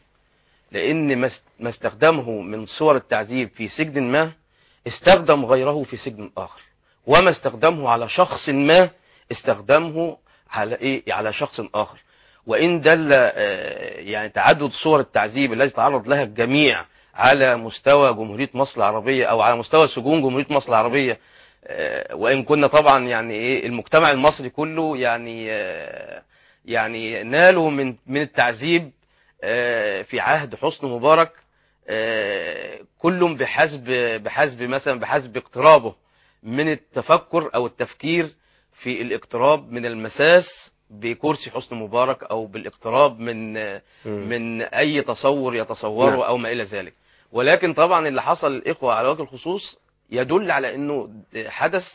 لان ما است- ما استخدمه من صور التعذيب في سجن ما استخدم غيره في سجن اخر وما استخدمه على شخص ما استخدمه على ايه على شخص اخر وان دل آه، يعني تعدد صور التعذيب التي تعرض لها الجميع على مستوى جمهوريه مصر العربيه او على مستوى سجون جمهوريه مصر العربيه آه، وان كنا طبعا يعني ايه المجتمع المصري كله يعني آه، يعني نالوا من من التعذيب آه، في عهد حسني مبارك آه، كل بحسب بحسب مثلا بحسب اقترابه من التفكر او التفكير في الاقتراب من المساس بكرسي حسني مبارك او بالاقتراب من من اي تصور يتصوره نعم. او ما الى ذلك ولكن طبعا اللي حصل الاخوه على وجه الخصوص يدل على انه حدث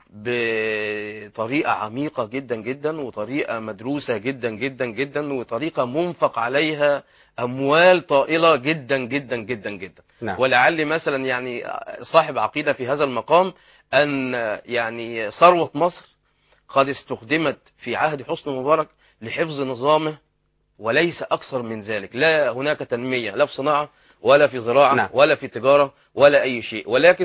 بطريقه عميقه جدا جدا وطريقه مدروسه جدا جدا جدا وطريقه منفق عليها اموال طائله جدا جدا جدا جدا نعم. ولعل مثلا يعني صاحب عقيده في هذا المقام ان يعني ثروه مصر قد استخدمت في عهد حسني مبارك لحفظ نظامه وليس أكثر من ذلك لا هناك تنمية لا في صناعة ولا في زراعة نعم. ولا في تجارة ولا أي شيء ولكن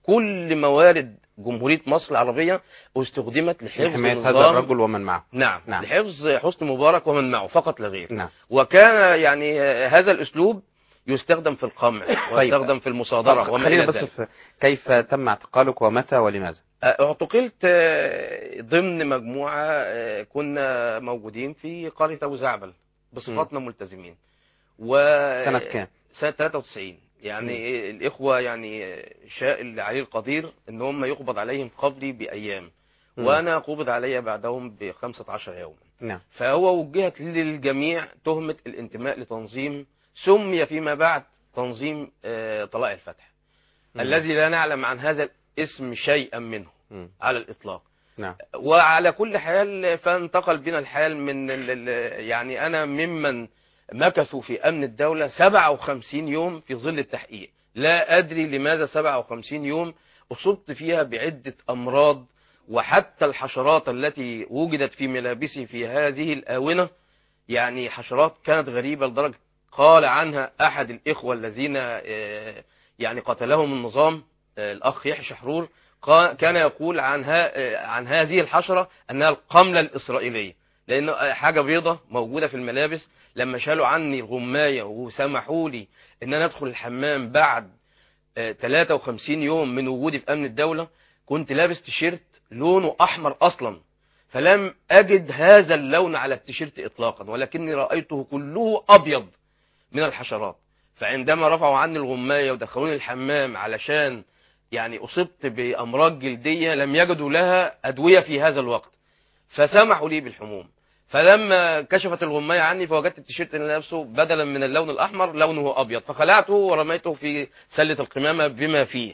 كل موارد جمهورية مصر العربية استخدمت لحفظ لحماية هذا نظام الرجل ومن معه نعم, نعم. نعم لحفظ حسني مبارك ومن معه فقط لا غير نعم وكان يعني هذا الأسلوب يستخدم في القمع ويستخدم في المصادرة طب وما خلينا إلى بس ذلك في كيف تم اعتقالك ومتى ولماذا اعتقلت آه، ضمن مجموعة آه، كنا موجودين في قرية أبو زعبل بصفتنا ملتزمين و سنة كام سنة 93 يعني إيه الإخوة يعني شاء العلي القدير إن هم يقبض عليهم قبلي بأيام مم. وأنا قبض علي بعدهم ب 15 يوما نعم فهو وجهت للجميع تهمة الانتماء لتنظيم سمي فيما بعد تنظيم آه، طلائع الفتح مم. الذي لا نعلم عن هذا الاسم شيئا منه مم. على الإطلاق نعم وعلى كل حال فانتقل بنا الحال من ال- ال- يعني أنا ممن مكثوا في أمن الدولة 57 يوم في ظل التحقيق لا أدري لماذا 57 يوم أصبت فيها بعدة أمراض وحتى الحشرات التي وجدت في ملابسي في هذه الآونة يعني حشرات كانت غريبة لدرجة قال عنها أحد الإخوة الذين آه، يعني قتلهم النظام آه، الأخ يحيى شحرور قا- كان يقول عن, ها آه، عن هذه الحشرة أنها القملة الإسرائيلية لأنه آه، حاجة بيضة موجودة في الملابس لما شالوا عني الغماية وسمحوا لي أن أنا أدخل الحمام بعد آه، 53 يوم من وجودي في أمن الدولة كنت لابس تيشيرت لونه أحمر أصلا فلم أجد هذا اللون على التيشيرت إطلاقا ولكني رأيته كله أبيض من الحشرات فعندما رفعوا عني الغماية ودخلوني الحمام علشان يعني أصبت بأمراض جلدية لم يجدوا لها أدوية في هذا الوقت فسمحوا لي بالحموم فلما كشفت الغماية عني فوجدت التيشيرت اللي لابسه بدلا من اللون الأحمر لونه أبيض فخلعته ورميته في سلة القمامة بما فيه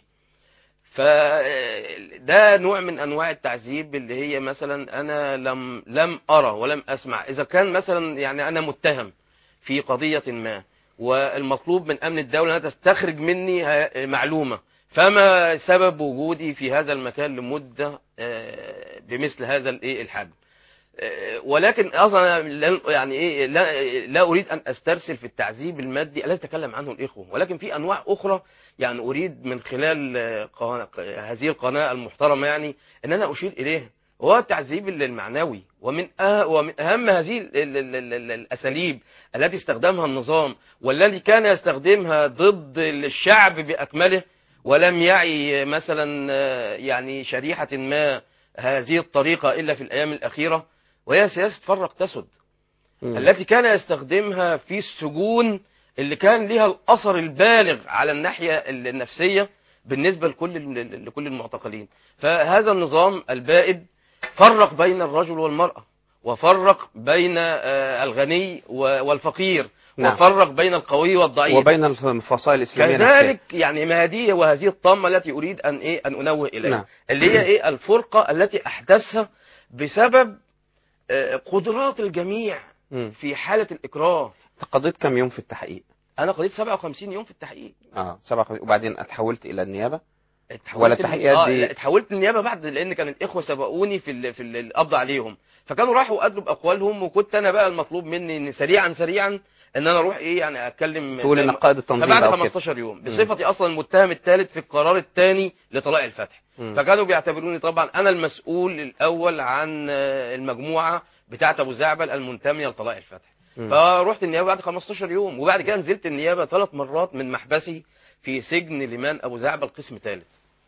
فده نوع من انواع التعذيب اللي هي مثلا انا لم لم ارى ولم اسمع اذا كان مثلا يعني انا متهم في قضيه ما والمطلوب من امن الدوله انها تستخرج مني ه- معلومه فما سبب وجودي في هذا المكان لمده آه، بمثل هذا الايه الحجم آه، ولكن اصلا لن- يعني ايه لا, لا اريد ان استرسل في التعذيب المادي الذي تكلم عنه الاخوه ولكن في انواع اخرى يعني اريد من خلال آه، قنا- هذه القناه المحترمه يعني ان انا اشير اليه هو التعذيب المعنوي ومن أه ومن اهم هذه ال ال ال ال ال الاساليب التي استخدمها النظام والذي كان يستخدمها ضد الشعب باكمله ولم يعي مثلا آه، يعني شريحه ما هذه الطريقه الا في الايام الاخيره وهي سياسه فرق تسد مم. التي كان يستخدمها في السجون اللي كان لها الأثر البالغ على الناحية النفسية بالنسبة لكل لكل المعتقلين فهذا النظام البائد فرق بين الرجل والمرأة وفرق بين آه، الغني و- والفقير نعم. وفرق بين القوي والضعيف وبين الفصائل الإسلامية نفسها. كذلك يعني ما هذه وهذه الطامة التي أريد أن إيه أن أنوه إليها نعم. اللي هي إيه الفرقة التي أحدثها بسبب آه، قدرات الجميع مم. في حالة الإكراه قضيت كم يوم في التحقيق أنا قضيت 57 يوم في التحقيق اه 57 وبعدين اتحولت الى النيابه اتحولت ولا التحقيقات آه دي- لا، اتحولت النيابه بعد لان كان الاخوه سبقوني في ال... في ال- القبض عليهم فكانوا راحوا ادلوا باقوالهم وكنت انا بقى المطلوب مني ان سريعا سريعا ان انا اروح ايه يعني اتكلم تقول زي ان ما- قائد التنظيم فبعد بقى وكده. 15 يوم بصفتي اصلا المتهم الثالث في القرار الثاني لطلائع الفتح مم. فكانوا بيعتبروني طبعا انا المسؤول الاول عن آه، المجموعه بتاعه ابو زعبل المنتميه لطلائع الفتح مم. فرحت النيابه بعد 15 يوم وبعد كده نزلت النيابه ثلاث مرات من محبسي في سجن لمان ابو زعبل قسم ثالث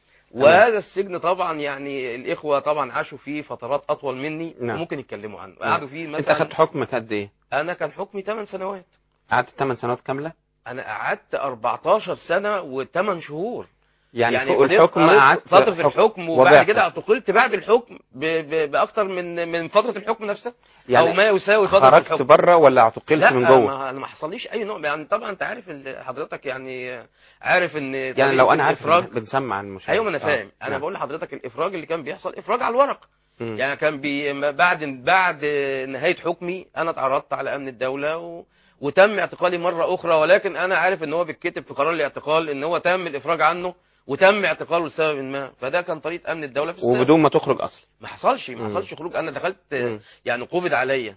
وهذا السجن طبعا يعني الاخوه طبعا عاشوا فيه فترات اطول مني نعم. وممكن يتكلموا عنه قعدوا فيه انت مثلا اخذت حكمك قد ايه انا كان حكمي 8 سنوات قعدت 8 سنوات كامله انا قعدت 14 سنه و8 شهور يعني, فوق قضيت- الحكم قضيت قعدت فتره حكم الحكم وبعد وبعت. كده اعتقلت بعد الحكم ب... ب... باكتر من من فتره الحكم نفسها يعني او ما يساوي فتره خرجت الحكم بره ولا اعتقلت لا من جوه ما انا ما حصليش اي نوع يعني طبعا انت عارف ال- حضرتك يعني عارف ان يعني لو انا عارف الافراج إن بنسمع المشاهد ايوه ما انا فاهم آه. انا نعم. بقول لحضرتك الافراج اللي كان بيحصل افراج على الورق مم. يعني كان بي ما- بعد بعد نهايه حكمي انا اتعرضت على امن الدوله و... وتم اعتقالي مره اخرى ولكن انا عارف ان هو بيتكتب في قرار الاعتقال ان هو تم الافراج عنه وتم اعتقاله لسبب ما فده كان طريقه امن الدوله في السابق وبدون ما تخرج اصلا ما حصلش ما مم. حصلش خروج انا دخلت مم. يعني قبض عليا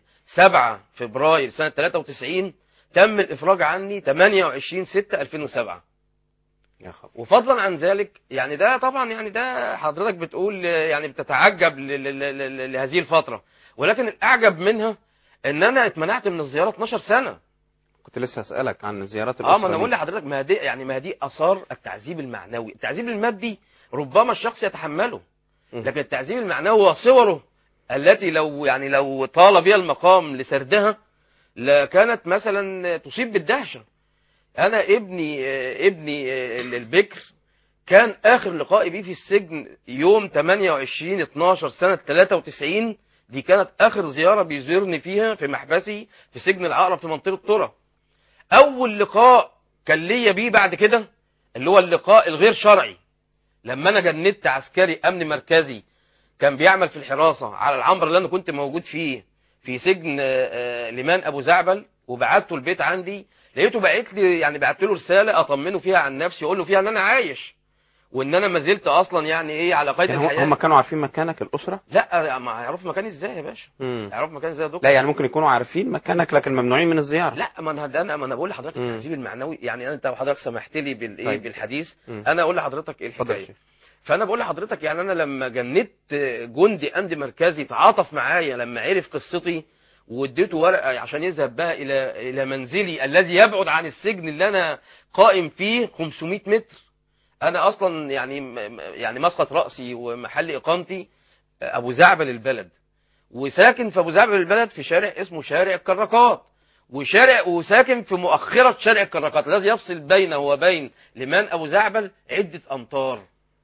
7 فبراير سنه 93 تم الافراج عني 28 6 2007 يا خبر وفضلا عن ذلك يعني ده طبعا يعني ده حضرتك بتقول يعني بتتعجب ل- ل- ل- ل- لهذه الفترة ولكن الأعجب منها إن أنا اتمنعت من الزيارة 12 سنة كنت لسه اسالك عن زيارات اه الاسره ما انا دي. بقول لحضرتك ما دي يعني ما دي اثار التعذيب المعنوي التعذيب المادي ربما الشخص يتحمله مم. لكن التعذيب المعنوي وصوره التي لو يعني لو طال بها المقام لسردها لكانت مثلا تصيب بالدهشه انا ابني آه، ابني آه، البكر كان اخر لقائي بيه في السجن يوم 28 12 سنه 93 دي كانت اخر زياره بيزورني فيها في محبسي في سجن العقرب في منطقه طرة اول لقاء كان ليا بيه بعد كده اللي هو اللقاء الغير شرعي لما انا جندت عسكري امن مركزي كان بيعمل في الحراسه على العنبر اللي انا كنت موجود فيه في سجن آه، آه، لمان ابو زعبل وبعته البيت عندي لقيته بعت لي يعني بعت له رساله اطمنه فيها عن نفسي واقول له فيها ان انا عايش وان انا ما زلت اصلا يعني ايه على قيد يعني هم- الحياه هم كانوا عارفين مكانك الاسره لا ما يعرفوا مكاني ازاي يا باشا مم. يعرفوا مكاني ازاي يا دكتور لا يعني ممكن يكونوا عارفين مكانك لكن ممنوعين من الزياره لا ما انا ده انا ما انا بقول لحضرتك مم. التعذيب المعنوي يعني انت وحضرتك سمحت لي بالايه طيب. بالحديث مم. انا اقول لحضرتك ايه اتفضل يا الحكايه شيخ. فانا بقول لحضرتك يعني انا لما جندت جندي امن مركزي تعاطف معايا لما عرف قصتي واديته ورقه عشان يذهب بها الى الى منزلي الذي يبعد عن السجن اللي انا قائم فيه 500 متر انا اصلا يعني م- م- يعني مسقط راسي ومحل اقامتي ابو زعبل البلد وساكن في ابو زعبل البلد في شارع اسمه شارع الكراكات وشارع وساكن في مؤخرة شارع الكراكات الذي يفصل بينه وبين لمان أبو زعبل عدة أمتار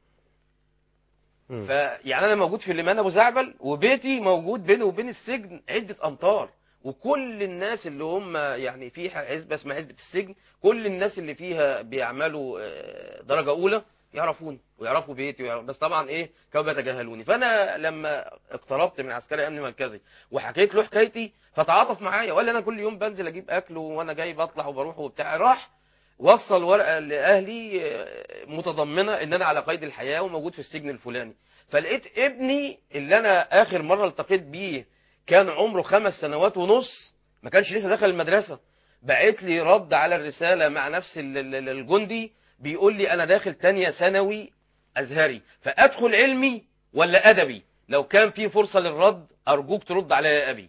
مم. فيعني أنا موجود في لمان أبو زعبل وبيتي موجود بينه وبين السجن عدة أمتار وكل الناس اللي هم يعني في عزبة اسمها عزبة السجن كل الناس اللي فيها بيعملوا آه، درجة أولى يعرفوني ويعرفوا بيتي ويعرف بس طبعا ايه كانوا بيتجاهلوني فانا لما اقتربت من عسكري امن مركزي وحكيت له حكايتي فتعاطف معايا وقال لي انا كل يوم بنزل اجيب اكل وانا جاي بطلع وبروح وبتاع راح وصل ورقه لاهلي آه، متضمنه ان انا على قيد الحياه وموجود في السجن الفلاني فلقيت ابني اللي انا اخر مره التقيت بيه كان عمره خمس سنوات ونص ما كانش لسه دخل المدرسه بعت لي رد على الرساله مع نفس ال- ال- ال- الجندي بيقول لي انا داخل تانية ثانوي ازهري فادخل علمي ولا ادبي لو كان في فرصه للرد ارجوك ترد عليا يا ابي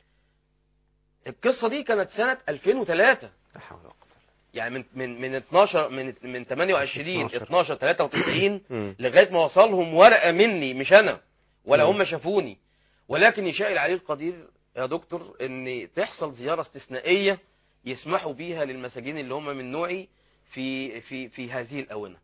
القصه دي كانت سنه 2003 لا حول ولا قوة. يعني من من من 12 من من 28 12. 12 93 مم. لغايه ما وصلهم ورقه مني مش انا ولا مم. هم شافوني ولكن يشاء العلي القدير يا دكتور ان تحصل زياره استثنائيه يسمحوا بيها للمساجين اللي هم من نوعي في في في هذه الاونه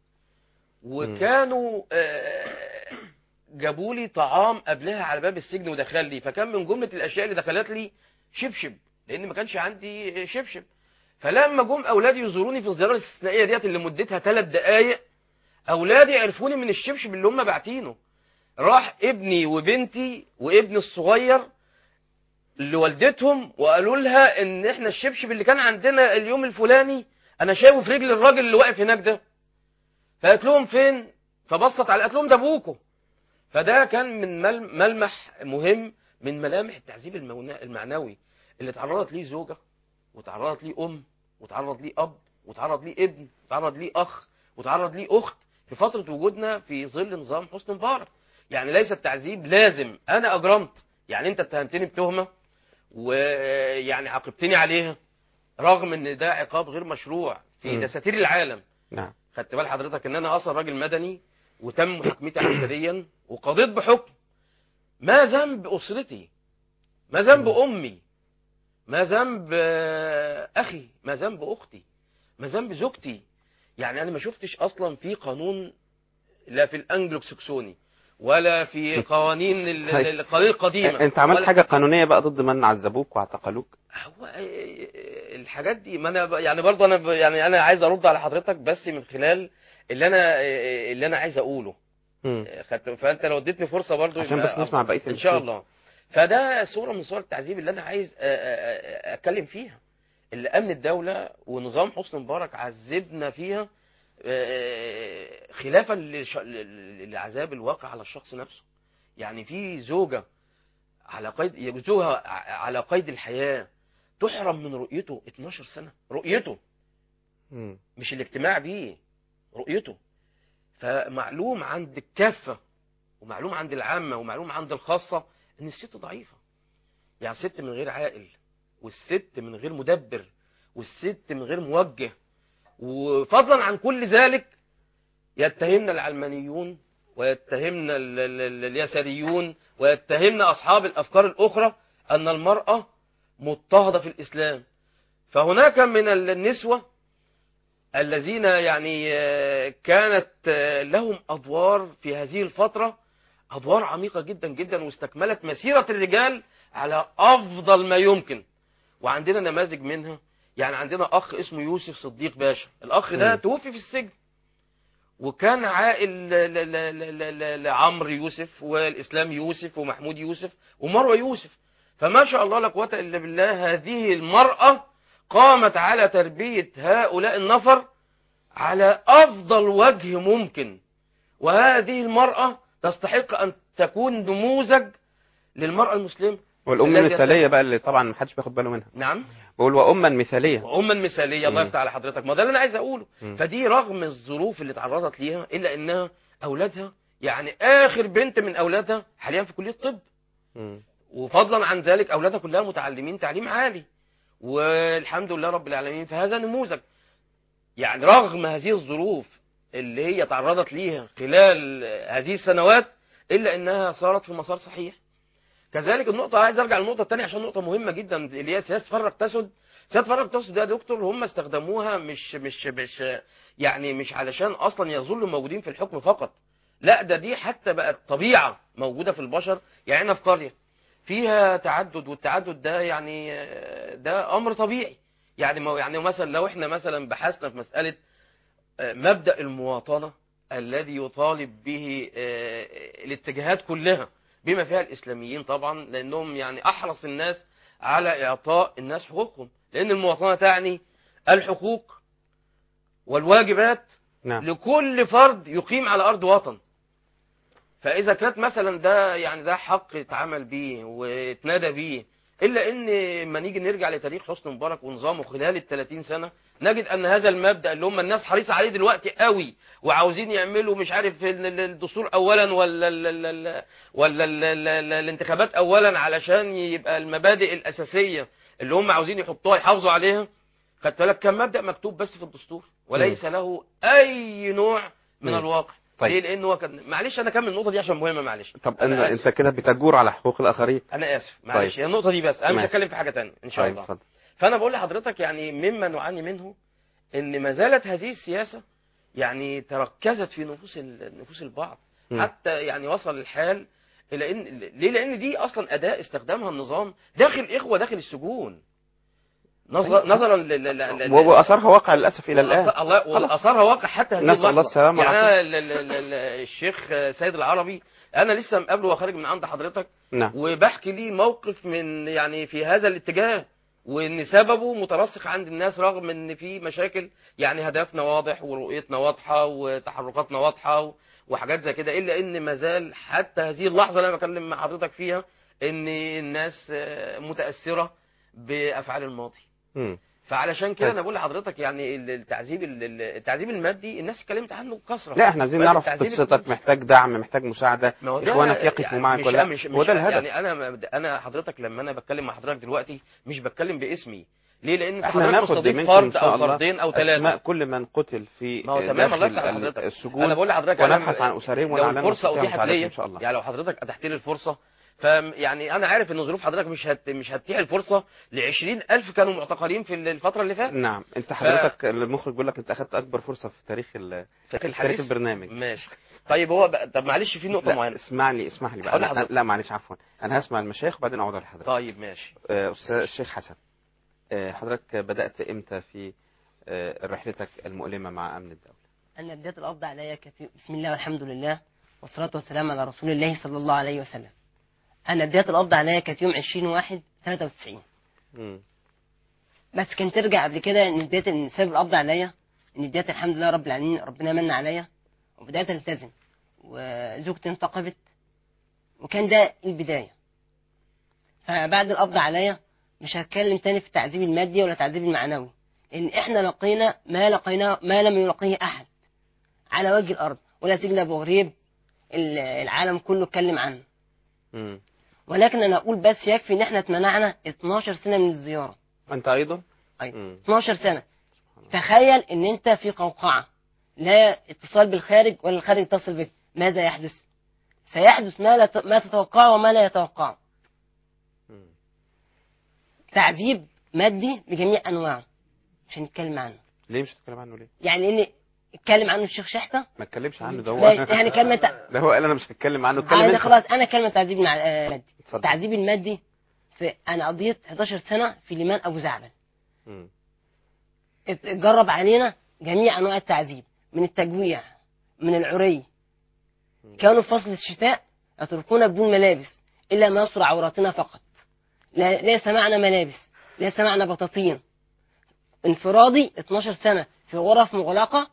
وكانوا آه، جابوا لي طعام قبلها على باب السجن ودخل لي فكان من جمله الاشياء اللي دخلت لي شبشب لان ما كانش عندي شبشب فلما جم اولادي يزوروني في الزياره الاستثنائيه ديت اللي مدتها ثلاث دقائق اولادي عرفوني من الشبشب اللي هم باعتينه راح ابني وبنتي وابني الصغير لوالدتهم وقالوا لها ان احنا الشبشب اللي كان عندنا اليوم الفلاني انا شايفه في رجل الراجل اللي واقف هناك ده فقالت لهم فين فبصت على قالت لهم ده ابوكم فده كان من مل- ملمح مهم من ملامح التعذيب المونا- المعنوي اللي تعرضت ليه زوجة وتعرضت ليه أم وتعرض ليه أب وتعرض ليه ابن وتعرض ليه أخ وتعرض ليه أخت في فترة وجودنا في ظل نظام حسني مبارك يعني ليس التعذيب لازم أنا أجرمت يعني أنت اتهمتني بتهمة ويعني عاقبتني عليها رغم ان ده عقاب غير مشروع في مم. دساتير العالم نعم خدت بال حضرتك ان انا اصلا راجل مدني وتم محاكمتي عسكريا وقضيت بحكم ما ذنب اسرتي ما ذنب امي ما ذنب آه، اخي ما ذنب اختي ما ذنب زوجتي يعني انا ما شفتش اصلا في قانون لا في الانجلو سكسوني ولا في قوانين ال- طيب. ال- القوانين القديمه انت عملت ولا- حاجه قانونيه بقى ضد من عذبوك واعتقلوك هو إيه- الحاجات دي ما انا ب- يعني برضه انا ب- يعني انا عايز ارد على حضرتك بس من خلال اللي انا إيه- اللي انا عايز اقوله مم. خدت فانت لو اديتني فرصه برضه عشان يبقى بس نسمع أفضل. بقية ان شاء الفيلم. الله فده صوره من صور التعذيب اللي انا عايز أ- أ- أ- اتكلم فيها اللي امن الدوله ونظام حسني مبارك عذبنا فيها آه، خلافا للش- لل- للعذاب الواقع على الشخص نفسه يعني في زوجه على قيد زوجها ع- على قيد الحياه تحرم من رؤيته 12 سنه رؤيته مم. مش الاجتماع بيه رؤيته فمعلوم عند الكافة ومعلوم عند العامة ومعلوم عند الخاصة ان الست ضعيفة يعني الست من غير عاقل والست من غير مدبر والست من غير موجه وفضلا عن كل ذلك يتهمنا العلمانيون ويتهمنا ال- ال- ال- اليساريون ويتهمنا أصحاب الأفكار الأخرى أن المرأة مضطهدة في الإسلام فهناك من ال- النسوة الذين يعني آه، كانت آه، لهم أدوار في هذه الفترة أدوار عميقة جدا جدا واستكملت مسيرة الرجال على أفضل ما يمكن وعندنا نماذج منها يعني عندنا أخ اسمه يوسف صديق باشا الأخ ده مم. توفي في السجن وكان عائل ل- ل- ل- ل- ل- لعمرو يوسف والإسلام يوسف ومحمود يوسف ومروة يوسف فما شاء الله لا قوة إلا بالله هذه المرأة قامت على تربية هؤلاء النفر على أفضل وجه ممكن وهذه المرأة تستحق أن تكون نموذج للمرأة المسلمة والام الذي المثاليه بقى اللي طبعا ما حدش بياخد باله منها نعم بقول واما مثاليه وأما مثالية الله مم. يفتح على حضرتك ما ده اللي أنا عايز أقوله مم. فدي رغم الظروف اللي تعرضت ليها إلا إنها أولادها يعني آخر بنت من أولادها حاليا في كلية طب مم. وفضلا عن ذلك أولادها كلها متعلمين تعليم عالي والحمد لله رب العالمين فهذا نموذج يعني رغم هذه الظروف اللي هي تعرضت ليها خلال هذه السنوات إلا إنها صارت في مسار صحيح كذلك النقطة عايز أرجع للنقطة الثانية عشان نقطة مهمة جدا اللي هي سياسة فرق تسد سياسة فرق تسد ده يا دكتور هم استخدموها مش مش مش يعني مش علشان أصلا يظلوا موجودين في الحكم فقط لا ده دي حتى بقت طبيعة موجودة في البشر يعني أنا في قرية فيها تعدد والتعدد ده يعني آه، ده أمر طبيعي يعني ما يعني مثلا لو احنا مثلا بحثنا في مسألة آه، مبدأ المواطنة الذي يطالب به آه، الاتجاهات كلها بما فيها الإسلاميين طبعا لأنهم يعني أحرص الناس على إعطاء الناس حقوقهم لأن المواطنة تعني الحقوق والواجبات نعم لكل فرد يقيم على أرض وطن فإذا كانت مثلا ده يعني ده حق اتعمل بيه واتنادى بيه إلا إن ما نيجي نرجع لتاريخ حسني مبارك ونظامه خلال ال 30 سنة نجد أن هذا المبدأ اللي هم الناس حريصة عليه دلوقتي قوي وعاوزين يعملوا مش عارف ال- ال- الدستور أولا ولا ال ال ال ولا ال ال ال الانتخابات أولا علشان يبقى المبادئ الأساسية اللي هم عاوزين يحطوها يحافظوا عليها خدت بالك كان مبدأ مكتوب بس في الدستور وليس له أي نوع من مم. الواقع طيب. ليه لأنه هو كان معلش أنا أكمل النقطة دي عشان مهمة معلش طب أنا أنا آسف. انت كده بتجور على حقوق الاخرين أنا آسف معلش طيب. هي النقطة دي بس أنا مش ماشي. هتكلم في حاجة تانية إن شاء طيب الله اتفضل فأنا بقول لحضرتك يعني مما نعاني منه إن ما زالت هذه السياسة يعني تركزت في نفوس ال- نفوس البعض مم. حتى يعني وصل الحال إلى إن ليه لأن دي أصلا أداة استخدامها النظام داخل إخوة داخل السجون نظر نظرا ل- ل- ل- ل- واثرها واقع للاسف الى الان وأثر- الله واثرها واقع حتى هذه نسأل الله اللحظة. السلامة يعني والعافية. أنا ال- ال- ال- الشيخ سيد العربي انا لسه مقابله وخارج من عند حضرتك نعم وبحكي لي موقف من يعني في هذا الاتجاه وان سببه مترسخ عند الناس رغم ان في مشاكل يعني هدفنا واضح ورؤيتنا واضحه وتحركاتنا واضحه و- وحاجات زي كده الا ان ما زال حتى هذه اللحظه اللي انا بكلم مع حضرتك فيها ان الناس آه، متاثره بافعال الماضي مم. فعلشان كده طيب. انا بقول لحضرتك يعني ال- التعذيب ال- ال- التعذيب المادي الناس اتكلمت عنه بكثره لا احنا عايزين بل نعرف التعذيب قصتك الفلوس. محتاج دعم محتاج مساعده ما هو ده اخوانك يقفوا يعني معك مش ولا لا مش هو مش ده الهدف يعني انا انا حضرتك لما انا بتكلم مع حضرتك دلوقتي مش بتكلم باسمي ليه لان انت احنا حضرتك ناخد مستضيف منكم ان فرد شاء او الله فردين او اسماء ثلاثه كل من قتل في ما هو تمام الله يفتح على داخل حضرتك السجون انا بقول لحضرتك أنا ونبحث عن اسرهم لو ولعلنا الفرصه نستطيع اتيحت مساعدتهم ليا ان شاء الله يعني لو حضرتك اتحت لي الفرصه ف يعني انا عارف ان ظروف حضرتك مش هت مش هتتيح الفرصه ل 20000 كانوا معتقلين في الفتره اللي فاتت نعم انت حضرتك المخرج بيقول لك انت اخذت اكبر فرصه في تاريخ ال... في تاريخ الحديث البرنامج ماشي طيب هو بقى طب معلش في نقطه لا معينه اسمع لي اسمح لي بقى هقول أنا- لحضرتك. لا معلش عفوا انا هسمع المشايخ وبعدين اعود على حضرتك طيب ماشي آه، استاذ الشيخ حسن آه، حضرتك بدات امتى في آه، رحلتك المؤلمه مع امن الدوله أن بداية القبض علي كثير بسم الله والحمد لله والصلاة والسلام على رسول الله صلى الله عليه وسلم أنا بداية القبض علي كانت يوم 20 واحد 93 مم. بس كان ترجع قبل كده ان بدايه ان سبب القبض عليا ان بدايه الحمد لله رب العالمين ربنا من عليا وبدات التزم وزوجتي انتقبت وكان ده البدايه فبعد القبض عليا مش هتكلم تاني في التعذيب المادي ولا التعذيب المعنوي لان احنا لقينا ما لقيناه ما لم يلقيه احد على وجه الارض ولا سجن ابو غريب ال- العالم كله اتكلم عنه مم. ولكن انا اقول بس يكفي ان احنا اتمنعنا 12 سنه من الزياره انت ايضا أيوة. مم. 12 سنه تخيل ان انت في قوقعه لا اتصال بالخارج ولا الخارج يتصل بك ماذا يحدث سيحدث ما لا ت- ما تتوقعه وما لا يتوقعه مم. تعذيب مادي بجميع انواعه مش هنتكلم عنه ليه مش هتتكلم عنه ليه يعني اللي اتكلم عنه الشيخ شحته ما اتكلمش عنه ده هو لا يعني كلمه ده هو قال انا مش هتكلم عنه اتكلم عايز انت خلاص انا كلمه تعذيب مع- آه، مادي اتفضل. التعذيب المادي في انا قضيت 11 سنه في ليمان ابو زعبل مم. اتجرب علينا جميع انواع التعذيب من التجويع من العري كانوا في فصل الشتاء يتركونا بدون ملابس الا ما يستر عوراتنا فقط لا ليس معنا ملابس ليس معنا بطاطين انفرادي 12 سنه في غرف مغلقه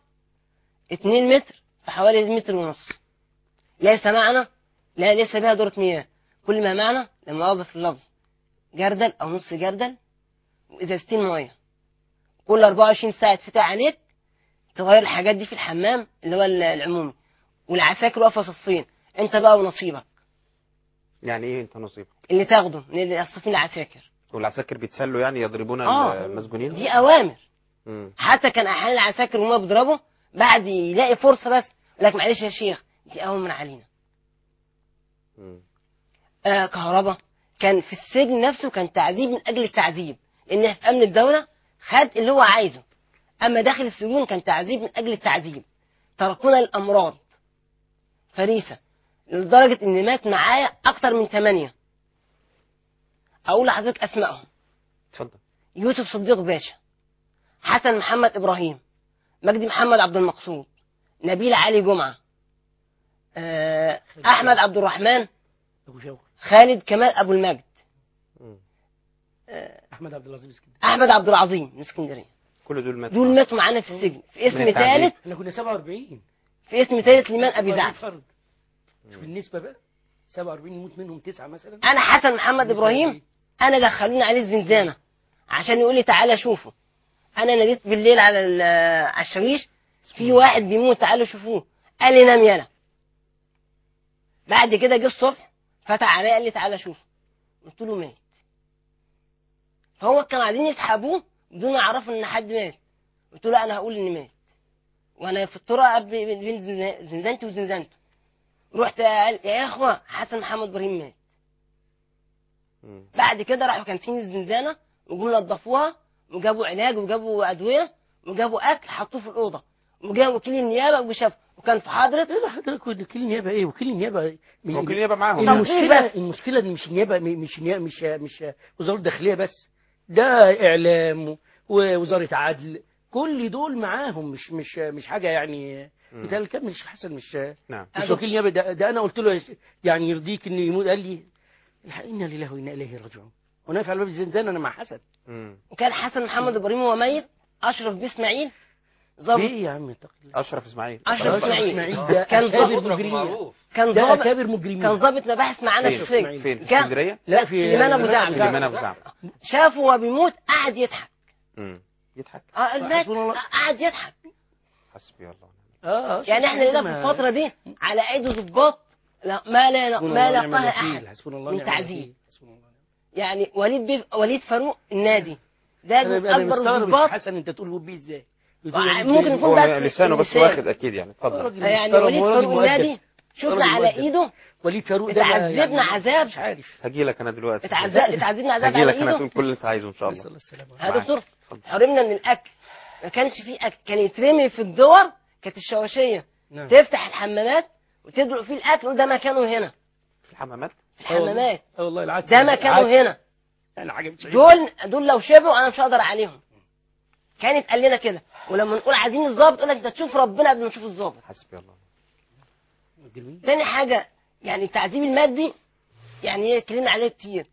2 متر في حوالي متر ونص ليس معنا لا ليس بها دورة مياه كل ما معنا لما أوظف اللفظ جردل أو نص جردل وإزازتين مية كل 24 ساعة يتفتح عليك تغير الحاجات دي في الحمام اللي هو العمومي والعساكر واقفة صفين أنت بقى ونصيبك يعني ايه انت نصيب اللي تاخده من الصفين العساكر والعساكر بيتسلوا يعني يضربون آه. المسجونين دي أوامر مم. حتى كان أحيانا العساكر وهم بيضربوا بعد يلاقي فرصة بس يقول لك معلش يا شيخ دي أوامر علينا مم. آه كهرباء كان في السجن نفسه كان تعذيب من اجل التعذيب لان في امن الدوله خد اللي هو عايزه اما داخل السجون كان تعذيب من اجل التعذيب تركونا الامراض فريسه لدرجه ان مات معايا اكتر من ثمانيه اقول لحضرتك اسمائهم اتفضل يوسف صديق باشا حسن محمد ابراهيم مجدي محمد عبد المقصود نبيل علي جمعه آه، احمد عبد الرحمن ابو شوقي خالد كمال ابو المجد مم. احمد عبد العزيز كده احمد عبد العظيم من اسكندريه كل دول ماتوا دول ماتوا معانا في السجن في اسم من التعذيب. ثالث احنا كنا 47 في اسم ثالث لمن ابي 47 زعفر فرد شوف النسبه بقى 47 يموت منهم تسعه مثلا انا حسن محمد بالنسبة ابراهيم لي. انا دخلوني عليه الزنزانه عشان يقول لي تعالى شوفه انا ناديت بالليل على ال- على الشريش في واحد بيموت تعالوا شوفوه قال لي نام يلا بعد كده جه الصبح فتح عليا قال لي تعالى شوفه قلت له مات فهو كانوا قاعدين يسحبوه بدون ما يعرفوا ان حد مات قلت له لا انا هقول ان مات وانا في الطرق قبل بين زنزا- زنزانتي وزنزانته رحت قال يا اخوه حسن محمد ابراهيم مات مم. بعد كده راحوا كانتين الزنزانه وجم نظفوها وجابوا علاج وجابوا ادويه وجابوا اكل حطوه في الاوضه وجا وكيل النيابه وشاف وكان في حضره لا لا حضرتك وكيل النيابه ايه وكيل النيابه م- وكيل النيابه معاهم طب المشكله بس. المشكله ان مش النيابه م- مش نيابة مش مش وزاره الداخليه بس ده اعلام ووزاره عدل كل دول معاهم مش مش مش حاجه يعني مم. بتاع الكلام مش حسن مش نعم مش وكيل نيابه ده, ده انا قلت له يا ش- يعني يرضيك انه يموت قال لي الحق انا لله وانا اليه راجعون وانا واقف على باب الزنزانه انا مع حسن مم. وكان حسن محمد ابراهيم وهو ميت اشرف بيه اسماعيل ظابط ايه يا عم اتق الله اشرف اسماعيل اشرف أشرف اسماعيل إسماعيل ده كان أكابر ظابط مجرمين كان ده ظابط اكابر مجرمين كان ظابط مباحث معانا في أيوة. السجن فين في كان- اسكندريه لا في لمن أبو زعبل. في لمن ابو زعبل شافه وهو بيموت قعد يضحك مم. يضحك اه المات حسبنا الله. قعد يضحك حسبي الله اه يعني احنا لقينا في الفتره دي على ايدي ضباط لا ما لا ما لقاها احد حسبنا الله من ونعم تعذيب. الوكيل. حسبنا الله يعني وليد بيه وليد فاروق النادي ده انا من انا اكبر مستغرب الضباط حسن انت تقول بيه ازاي ممكن يكون هو بس لسانه بس اللسان. واخد اكيد يعني اتفضل راجل يعني محترم وليد وراجل فاروق مؤدب. النادي شفنا راجل على مؤدب. ايده وليد فاروق ده بقى اتعذبنا عذاب. مش عارف هجي لك انا دلوقتي اتعذب اتعذبنا عذاب هجي على لك انا ايده تقول كل اللي انت عايزه ان شاء الله نسال الله السلامه يا معاك. دكتور اتفضل. حرمنا من الاكل ما كانش فيه اكل كان يترمي في الدور كانت الشواشيه نعم. تفتح الحمامات وتدلق فيه الاكل وده مكانه هنا في الحمامات في الحمامات اه والله العكس ده مكانه العكس. هنا يعني حاجه مش عيب. دول دول لو شبعوا انا مش هقدر عليهم كانت قال لنا كده ولما نقول عايزين الظابط يقول لك انت تشوف ربنا قبل ما تشوف الظابط حسبي الله مجرمين. تاني حاجه يعني التعذيب المادي يعني ايه اتكلمنا عليه كتير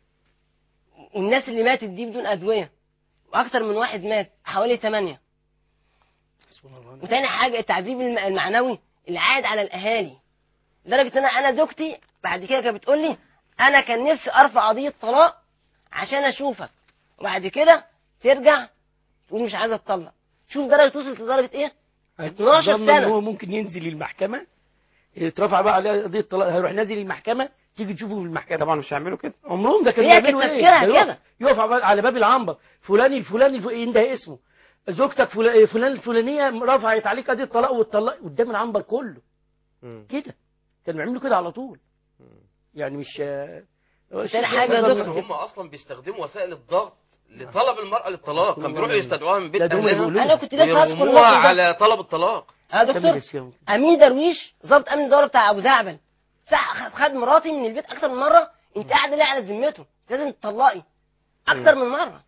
والناس اللي ماتت دي بدون ادويه واكتر من واحد مات حوالي ثمانية حسبنا الله ونعم وتاني حاجه التعذيب الم- المعنوي اللي عاد على الاهالي لدرجه ان انا انا زوجتي بعد كده كانت بتقول لي انا كان نفسي ارفع قضيه طلاق عشان اشوفك وبعد كده ترجع تقول مش عايزه اتطلق شوف درجه وصلت لدرجه ايه 12 ظن سنة. ان هو ممكن ينزل المحكمه يترفع بقى عليه قضيه طلاق هيروح نازل المحكمه تيجي تشوفه في المحكمه طبعا مش هيعملوا كده عمرهم ده كان هي بيعملوا كانت ايه تفكيرها ده يقف- كده. يقف على- على باب العنبر فلان الفلاني الف- ينده اسمه زوجتك فلا- فلان الفلانيه رفعت عليك قضيه طلاق واتطلق قدام العنبر كله مم. كده كانوا بيعملوا كده على طول يعني مش تاني حاجة يا نظر دكتور، من هم اصلا بيستخدموا وسائل الضغط لطلب المرأة للطلاق كان بيروحوا يستدعوها من بيت لا، ده هم أهلها بيقولوا انا كنت لسه اذكر ويرموها الموقف ده على طلب الطلاق يا كمل دكتور يا سيدي. امين درويش ضابط امن الدوله بتاع ابو زعبل صح خد مراتي من البيت اكتر من مره انت قاعده ليه على ذمته لازم تطلقي اكتر من مره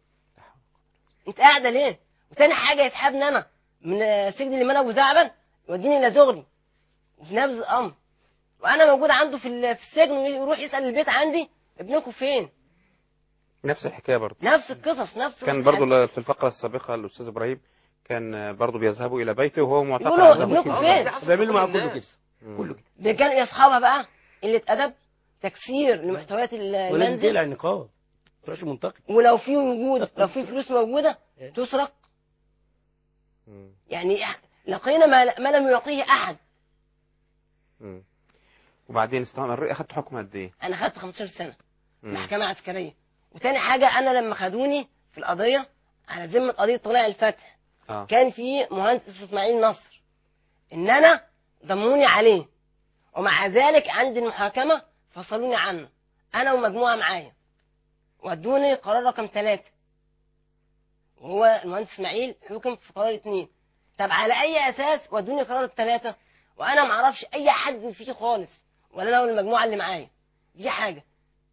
انت قاعده ليه وتاني حاجه يسحبني انا من آه، سجن اللي انا ابو زعبل يوديني الى زغلي في نفس الامر وانا موجود عنده في ال- في السجن ويروح يسال البيت عندي ابنكم فين نفس الحكايه برضه نفس القصص نفس كان القصص. برضه في الفقره السابقه الاستاذ ابراهيم كان برضه بيذهبوا الى بيته وهو معتقل يقولوا عنده ابنكم كده. فين؟ دي حصلت بيعملوا مع كل كله الناس. كده مم. كله كده ده كان يا اصحابها بقى قله ادب تكسير لمحتويات ال- ولازم المنزل تقلع النقاب ما تبقاش منتقد ولو في وجود لو في فلوس موجوده تسرق مم. يعني لقينا ما, ما لم يعطيه احد مم. وبعدين استمر اخدت حكم قد ايه؟ انا خدت 15 سنه مم. محكمه عسكريه وتاني حاجه انا لما خدوني في القضيه على ذمه قضيه طلائع الفتح اه كان في مهندس اسمه اسماعيل نصر ان انا ضموني عليه ومع ذلك عند المحاكمه فصلوني عنه انا ومجموعه معايا ودوني قرار رقم ثلاثة وهو المهندس اسماعيل حكم في قرار اثنين طب على اي اساس ودوني قرار الثلاثة وانا ما اعرفش اي حد فيه خالص ولا انا ولا المجموعه اللي معايا دي حاجه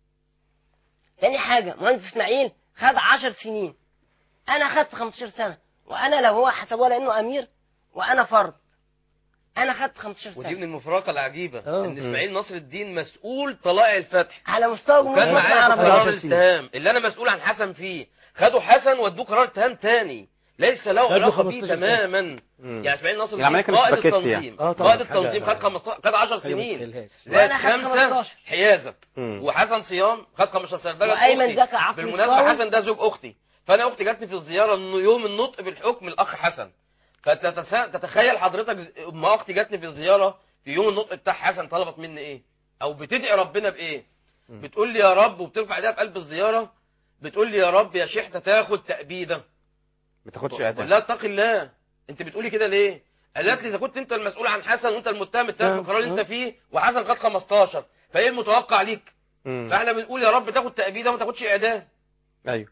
تاني حاجه مهندس اسماعيل خد 10 سنين انا خدت 15 سنه وانا لو هو حسبوها لانه امير وانا فرد انا خدت 15 ودي سنه من المفارقة العجيبة آه. ان اسماعيل نصر الدين مسؤول طلائع الفتح على مستوى جمهوريه وكان مصر معايا في العربيه قرار 10 سنين. الاتهام اللي انا مسؤول عن حسن فيه خدوا حسن ودوه قرار اتهام تاني ليس له خدوا علاقه بيه 15 سنة. تماما مم. يعني اسماعيل نصر العملية الدين كانت قائد سباكيت التنظيم يعني. آه طبعا، قائد حاجة- التنظيم خد 15 خد 10 حاجة ما سنين تتخيلهاش. زائد وأنا خدت خمسة 15. حيازة مم. وحسن صيام خد 15 سنة ده جت وأيمن أختي. زكي عقل بالمناسبة الصاوي. حسن ده زوج أختي فأنا أختي جاتني في الزيارة إنه يوم النطق بالحكم الأخ حسن فتتخيل حضرتك ز- ما أختي جاتني في الزيارة في يوم النطق بتاع حسن طلبت مني إيه أو بتدعي ربنا بإيه مم. بتقول لي يا رب وبترفع ايديها في قلب الزيارة بتقول لي يا رب يا شيخ تاخد تأبيدة ما تاخدش بقول اعدام لا اتقي الله انت بتقولي كده ليه قالت لي اذا كنت انت المسؤول عن حسن وانت المتهم التالت آه، في القرار اللي آه. انت فيه وحسن خد 15 فايه المتوقع ليك مم. فاحنا بنقول يا رب تاخد تأبيدة وما تاخدش اعدام ايوه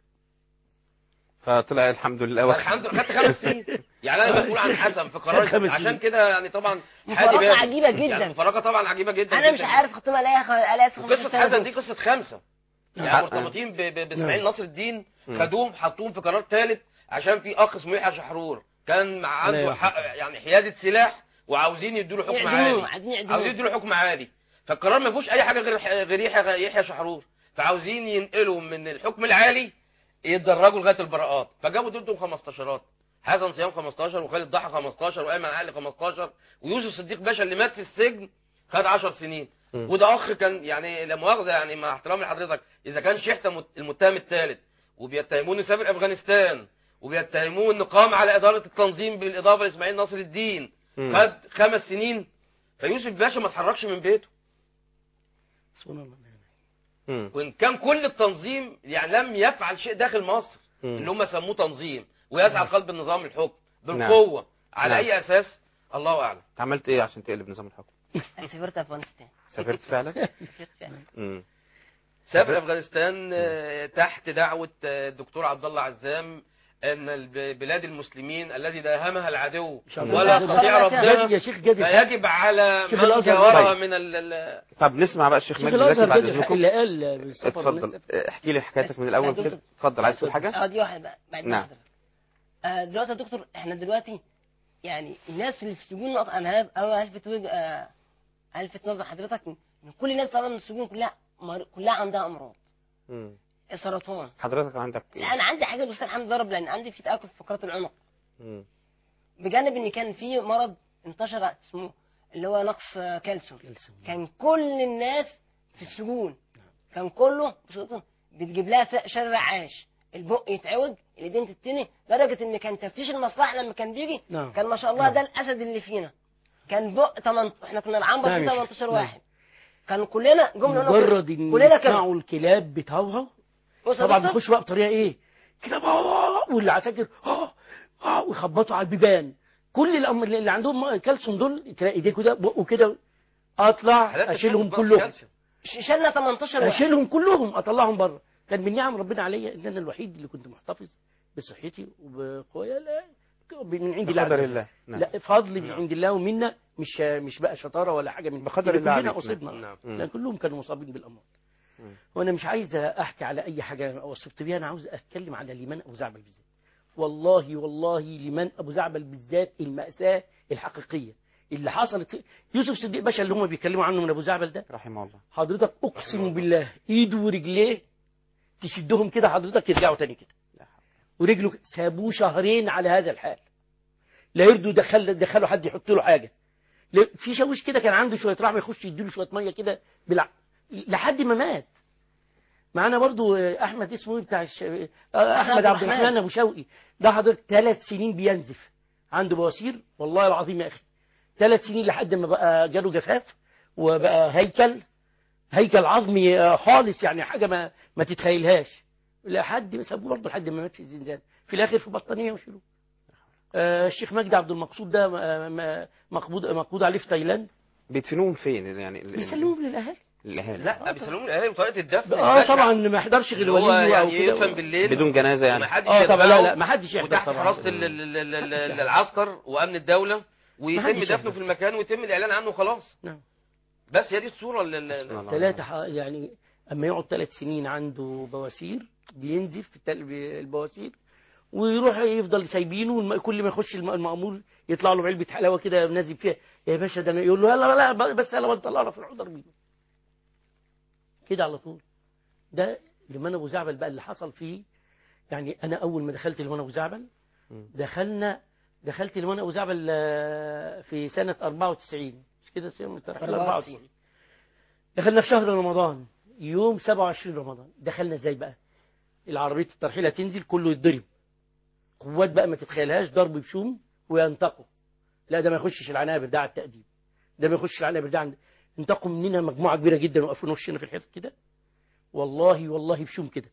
فطلع الحمد لله واخد. الحمد لله خدت خمس سنين يعني انا مسؤول عن حسن في قرار خمس عشان سنين. كده يعني طبعا مفارقة بالي. عجيبة جدا. يعني مفارقه طبعا عجيبه جدا انا مش جداً. عارف ختم عليها عليها 15 وقصه سنه حسن دول. دي قصه خمسه يعني آه. مرتبطين ب- ب- باسماعيل نعم. نصر الدين مم. خدوهم حطوهم في قرار ثالث عشان في اخ اسمه يحيى شحرور كان مع عنده لا حق يعني حيازه سلاح وعاوزين يدوا له حكم يعدموه، عالي عايزين يعدموه. عاوزين يدوا له حكم عالي فالقرار ما فيهوش اي حاجه غير غير يحيى يحيى شحرور فعاوزين ينقلوا من الحكم العالي يتدرجوا لغايه البراءات فجابوا دول دول 15 حسن صيام 15 وخالد ضحى 15 وايمن علي 15 ويوسف صديق باشا اللي مات في السجن خد 10 سنين مم. وده اخ كان يعني لا مؤاخذه يعني مع احترامي لحضرتك اذا كان شحته مت- المتهم الثالث وبيتهموه انه سافر افغانستان وبيتهموه انه قام على اداره التنظيم بالاضافه لاسماعيل ناصر الدين مم. خد خمس سنين فيوسف باشا ما اتحركش من بيته سبحان الله مم. وان كان كل التنظيم يعني لم يفعل شيء داخل مصر مم. اللي هم سموه تنظيم ويسعى لقلب النظام الحكم بالقوه على نعم. اي اساس الله اعلم عملت ايه عشان تقلب نظام الحكم انا سافرت افغانستان سافرت فعلا سافرت فعلا. مم. سافر افغانستان آه، تحت دعوه آه، الدكتور عبد الله عزام ان الب- بلاد المسلمين الذي داهمها العدو إن شاء الله. ولا جاد- يستطيع جاد- جاد- ردها يا شيخ جاد فيجب على شيخ من الأزهر جاورها طيب. من ال- ال- طب نسمع بقى الشيخ شيخ مجدي زكي الازهر بعد جاد الحق اذنكم اللي قال بالسفر اتفضل والناس- احكي لي حكايتك من الاول كده اتفضل عايز تقول حاجه اه دي واحده بقى بعد نعم. نعم. آه دلوقتي يا دكتور احنا دلوقتي يعني الناس اللي في السجون نقط- انا هل- أنا هلفت وج... آه هلفت نظر حضرتك ان كل الناس طالعه من السجون كلها مر... كلها عندها امراض مم. السرطان حضرتك عندك لا انا عندي حاجه بس الحمد لله رب لان عندي في تاكل في فقرات العنق مم. بجانب ان كان في مرض انتشر اسمه اللي هو نقص آه، كالسيوم كالسيوم. كان كل الناس في السجون كان كله بتجيب لها س- شر عاش البق يتعوج الايدين تتني لدرجه ان كان تفتيش المصلحه لما كان بيجي نعم كان ما شاء الله ده الاسد اللي فينا كان بق 8 احنا كنا العنبر نعم فيه يا شيخ. 18 نعم. واحد كانوا كلنا جمله مجرد ان كلنا كده يسمعوا الكلاب بتهوهو بص يا طبعا دكتور، بيخشوا بقى بطريقه ايه كده بقى والعساكر اه اه ويخبطوا على البيبان كل الأم- اللي عندهم كالسيوم دول تلاقي ايديه كده بقوا كده اطلع حالات اشيلهم بتاخد نقص كلهم كالسيوم. ش- شلنا 18 واحد اشيلهم كلهم اطلعهم بره كان من نعم ربنا عليا ان انا الوحيد اللي كنت محتفظ بصحتي وبقوايا لا من عند الله عز بقدر وجل. الله نعم. لا فضل من نعم. عند الله ومنا مش مش بقى شطاره ولا حاجه من بقدر إن الله كلنا عليك. اصبنا نعم. مم. لان كلهم كانوا مصابين بالامراض مم. وانا مش عايز احكي على اي حاجه وصفت بيها انا عاوز اتكلم على لمن ابو زعبل بالذات والله والله لمن ابو زعبل بالذات الماساه الحقيقيه اللي حصلت يوسف صديق باشا اللي هم بيتكلموا عنه من ابو زعبل ده رحمه الله حضرتك اقسم بالله ايده ورجليه تشدهم كده حضرتك يرجعوا تاني كده ورجله كده. سابوه شهرين على هذا الحال لا يرضوا دخل دخلوا حد يحط له حاجه لا- في شاويش كده كان عنده شويه رحمه يخش يديله شويه ميه كده بالع... لحد ما مات معانا برضو آه، احمد اسمه ايه بتاع الش... آه، احمد عبد الرحمن ابو شوقي ده حضرتك ثلاث سنين بينزف عنده بواسير والله العظيم يا اخي ثلاث سنين لحد ما بقى جاله جفاف وبقى هيكل هيكل عظمي آه، خالص يعني حاجه ما ما تتخيلهاش لحد ما سابوه برضه لحد ما مات في الزنزانه في الاخر في بطانيه وشيلوه آه، الشيخ مجدي عبد المقصود ده آه، م- مقبوض مقبوض عليه في تايلاند بيدفنوهم فين يعني ال- بيسلموهم للاهالي الاهالي لا بيسلموا الاهالي بطريقه الدفن اه البشعة. طبعا ما يحضرش غير اللي هو ولي او يعني كده يدفن بالليل بدون جنازه يعني وما حدش اه طبعا لا يتبعه، لا ما حدش يحضر وتحت طبعا حراسه ال- ال- ال- ال- محدش يحضر. العسكر وامن الدوله ويتم محدش دفنه يحضر. في المكان ويتم الاعلان عنه خلاص نعم. بس هي دي الصوره اللي اللي- بسم الله. ثلاثة ح- يعني أما يقعد ثلاث سنين عنده بواسير بينزف في التل- البواسير ويروح يفضل سايبينه والم- كل ما يخش الم- المأمور يطلع له بعلبة حلاوة كده نازل فيها يا باشا ده أنا يقول له لا لا لا بس أنا بطلع في الحضر بيه كده على طول ده لمن أبو زعبل بقى اللي حصل فيه يعني أنا أول ما دخلت لمن أبو زعبل مم. دخلنا دخلت لمن أبو زعبل آه، في سنة 94 مش كده سنة 94 دخلنا في شهر رمضان يوم 27 رمضان دخلنا ازاي بقى العربية الترحيلة تنزل كله يتضرب قوات بقى ما تتخيلهاش ضرب بشوم وينتقوا لا ده ما يخشش العنابر ده على التأديب ده ما يخشش العنابر ده عند انتقوا مننا مجموعة كبيرة جدا وقفوا وشنا في الحيط كده والله والله بشوم كده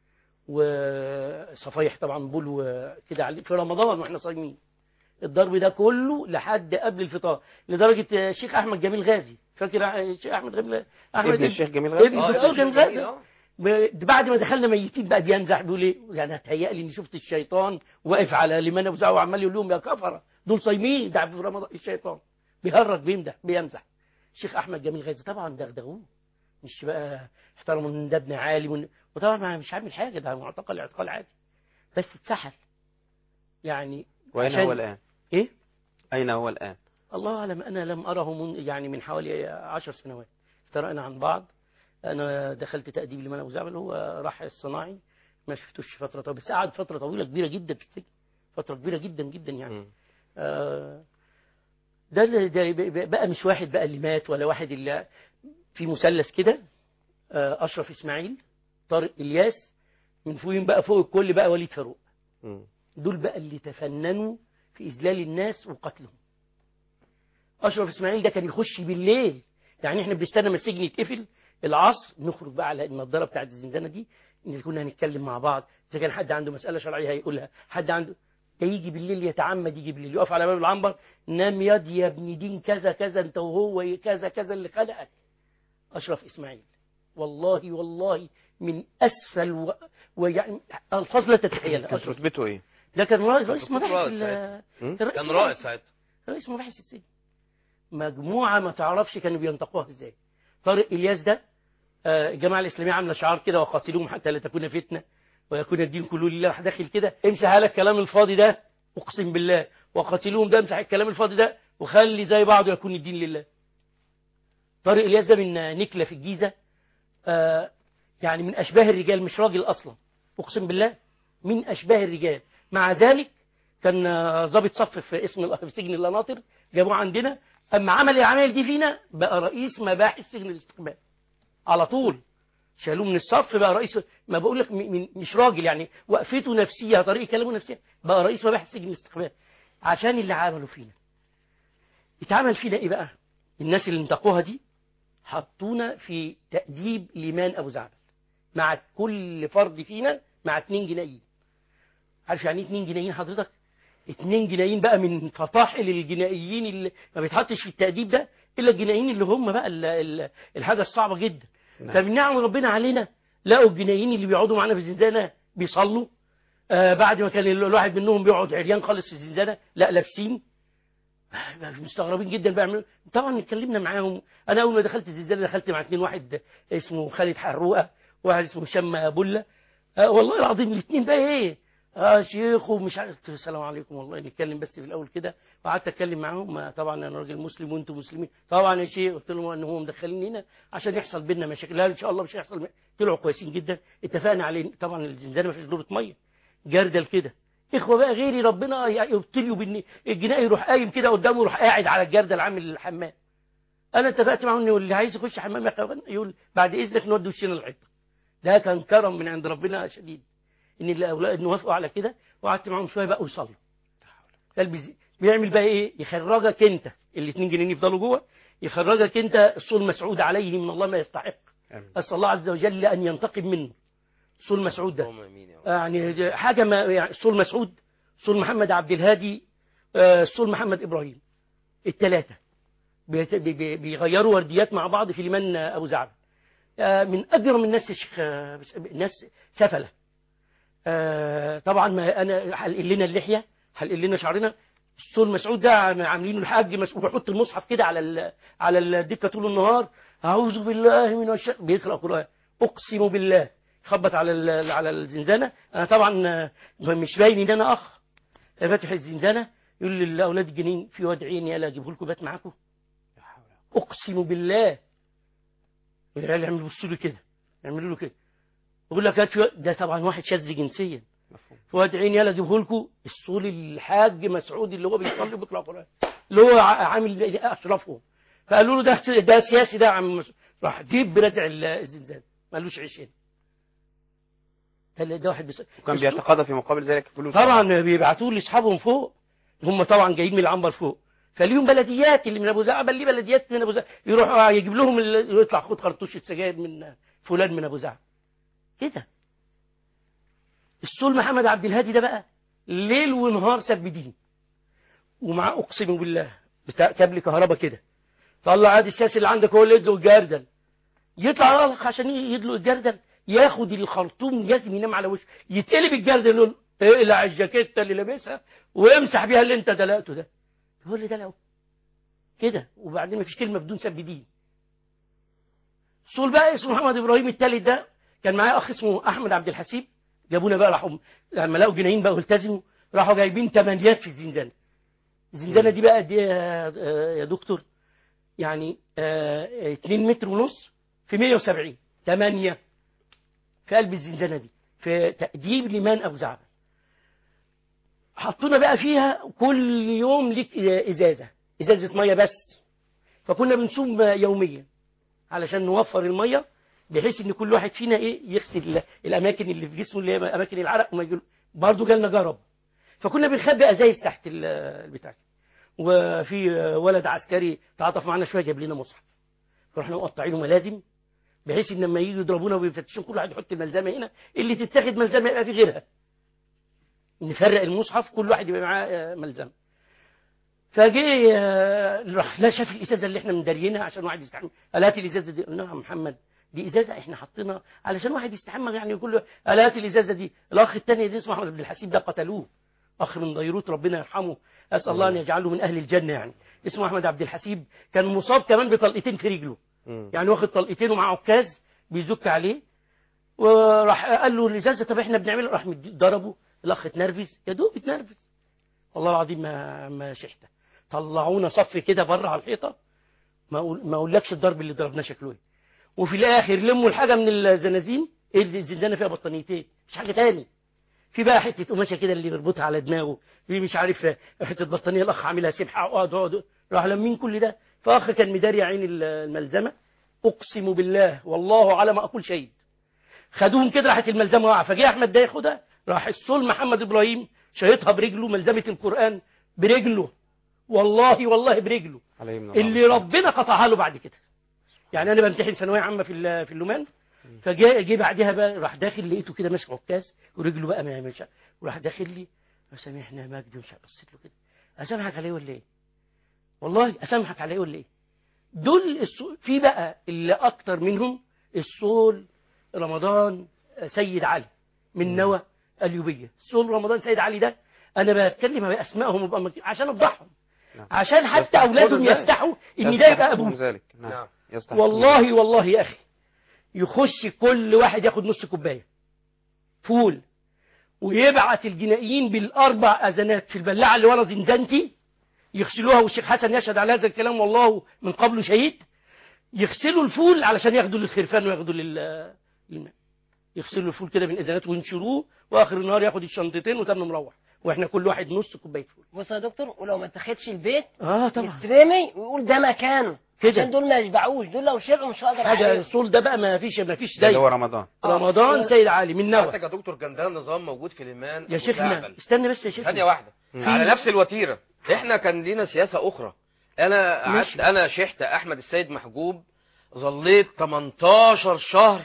وصفايح طبعا بول وكده عليه في رمضان واحنا صايمين الضرب ده كله لحد قبل الفطار لدرجة الشيخ أحمد جميل غازي فاكر الشيخ أحمد جميل أحمد ابن الشيخ جميل غازي ابن آه، الدكتور ابن جميل الشيخ غازي جميل، آه. ب- بعد ما دخلنا ميتين بقى بينزح بيقول ايه يعني هتهيأ لي اني شفت الشيطان واقف على لمن ابو زعو وعمال يقول لهم يا كفره دول صايمين ده في رمضان الشيطان بيهرج بيمدح بيمزح الشيخ احمد جميل غازي طبعا دغدغوه مش بقى احترموا ان ده ابن عالم وإن- وطبعا ما مش عامل حاجه ده معتقل اعتقال عادي بس اتسحل يعني واين عشان- هو الان ايه اين هو الان الله أعلم أنا لم أره من يعني من حوالي عشر سنوات افترقنا عن بعض أنا دخلت تأديب لمن أبو زعبل هو راح الصناعي ما شفتوش فترة طويلة بس قعد فترة طويلة كبيرة جدا في السجن فترة كبيرة جدا جدا يعني مم. آه، ده اللي ده بقى مش واحد بقى اللي مات ولا واحد اللي في مثلث كده آه، أشرف إسماعيل طارق إلياس من فوقين بقى فوق الكل بقى وليد فاروق مم. دول بقى اللي تفننوا في إذلال الناس وقتلهم أشرف إسماعيل ده كان يخش بالليل يعني إحنا بنستنى ما السجن يتقفل العصر نخرج بقى على النضارة بتاعت الزنزانة دي إن كنا هنتكلم مع بعض إذا كان حد عنده مسألة شرعية هيقولها حد عنده ده يجي بالليل يتعمد يجي بالليل يقف على باب العنبر نام ياض يا ابن دين كذا كذا انت وهو كذا كذا اللي خلقك أشرف إسماعيل والله والله من أسفل و... ويعني ألفاظ لا تتخيلها كانت أشرف رتبته ايه ده كان رئيس رئيس كنت مباحث رائد ال- ساعتها. مم؟ كان رئيس كان مباحث- رائد ساعتها رئيس مباحث السجن مجموعة ما تعرفش كانوا بينطقوها ازاي طارق إلياس ده آه، الجماعة الإسلامية عاملة شعار كده وقاتلوهم حتى لا تكون فتنة ويكون الدين كله لله راح داخل كده امسح هذا الكلام الفاضي ده أقسم بالله وقاتلوهم ده امسح الكلام الفاضي ده وخلي زي بعضه يكون الدين لله طارق إلياس ده من نكلة في الجيزة آه، يعني من أشباه الرجال مش راجل أصلا أقسم بالله من أشباه الرجال مع ذلك كان آه، ضابط صف في اسم ال- في سجن القناطر جابوه عندنا اما عمل العمل دي فينا بقى رئيس مباحث سجن الاستقبال على طول شالوه من الصف بقى رئيس ما بقول لك م- من- مش راجل يعني وقفته نفسيه طريقه كلامه نفسيه بقى رئيس مباحث سجن الاستخبار عشان اللي عملوا فينا اتعمل فينا ايه بقى الناس اللي انتقوها دي حطونا في تأديب ليمان ابو زعبل مع كل فرد فينا مع اتنين جنائيين عارف يعني ايه اتنين جنائيين حضرتك اتنين جنائيين بقى من فطاحل الجنائيين اللي ما بيتحطش في التأديب ده الا الجنائيين اللي هم بقى ال- ال- الحاجه الصعبه جدا نعم. فمن نعم ربنا علينا لقوا الجنائيين اللي بيقعدوا معانا في الزنزانه بيصلوا آه بعد ما كان الواحد منهم بيقعد عريان خالص في الزنزانه لا لابسين آه، مستغربين جدا بيعملوا طبعا اتكلمنا معاهم انا اول ما دخلت الزنزانه دخلت مع اثنين واحد اسمه خالد حروقه واحد اسمه هشام بله آه والله العظيم الاثنين بقى ايه اه شيخ ومش عارف قلت له السلام عليكم والله نتكلم بس في الاول كده وقعدت اتكلم معاهم ما طبعا انا راجل مسلم وانتم مسلمين طبعا يا شيخ قلت لهم ان هم مدخلين هنا عشان يحصل بينا مشاكل لا ان شاء الله مش هيحصل طلعوا كويسين جدا اتفقنا عليه طبعا الزنزانه ما فيش دوره ميه جردل كده اخوه بقى غيري ربنا يبتليوا بان الجنائي يروح قايم كده قدامه يروح قاعد على الجردل عامل الحمام انا اتفقت معه انه اللي عايز يخش حمام يا اخوان يقول بعد اذنك نودي وشنا الحيطه ده كان كرم من عند ربنا شديد ان الاولاد وافقوا على كده وقعدت معاهم شويه بقى ويصلوا قلبي زي- بيعمل بقى ايه يخرجك انت الاثنين جنين يفضلوا جوه يخرجك انت الصول مسعود عليه من الله ما يستحق آمين. اسال الله عز وجل ان ينتقم منه الصول مسعود ده اللهم امين يا رب يعني دي حاجه ما يعني الصول مسعود الصول محمد عبد الهادي آه، الصول محمد ابراهيم الثلاثه بيت- بي- بي- بيغيروا ورديات مع بعض في لمن ابو زعبل آه، من اجرم الناس يا شيخ آه، بس- الناس سفله آه، طبعا ما انا حلقين لنا اللحيه حلقين لنا شعرنا الصول مسعود ده عم- عاملينه الحاج مسعود بيحط المصحف كده على ال- على الدكه طول النهار اعوذ بالله من الشر بيقرا قران اقسم بالله خبط على ال- على الزنزانه انا طبعا آه، مش باين ان انا اخ فاتح الزنزانه يقول للاولاد الجنين في واد عين يلا اجيبه لكم بات معاكم اقسم بالله العيال يعملوا يبصوا له كده يعملوا له كده يقول لك هات في واد- ده طبعا واحد شاذ جنسيا مفهوم في واد عين يلا اجيبه لكم الصول الحاج مسعود اللي هو بيصلي وبيقرا قران اللي هو ع- عامل اشرفهم فقالوا له ده ده سياسي ده يا عم مسعود راح جيب برزع ال- الزنزانه مالوش عيش هنا ده ده واحد بيصلي وكان الصول- بيتقاضى في مقابل ذلك فلوس طبعا بيبعتوا لاصحابهم فوق هم طبعا جايين من العنبر فوق فليهم بلديات اللي من ابو زعبل ليه بلديات من ابو زعبل يروح يجيب لهم ال- يطلع خد خرطوش سجاير من فلان من ابو زعبل كده السول محمد عبد الهادي ده بقى ليل ونهار سب دين ومعاه اقسم بالله بتاع كابل كهرباء كده طلع عادي السياسي اللي عندك هو اللي يدلق الجردل يطلع يلق عشان يدلق الجردل ياخد الخرطوم لازم ينام على وشه يتقلب الجردل يقول اقلع الجاكيته اللي لابسها وامسح بيها اللي انت دلقته ده هو اللي دلقه كده وبعدين مفيش كلمه بدون سب دين صول بقى اسمه محمد ابراهيم الثالث ده كان معاه اخ اسمه احمد عبد الحسيب جابونا بقى راحوا لما لقوا جناين بقى والتزموا راحوا جايبين تمانيات في الزنزانه الزنزانه دي بقى دي يا يا دكتور يعني 2 متر ونص في 170 8 في قلب الزنزانه دي في تأديب لمن ابو زعبل حطونا بقى فيها كل يوم ليك ازازه ازازه ميه بس فكنا بنصوم يوميا علشان نوفر الميه بحيث ان كل واحد فينا ايه يغسل الاماكن اللي في جسمه اللي هي اماكن العرق وما يجيله برضه جالنا جرب فكنا بنخبي ازايز تحت ال- البتاع وفي ولد عسكري تعاطف معنا شويه جاب لنا مصحف فرحنا مقطعينه ملازم بحيث ان لما يجوا يضربونا ويفتشوا كل واحد يحط الملزمه هنا اللي تتاخد ملزمه يبقى في غيرها نفرق المصحف كل واحد يبقى معاه آه، ملزمه فجه آه، راح لا شاف الازازه اللي احنا مداريينها عشان واحد يستحمى قال هات الازازه دي قلنا له يا محمد دي ازازه احنا حاطينها علشان واحد يستحمى يعني كل قال هات الازازه دي الاخ الثاني ده اسمه احمد عبد الحسيب ده قتلوه اخ من بيروت ربنا يرحمه اسال الله ان يجعله من اهل الجنه يعني اسمه احمد عبد الحسيب كان مصاب كمان بطلقتين في رجله مم. يعني واخد طلقتين ومعاه عكاز بيزك عليه وراح قال له الازازه طب احنا بنعمل راح مدي- ضربه الاخ اتنرفز يا دوب اتنرفز والله العظيم ما ما شحته طلعونا صف كده بره على الحيطه ما اقول ما اقولكش الضرب اللي ضربناه شكله ايه وفي الاخر لموا الحاجه من الزنازين ايه اللي الزنزانه فيها بطانيتين مش حاجه تاني في بقى حته قماشه كده اللي بيربطها على دماغه في مش عارف حته بطانيه الاخ عاملها سبحه اقعد اقعد راح لمين كل ده فاخ كان مداري عين الملزمه اقسم بالله والله على ما اقول شيء خدوهم كده راحت الملزمه واقعه فجه احمد ده ياخدها راح الصول محمد ابراهيم شايطها برجله ملزمه القران برجله والله والله برجله عليه من الله اللي ربنا قطعها له بعد كده يعني انا بمتحن ثانويه عامه في ال- في اللومان فجاء جه بعدها بقى راح داخل لقيته كده ماسك عكاز ورجله بقى ما مش وراح داخل لي سامحنا يا مجدي مش عارف. بصيت له كده اسامحك عليه ولا ايه؟ والله اسامحك عليه ولا ايه؟ دول الصول في بقى اللي اكتر منهم الصول رمضان سيد علي من نوى اليوبيه صول رمضان سيد علي ده انا بتكلم باسمائهم وبقى مك- عشان افضحهم نعم. عشان حتى يستحقون اولادهم ذلك. يستحوا ان ده يبقى يستحقون ابوه ذلك نعم يستحقون والله والله يا اخي يخش كل واحد ياخد نص كوبايه فول ويبعت الجنائيين بالاربع اذانات في البلاعه اللي ورا زنزانتي يغسلوها والشيخ حسن يشهد على هذا الكلام والله من قبله شهيد يغسلوا الفول علشان ياخدوا للخرفان وياخدوا لل للماء يغسلوا الفول كده من اذانات وينشروه واخر النهار ياخد الشنطتين وتم مروح واحنا كل واحد نص كوبايه فول بص يا دكتور ولو ما اتاخدش البيت اه طبعا يترمي ويقول ده مكانه كده. عشان دول ما يشبعوش دول لو شبعوا مش هقدر حاجه عليهم الصول ده بقى ما فيش ما فيش ده اللي زي هو رمضان رمضان سيد علي من نوى حضرتك يا دكتور كان ده نظام موجود في اليمان يا شيخنا مستعمل. استنى بس يا شيخنا ثانية واحدة في- على نفس الوتيرة احنا كان لينا سياسة أخرى أنا قعدت ماشي. أنا شحت أحمد السيد محجوب ظليت 18 شهر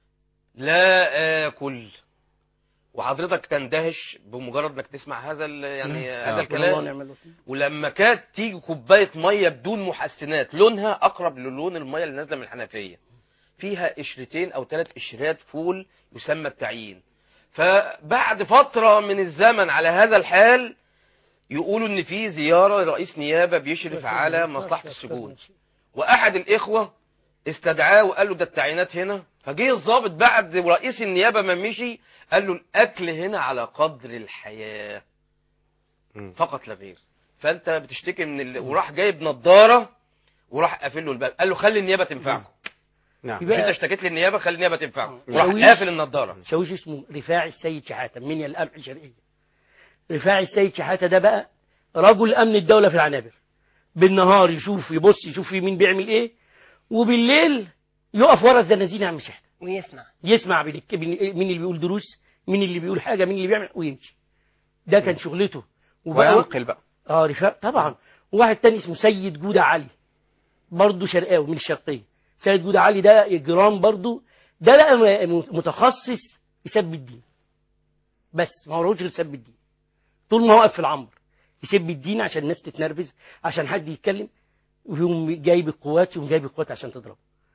لا آكل وحضرتك تندهش بمجرد انك تسمع هذا ال- يعني هذا الله الكلام ونعم الوكيل. ولما كانت تيجي كوبايه ميه بدون محسنات لونها اقرب للون الميه اللي نازله من الحنفيه فيها قشرتين او ثلاث قشرات فول يسمى التعيين فبعد فتره من الزمن على هذا الحال يقولوا ان في زياره لرئيس نيابه بيشرف على مصلحه السجون واحد الاخوه استدعاه وقال له ده التعيينات هنا فجه الضابط بعد رئيس النيابه ما مشي قال له الاكل هنا على قدر الحياه مم. فقط لا غير فانت بتشتكي من ال... وراح جايب نظاره وراح قافل له الباب قال له خلي النيابه تنفعكم نعم مش انت اشتكيت للنيابه خلي النيابه تنفعكم آه. وراح شاويش. قافل النظاره شاويش اسمه رفاعي السيد شحاته من القمح الشرقيه رفاعي السيد شحاته ده بقى رجل امن الدوله في العنابر بالنهار يشوف يبص يشوف في مين بيعمل ايه وبالليل يقف ورا الزنازين يعمل شحته ويسمع يسمع بالك- بال- مين اللي بيقول دروس مين اللي بيقول حاجه مين اللي بيعمل ويمشي ده كان شغلته وبقى وينقل بقى اه رفاق طبعا وواحد تاني اسمه سيد جودة علي برضه شرقاوي من الشرقية سيد جودة علي ده إجرام برضه ده بقى م- متخصص يسب الدين بس ما وراهوش غير سب الدين طول ما هو واقف في العنبر يسب الدين عشان الناس تتنرفز عشان حد يتكلم ويقوم جايب القوات يقوم جايب القوات عشان تضربه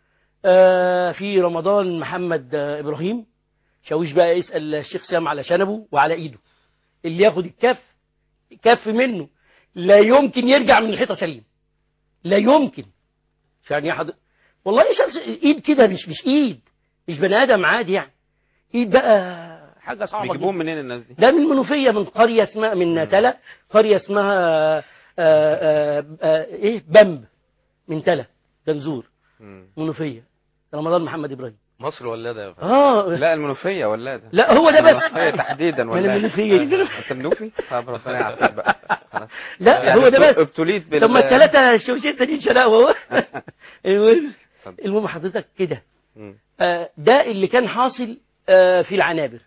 آه في رمضان محمد آه إبراهيم شاويش بقى يسأل الشيخ سام على شنبه وعلى إيده اللي ياخد الكف كف منه لا يمكن يرجع من الحيطه سليم لا يمكن يعني حد... والله ايش ايد كده مش مش ايد مش بني ادم عادي يعني ايد بقى حاجه صعبه بيجيبوهم جدا منين الناس دي ده من منوفيه من قريه اسمها من تلا قريه اسمها آآ آآ آآ ايه بمب من تلا جنزور مم. منوفيه رمضان محمد ابراهيم مصر ولا ده اه لا المنوفيه ولا ده لا هو ده بس المنوفية تحديدا ما ولا أنا منوفية. انت منوفي طب ربنا يعافيك بقى خلاص لا يعني هو ده بس ابتليت بال طب ما الثلاثه شوشته دي شنقوا اهو المهم اتفضل. المهم حضرتك كده مم. آه، ده اللي كان حاصل آه، في العنابر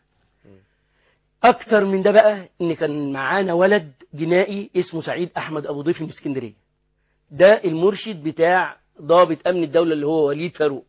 اكتر من ده بقى ان كان معانا ولد جنائي اسمه سعيد احمد ابو ضيف من اسكندريه ده المرشد بتاع ضابط امن الدوله اللي هو وليد فاروق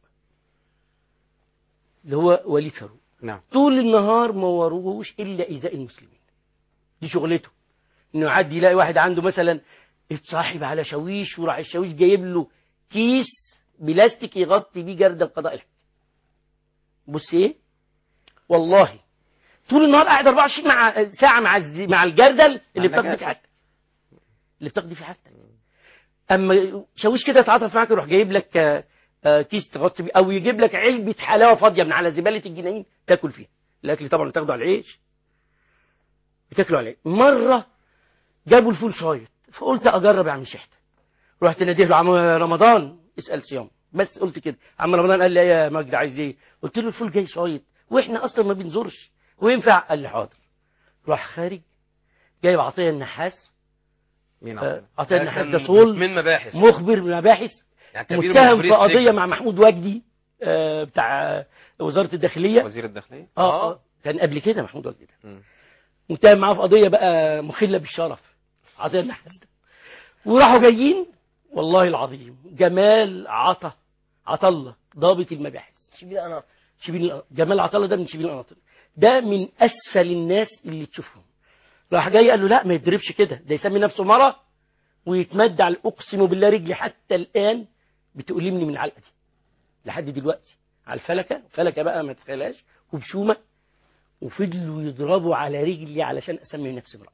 اللي هو وليد فاروق نعم طول النهار ما وروهوش الا ايذاء المسلمين دي شغلته انه يعدي يلاقي واحد عنده مثلا اتصاحب على شاويش وراح الشاويش جايب له كيس بلاستيك يغطي بيه جرد القضاء الحكم بص ايه والله طول النهار قاعد 24 مع ساعه مع الز- مع الجردل اللي مع بتقضي النجاسة. في حاجتك اللي بتقضي في حاجتك اما شاويش كده يتعاطف معاك يروح جايب لك آه، آه، كيس تغطي بيه او يجيب لك علبه حلاوه فاضيه من على زباله الجناين تاكل فيها الاكل طبعا بتاخده على العيش بتاكله على العيش مره جابوا الفول شايط فقلت اجرب اعمل شحته رحت ناديه له عم رمضان اسال صيام بس قلت كده عم رمضان قال لي إيه يا مجدي عايز ايه قلت له الفول جاي شايط واحنا اصلا ما بنزورش وينفع قال لي حاضر راح خارج جايب عطيه النحاس مين آه، عطية؟ عطيه ده النحاس كان ده صول من مباحث مخبر مباحث يعني كبير متهم مخبري في قضيه السجن. مع محمود وجدي آه، بتاع وزاره الداخليه وزير الداخليه اه اه كان قبل كده محمود وزير مم. متهم معاه في قضيه بقى مخله بالشرف عطيه النحاس ده وراحوا جايين والله العظيم جمال عطا عطله ضابط المباحث شبيل القناطر شبين الأ- جمال عطله ده من شبين القناطر ده من اسفل الناس اللي تشوفهم راح جاي قال له لا ما يضربش كده ده يسمي نفسه مره ويتمد على اقسم بالله رجلي حتى الان بتؤلمني من العلقه دي لحد دلوقتي على الفلكه فلكه بقى ما تتخيلهاش وبشومه وفضلوا يضربوا على رجلي علشان اسمي نفسي امراه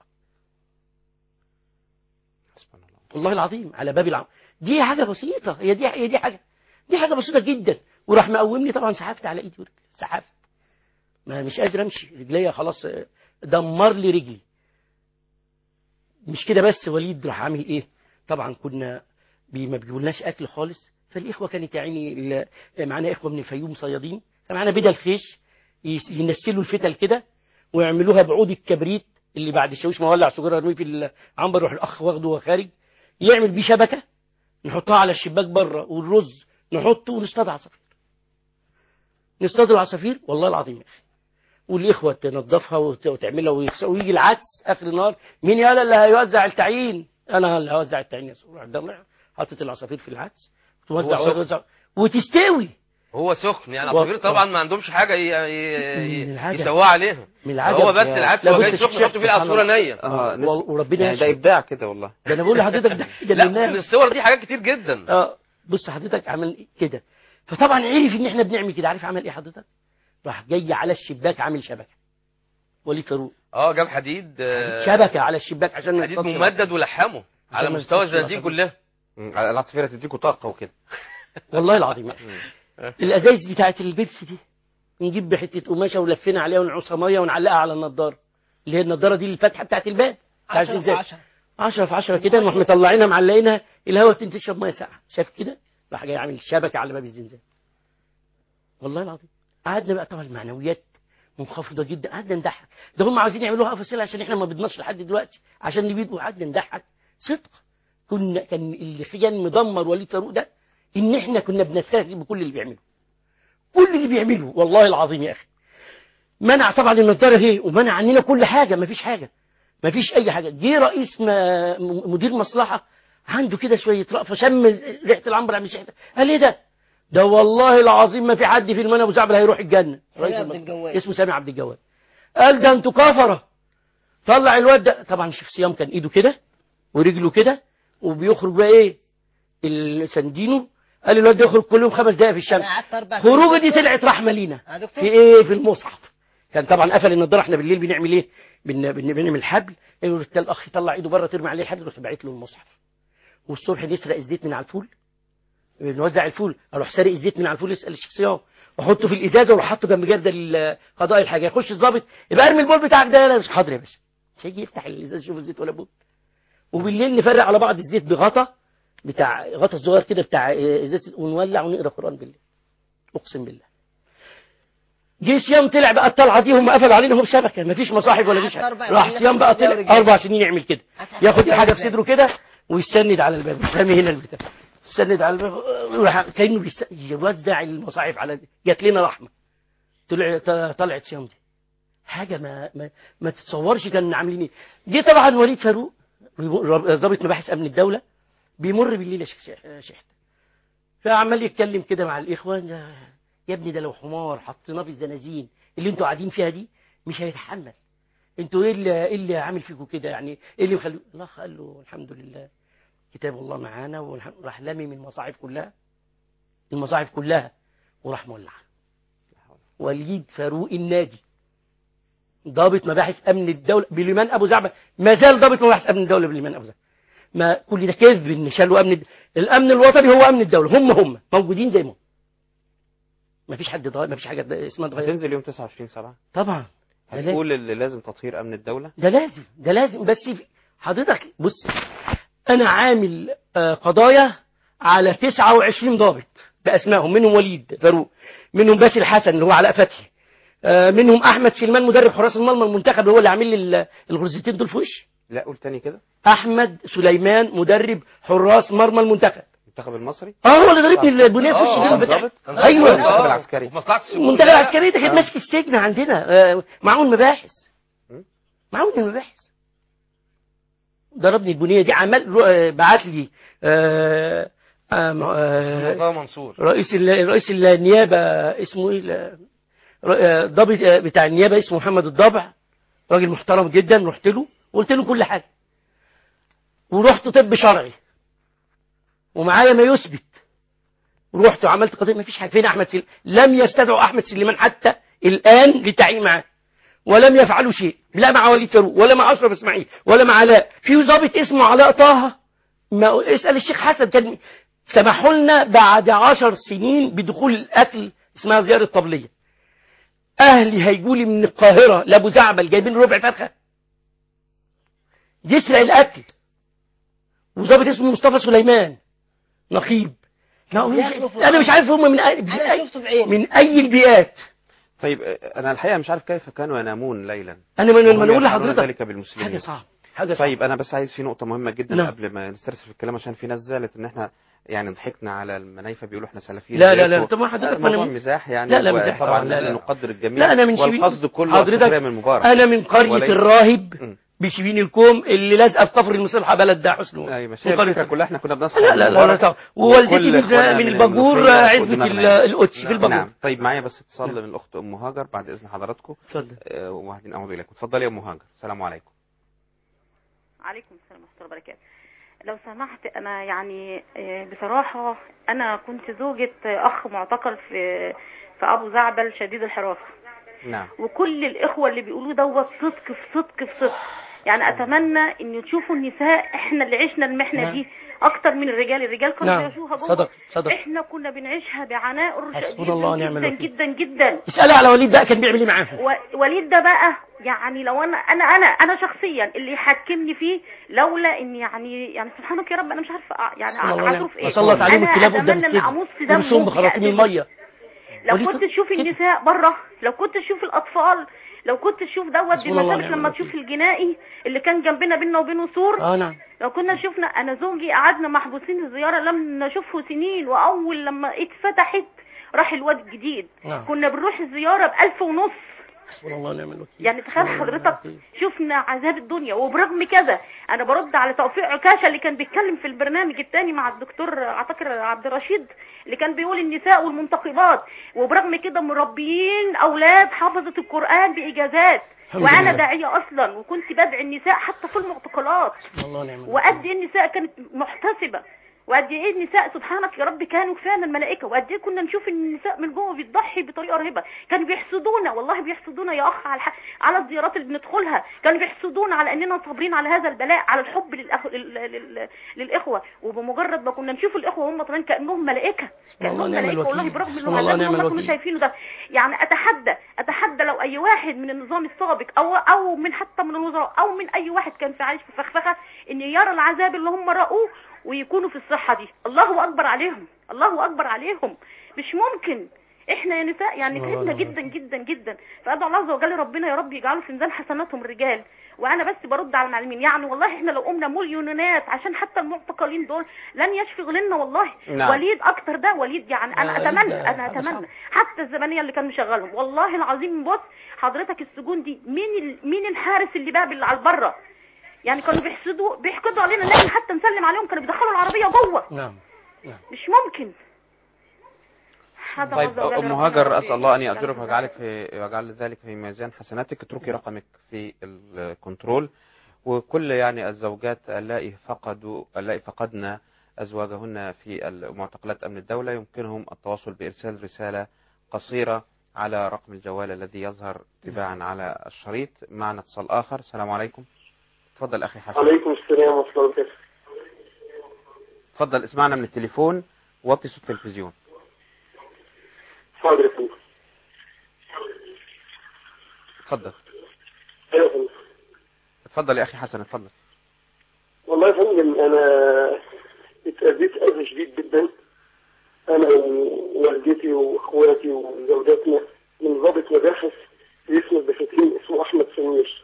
سبحان الله والله العظيم على باب العم دي حاجه بسيطه هي دي هي دي حاجه دي حاجه بسيطه جدا وراح مقومني طبعا سحفت على ايدي ورجلي سحفت ما مش قادر امشي رجليا خلاص آه، دمر لي رجلي مش كده بس وليد راح عامل ايه طبعا كنا بي ما بيجيبولناش اكل خالص فالاخوه كانت يا عيني ال- معانا اخوه من الفيوم صيادين فمعانا بدل خيش يس- ينسلوا الفتل كده ويعملوها بعود الكبريت اللي بعد الشاويش ما ولع سجاره يرميه في العنبر يروح الاخ واخده وهو خارج يعمل بيه شبكه نحطها على الشباك بره والرز نحطه ونصطاد عصافير نصطاد العصافير والله العظيم يا اخي والاخوه تنظفها وت- وتعملها ويغس- ويجي العدس اخر النهار مين يالا اللي هيوزع التعيين انا اللي هوزع التعيين يا سوري عبد الله حاطط العصافير في العدس توزع هو سخن. وتوزع وتستوي هو سخن يعني و- العصافير طبعا ما عندهمش حاجه ي- ي- من ي- العجب. يسووها عليها من العجب هو بس يا- العدس لا هو بص جاي سخن شوف- يحطوا فيه سبحان العصفوره الله. نيه اه نس- وال- وربنا يعني ده يشفي. ابداع كده والله ده انا بقول لحضرتك ده ده لا لله. من الصور دي حاجات كتير جدا اه بص حضرتك عمل كده فطبعا عرف ان احنا بنعمل كده عارف عمل ايه حضرتك راح جاي على الشباك عامل شبكه وليد فاروق اه جاب حديد آه، شبكه على الشباك عشان ما حديد يصطادش ممدد ولحمه على عشان ما مستوى يصطادش الزنازين العصافير. كلها مم. العصافير تديكوا طاقه وكده والله العظيم الازايز بتاعت البيبس دي نجيب حته قماشه ولفينا عليها ونعوصها ميه ونعلقها على النضاره اللي هي النضاره دي الفتحه بتاعت الباب بتاع عشرة في الزلزال عشرة 10 في 10 كده نروح مطلعينها معلقينها الهواء تشرب ميه ساقعه شاف كده راح جاي عامل شبكه على باب الزنزانه والله العظيم قعدنا بقى طبعا المعنويات منخفضه جدا قعدنا نضحك ده هم عاوزين يعملوها فصيله عشان احنا ما بدناش لحد دلوقتي عشان نبيد وقعدنا نضحك صدق كنا كان اللي كان مدمر وليد فاروق ده ان احنا كنا بنستهزئ بكل اللي بيعمله كل اللي بيعمله والله العظيم يا اخي منع طبعا النضاره اهي ومنع عننا كل حاجه ما فيش حاجه ما فيش اي حاجه جه رئيس ما م- مدير مصلحه عنده كده شويه رأفه شم ريحه العنبر عم يشحت قال ايه ده ده والله العظيم ما في حد في المنى ابو زعبل هيروح الجنه سامي رئيس عبد الم- الجواد. اسمه سامي عبد الجواد قال ده انتوا كفره طلع الواد ده طبعا الشيخ صيام كان ايده كده ورجله كده وبيخرج بقى ايه السندينو قال الواد ده يخرج كل يوم خمس دقائق في الشمس انا قعدت اربع خروجه دي طلعت رحمه لينا يا دكتور في ايه في المصحف كان طبعا قفل النضاره احنا بالليل بنعمل ايه بن... بن... بنعمل حبل يقول الاخ يطلع ايده بره ترمي عليه الحبل يروح باعت له المصحف والصبح نسرق الزيت من على الفول بنوزع الفول اروح سارق الزيت من على الفول يسال الشيخ صيام واحطه في الازازه واروح حاطه جنب جرد ال- قضاء الحاجه يخش الضابط يبقى ارمي البول بتاعك ده انا مش حاضر يا باشا مش هيجي يفتح الازازه يشوف الزيت ولا بول وبالليل نفرق على بعض الزيت بغطا بتاع غطا صغير كده بتاع ازازه ونولع ونقرا قران بالليل اقسم بالله جه صيام طلع بقى الطلعه دي هم قفلوا علينا هو بشبكه مفيش مصاحف ولا فيش حاجه أربع راح سنين صيام بقى في الدوري طلع الجاي. اربع سنين يعمل كده ياخد الحاجه في صدره كده ويستند على الباب رامي هنا البتاع يستند على الباب وراح كانه بيست... يوزع المصاحف على دي. جات لنا رحمه طلع ط- طلعت صيام دي حاجه ما ما, ما تتصورش كان عاملين ايه جه طبعا وليد فاروق بيمر- ضابط مباحث امن الدوله بيمر بالليل يا شيخ شيخ- شحته فعمال يتكلم كده مع الاخوان ده يا ابني ده لو حمار حطيناه في الزنازين اللي انتوا قاعدين فيها دي مش هيتحمل انتوا ايه اللي ايه اللي عامل فيكم كده يعني ايه اللي مخلي الله قال له الحمد لله كتاب الله معانا وراح لامي من المصاحف كلها المصاحف كلها وراح مولع وليد فاروق النادي ضابط مباحث امن الدوله بليمان ابو زعبه ما زال ضابط مباحث امن الدوله بليمان ابو زعبه ما كل ده كذب ان شالوا امن الد- الامن الوطني هو امن الدوله هم هم موجودين زي ما هم ما فيش حد ضايع ما فيش حاجه اسمها اتغير هتنزل يوم 29 7 طبعا ده لازم. هتقول اللي لازم تطهير امن الدوله ده لازم ده لازم بس في- حضرتك بص انا عامل آه، قضايا على 29 ضابط باسمائهم منهم وليد فاروق منهم باسل حسن اللي هو علاء فتحي آه، منهم احمد سلمان مدرب حراس المرمى المنتخب هو اللي عامل لي ال- الغرزتين دول في وشي لا قول تاني كده احمد سليمان مدرب حراس مرمى المنتخب المنتخب المصري اه هو اللي ضربني البنيه في وش الجنب بتاعي ايوه المنتخب العسكري المنتخب العسكري ده كان ماسك السجن عندنا آه، معاون مباحث معاون المباحث ضربني البنيه دي عمال رو- آه، بعت لي آه، آه، آه، مرتضى منصور رئيس ال- رئيس النيابه اسمه ايه ال- ر- آه، ضابط آه، بتاع النيابه اسمه محمد الضبع راجل محترم جدا رحت له وقلت له كل حاجه ورحت طب شرعي ومعايا ما يثبت ورحت وعملت قضيه ما فيش حاجه فين احمد سليمان لم يستدعوا احمد سليمان حتى الان للتعيين معاه ولم يفعلوا شيء لا مع وليد فاروق ولا مع اشرف اسماعيل ولا مع علاء في ضابط اسمه علاء طه ما اسال الشيخ حسن كان سمحوا لنا بعد عشر سنين بدخول الاكل اسمها زياره طبليه اهلي هيجوا لي من القاهره لابو زعبل جايبين ربع فرخه يسرق الاكل وظابط اسمه مصطفى سليمان نقيب لا، مش انا مش عارف هم من أي من انا أي, شفته بعيني من أي البيئات طيب آه، انا الحقيقه مش عارف كيف كانوا ينامون ليلا انا من وهم ما نقول يفعلون لحضرتك ذلك بالمسلمين حاجه صعبه حاجه صعبه طيب انا بس عايز في نقطه مهمه جدا نعم. قبل ما نسترسل في الكلام عشان في ناس زعلت ان احنا يعني ضحكنا على المنايفه بيقولوا احنا سلفيين لا لا لا زيكم. طب ما حضرتك الموضوع ما أنا- مزاح يعني لا لا مزاح طبعا طبعا لا لازم لا نقدر الجميع لا انا من شبين والقصد كله حضرتك السخرية من مبارك انا من قريه وليس- الراهب م. بشبين الكوم اللي لازقه في كفر المصلحه بلد ده حسنه ايوه مش هي من قرية الفكره كلها احنا كنا بنصحى لا لا لا, لا مبارك طبعا ووالدتي وكل من, إخواننا من من الباجور المنوفية فوق عزبة دماغنا ال- يعني. القدس في الباجور نعم طيب معايا بس اتصال من الاخت ام هاجر بعد اذن حضراتكم اتفضل آه، وبعدين اعود اليكم اتفضلي يا ام هاجر السلام عليكم عليكم السلام ورحمة الله وبركاته لو سمحت أنا يعني آه، بصراحة أنا كنت زوجة آه، أخ معتقل في في أبو زعبل شديد الحراسة نعم وكل الإخوة اللي بيقولوا دوت صدق في صدق في صدق يعني أتمنى إن تشوفوا النساء إحنا اللي عشنا المحنة نعم. دي أكتر من الرجال الرجال كانوا نعم بيعيشوها جوه صدق صدق إحنا كنا بنعيشها بعناء حسبنا الله ونعم جدا الوكيل. جدا جدا اسالي على وليد بقى كان بيعمل ايه معاهم و- وليد ده بقى يعني لو انا انا انا انا شخصيا اللي يحكمني فيه لولا ان يعني يعني سبحانك يا رب انا مش عارفه أ- يعني سبحان الله اعرف ايه وسلط عليهم أنا الكلاب قدام أتمنى إن السجن أمص دمه يرسوهم بخراطيم بيأذنه. الميه لو وليد كنت تشوف النساء بره لو كنت تشوف الاطفال لو كنت تشوف دوت حسبنا الله بمثابه ونعم لما الوكيل. تشوف الجنائي اللي كان جنبنا بينا وبينه سور اه نعم لو كنا شفنا انا زوجي قعدنا محبوسين الزياره لم نشوفه سنين واول لما اتفتحت راح الواد الجديد نعم. كنا بنروح الزياره بألف ونص حسبنا الله ونعم الوكيل يعني تخيل حسبنا الله ونعم حضرتك الوكيل. شفنا عذاب الدنيا وبرغم كذا انا برد على توفيق عكاشه اللي كان بيتكلم في البرنامج الثاني مع الدكتور اعتقد عبد الرشيد اللي كان بيقول النساء والمنتخبات وبرغم كده مربيين اولاد حفظت القران باجازات الحمد وانا لله. داعيه اصلا وكنت بدعي النساء حتى في المعتقلات حسبنا الله ونعم الوكيل. وقد ايه النساء كانت محتسبه وقد ايه النساء سبحانك يا رب كانوا فعلا الملائكه وقد ايه كنا نشوف ان النساء من جوه بتضحي بطريقه رهيبه كانوا بيحسدونا والله بيحسدونا يا اخ على الح... على الزيارات اللي بندخلها كانوا بيحسدونا على اننا صابرين على هذا البلاء على الحب للأخ... لل... لل... للاخوه وبمجرد ما كنا نشوف الاخوه وهم طالعين كانهم ملائكه الله كانهم نعم ملائكه والله الوكيل. برغم حسبنا الله العذاب اللي ونعم هم كانوا الوكيل. شايفينه ده يعني اتحدى اتحدى لو اي واحد من النظام السابق او او من حتى من الوزراء او من اي واحد كان في عايش في فخفخه ان يرى العذاب اللي هم رأوه ويكونوا في الصحه دي الله اكبر عليهم الله اكبر عليهم مش ممكن احنا يا نساء يعني الله تعبنا الله جدا جدا جدا فادعو الله عز وجل ربنا يا رب يجعله في ميزان حسناتهم الرجال وانا بس برد على المعلمين يعني والله احنا لو قمنا مليونات عشان حتى المعتقلين دول لن يشفي غلنا والله نعم. وليد اكتر ده وليد يعني انا وليد اتمنى ده انا حاجة اتمنى صعبة. حتى الزبانيه اللي كان مشغلهم والله العظيم بص حضرتك السجون دي مين ال... مين الحارس اللي باب اللي على البره يعني كانوا بيحسدوا بيحقدوا علينا ان احنا حتى نسلم عليهم كانوا بيدخلوا العربيه جوه نعم مش ممكن هذا طيب عز وجل ام ربنا هاجر يرضى اسال الله ان عليك. ياجرك ويجعلك في ويجعل ذلك في ميزان حسناتك اتركي رقمك في الكنترول وكل يعني الزوجات اللائي فقدوا اللائي فقدنا ازواجهن في المعتقلات امن الدوله يمكنهم التواصل بارسال رساله قصيره على رقم الجوال الذي يظهر تباعا على الشريط معنا اتصال اخر السلام عليكم تفضل اخي حسن عليكم السلام ورحمة الله وبركاته تفضل اسمعنا من التليفون وطي صوت التلفزيون حاضر يا فندم اتفضل أيوة يا فندم اتفضل يا اخي حسن اتفضل والله يا فندم أنا اتأذيت أذى شديد جدا أنا ووالدتي وإخواتي وزوجاتنا من ضابط مباحث في اسم البساتين اسمه أحمد سمير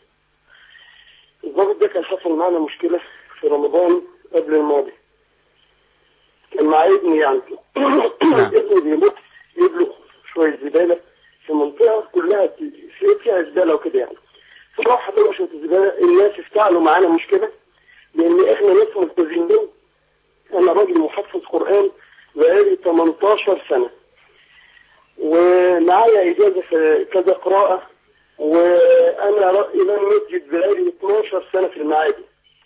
الضابط ده كان حصل معنا مشكلة في رمضان قبل الماضي مع ابني يعني ابني بيموت يجيب له شويه زباله في منطقه كلها في- فيها زباله وكده يعني فراح حطوا شويه الزباله الناس افتعلوا معانا مشكله لان احنا ناس ملتزمين انا راجل محفظ قران بقالي 18 سنه ومعايا اجازه في كذا قراءه وانا ر- امام مسجد بقالي 12 سنه في المعادي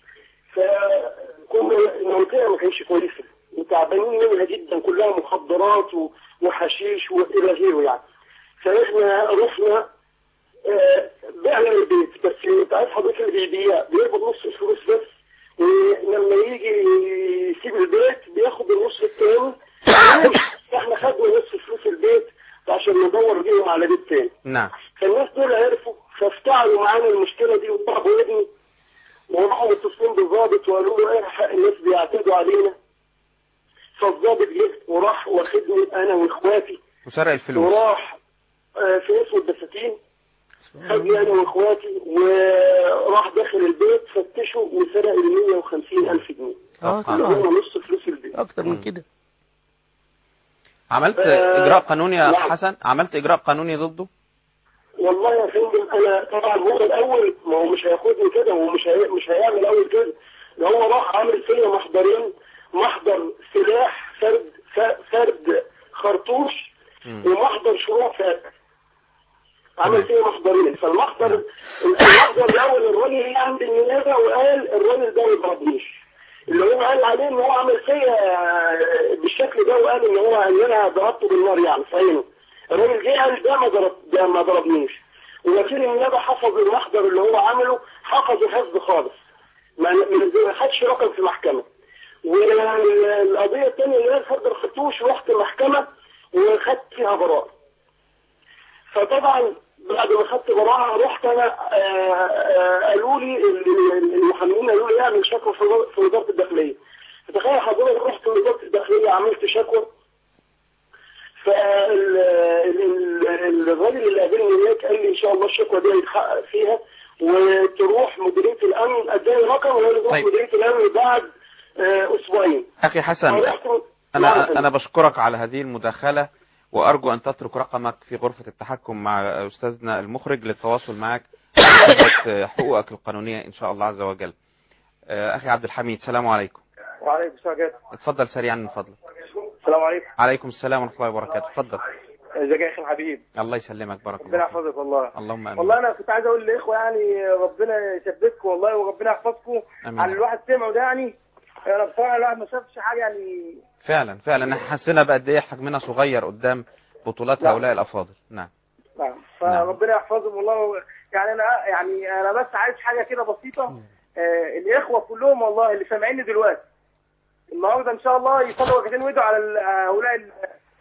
فكل المنطقه ما كانتش كويسه وتعبانين منها جدا كلها مخدرات و- وحشيش والى غيره يعني فاحنا رحنا آه، بعنا البيت بس انت عارف حضرتك اللي بيبيع بيقبض نص الفلوس بس ولما يجي يسيب البيت بياخد النص التاني احنا خدنا نص فلوس البيت عشان ندور بيهم على بيت تاني نعم فالناس دول عرفوا فافتعلوا معانا المشكله دي وضربوا ابني وراحوا متصلين بالضابط وقالوا له ايه حق الناس بيعتدوا علينا فالضابط جه وراح واخدني انا واخواتي وسرق الفلوس وراح آه، في اسم البساتين خدني انا واخواتي وراح داخل البيت فتشوا وسرق ال 150 الف جنيه اه اللي طبعا هم نص فلوس البيت اكتر من كده عملت آه، اجراء قانوني يا نعم. حسن عملت اجراء قانوني ضده والله يا فندم انا طبعا هو الاول ما هو مش هياخدني كده ومش هي... مش هيعمل اول كده ده هو راح عامل فيا محضرين محضر سلاح فرد ف- فرد خرطوش ومحضر شروع فاتح عمل فيا محضرين فالمحضر المحضر الاول الراجل اللي عند النيابه وقال الراجل ده ما يضربنيش اللي هو قال عليه ان هو عمل فيا بالشكل ده وقال ان هو ان انا ضربته بالنار يعني في عينه الراجل جه قال ده ما ضرب ده ما ضربنيش ووكيل النيابه حفظ المحضر اللي هو عمله حفظه حفظ خالص ما ما خدش رقم في محكمه والقضيه الثانيه اللي هي الفرد الخرطوش رحت محكمه وخدت فيها براءه فطبعا بعد ما خدت براءه رحت انا آه، آه، قالوا لي ال- ال- المحامين قالوا لي اعمل شكوى في وزارة- في وزاره الداخليه فتخيل حضرتك رحت وزاره الداخليه عملت شكوى فالراجل اللي قابلني هناك قال لي ان شاء الله الشكوى دي هيتحقق فيها وتروح مديريه الامن اداني رقم وقال لي تروح طيب. مديريه الامن بعد آه، اسبوعين اخي حسن فرحت- نعم. انا انا بشكرك على هذه المداخله وارجو ان تترك رقمك في غرفه التحكم مع استاذنا المخرج للتواصل معك لإثبات حقوقك القانونيه ان شاء الله عز وجل آه، اخي عبد الحميد السلام عليكم وعليكم السلام ورحمة اتفضل سريعا من فضلك السلام عليكم عليكم السلام ورحمه الله وبركاته اتفضل ازيك يا اخي الحبيب الله يسلمك بارك ربنا الله فيك. يحفظك والله اللهم امين والله انا كنت عايز اقول للاخوه يعني ربنا يثبتكم والله وربنا يحفظكم آمين. على الواحد سمعه ده يعني انا بصراحه الواحد ما شافش حاجه يعني فعلا فعلا احنا حسينا بقد ايه حجمنا صغير قدام بطولات نعم. هؤلاء الافاضل نعم نعم فربنا يحفظهم والله يعني انا يعني انا بس عايز حاجه كده بسيطه آه الاخوه كلهم والله اللي سامعيني دلوقتي النهارده ان شاء الله يصلوا ركعتين ويدعوا على ال- هؤلاء ال-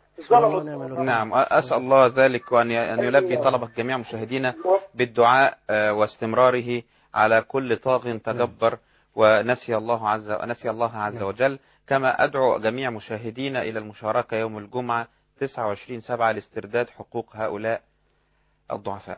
الظلمه نعم أسأل الله ذلك وأن ي- أن يلبي طلبك جميع مشاهدينا بالدعاء آه، واستمراره على كل طاغ تجبر ونسي الله عز ونسي الله عز وجل كما أدعو جميع مشاهدينا إلى المشاركة يوم الجمعة 29 سبعة لاسترداد حقوق هؤلاء الضعفاء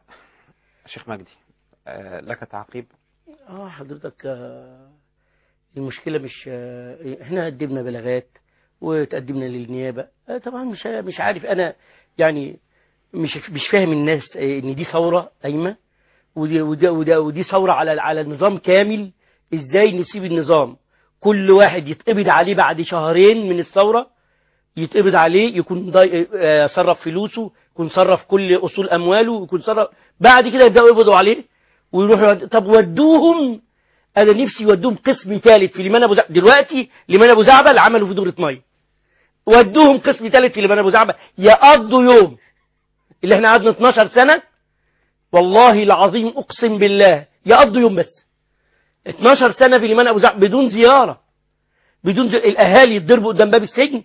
شيخ مجدي آه، لك تعقيب اه حضرتك آه، المشكلة مش آه، احنا قدمنا بلاغات وتقدمنا للنيابة آه، طبعا مش مش عارف انا يعني مش مش فاهم الناس آه، ان دي ثورة قايمة ودي ودي ودي, ودي ثورة على على النظام كامل ازاي نسيب النظام كل واحد يتقبض عليه بعد شهرين من الثورة يتقبض عليه يكون ضي... آه، صرف فلوسه يكون صرف كل اصول امواله يكون صرف بعد كده يبداوا يقبضوا عليه ويروحوا يود... طب ودوهم انا نفسي يودوهم قسم ثالث في لمن ابو زعبل دلوقتي لمن ابو زعبل عملوا في دورة ميه ودوهم قسم ثالث في لمن ابو زعبل يقضوا يوم اللي احنا قعدنا 12 سنه والله العظيم اقسم بالله يقضوا يوم بس 12 سنه في لمن ابو زعبل بدون زياره بدون زي... الاهالي يتضربوا قدام باب السجن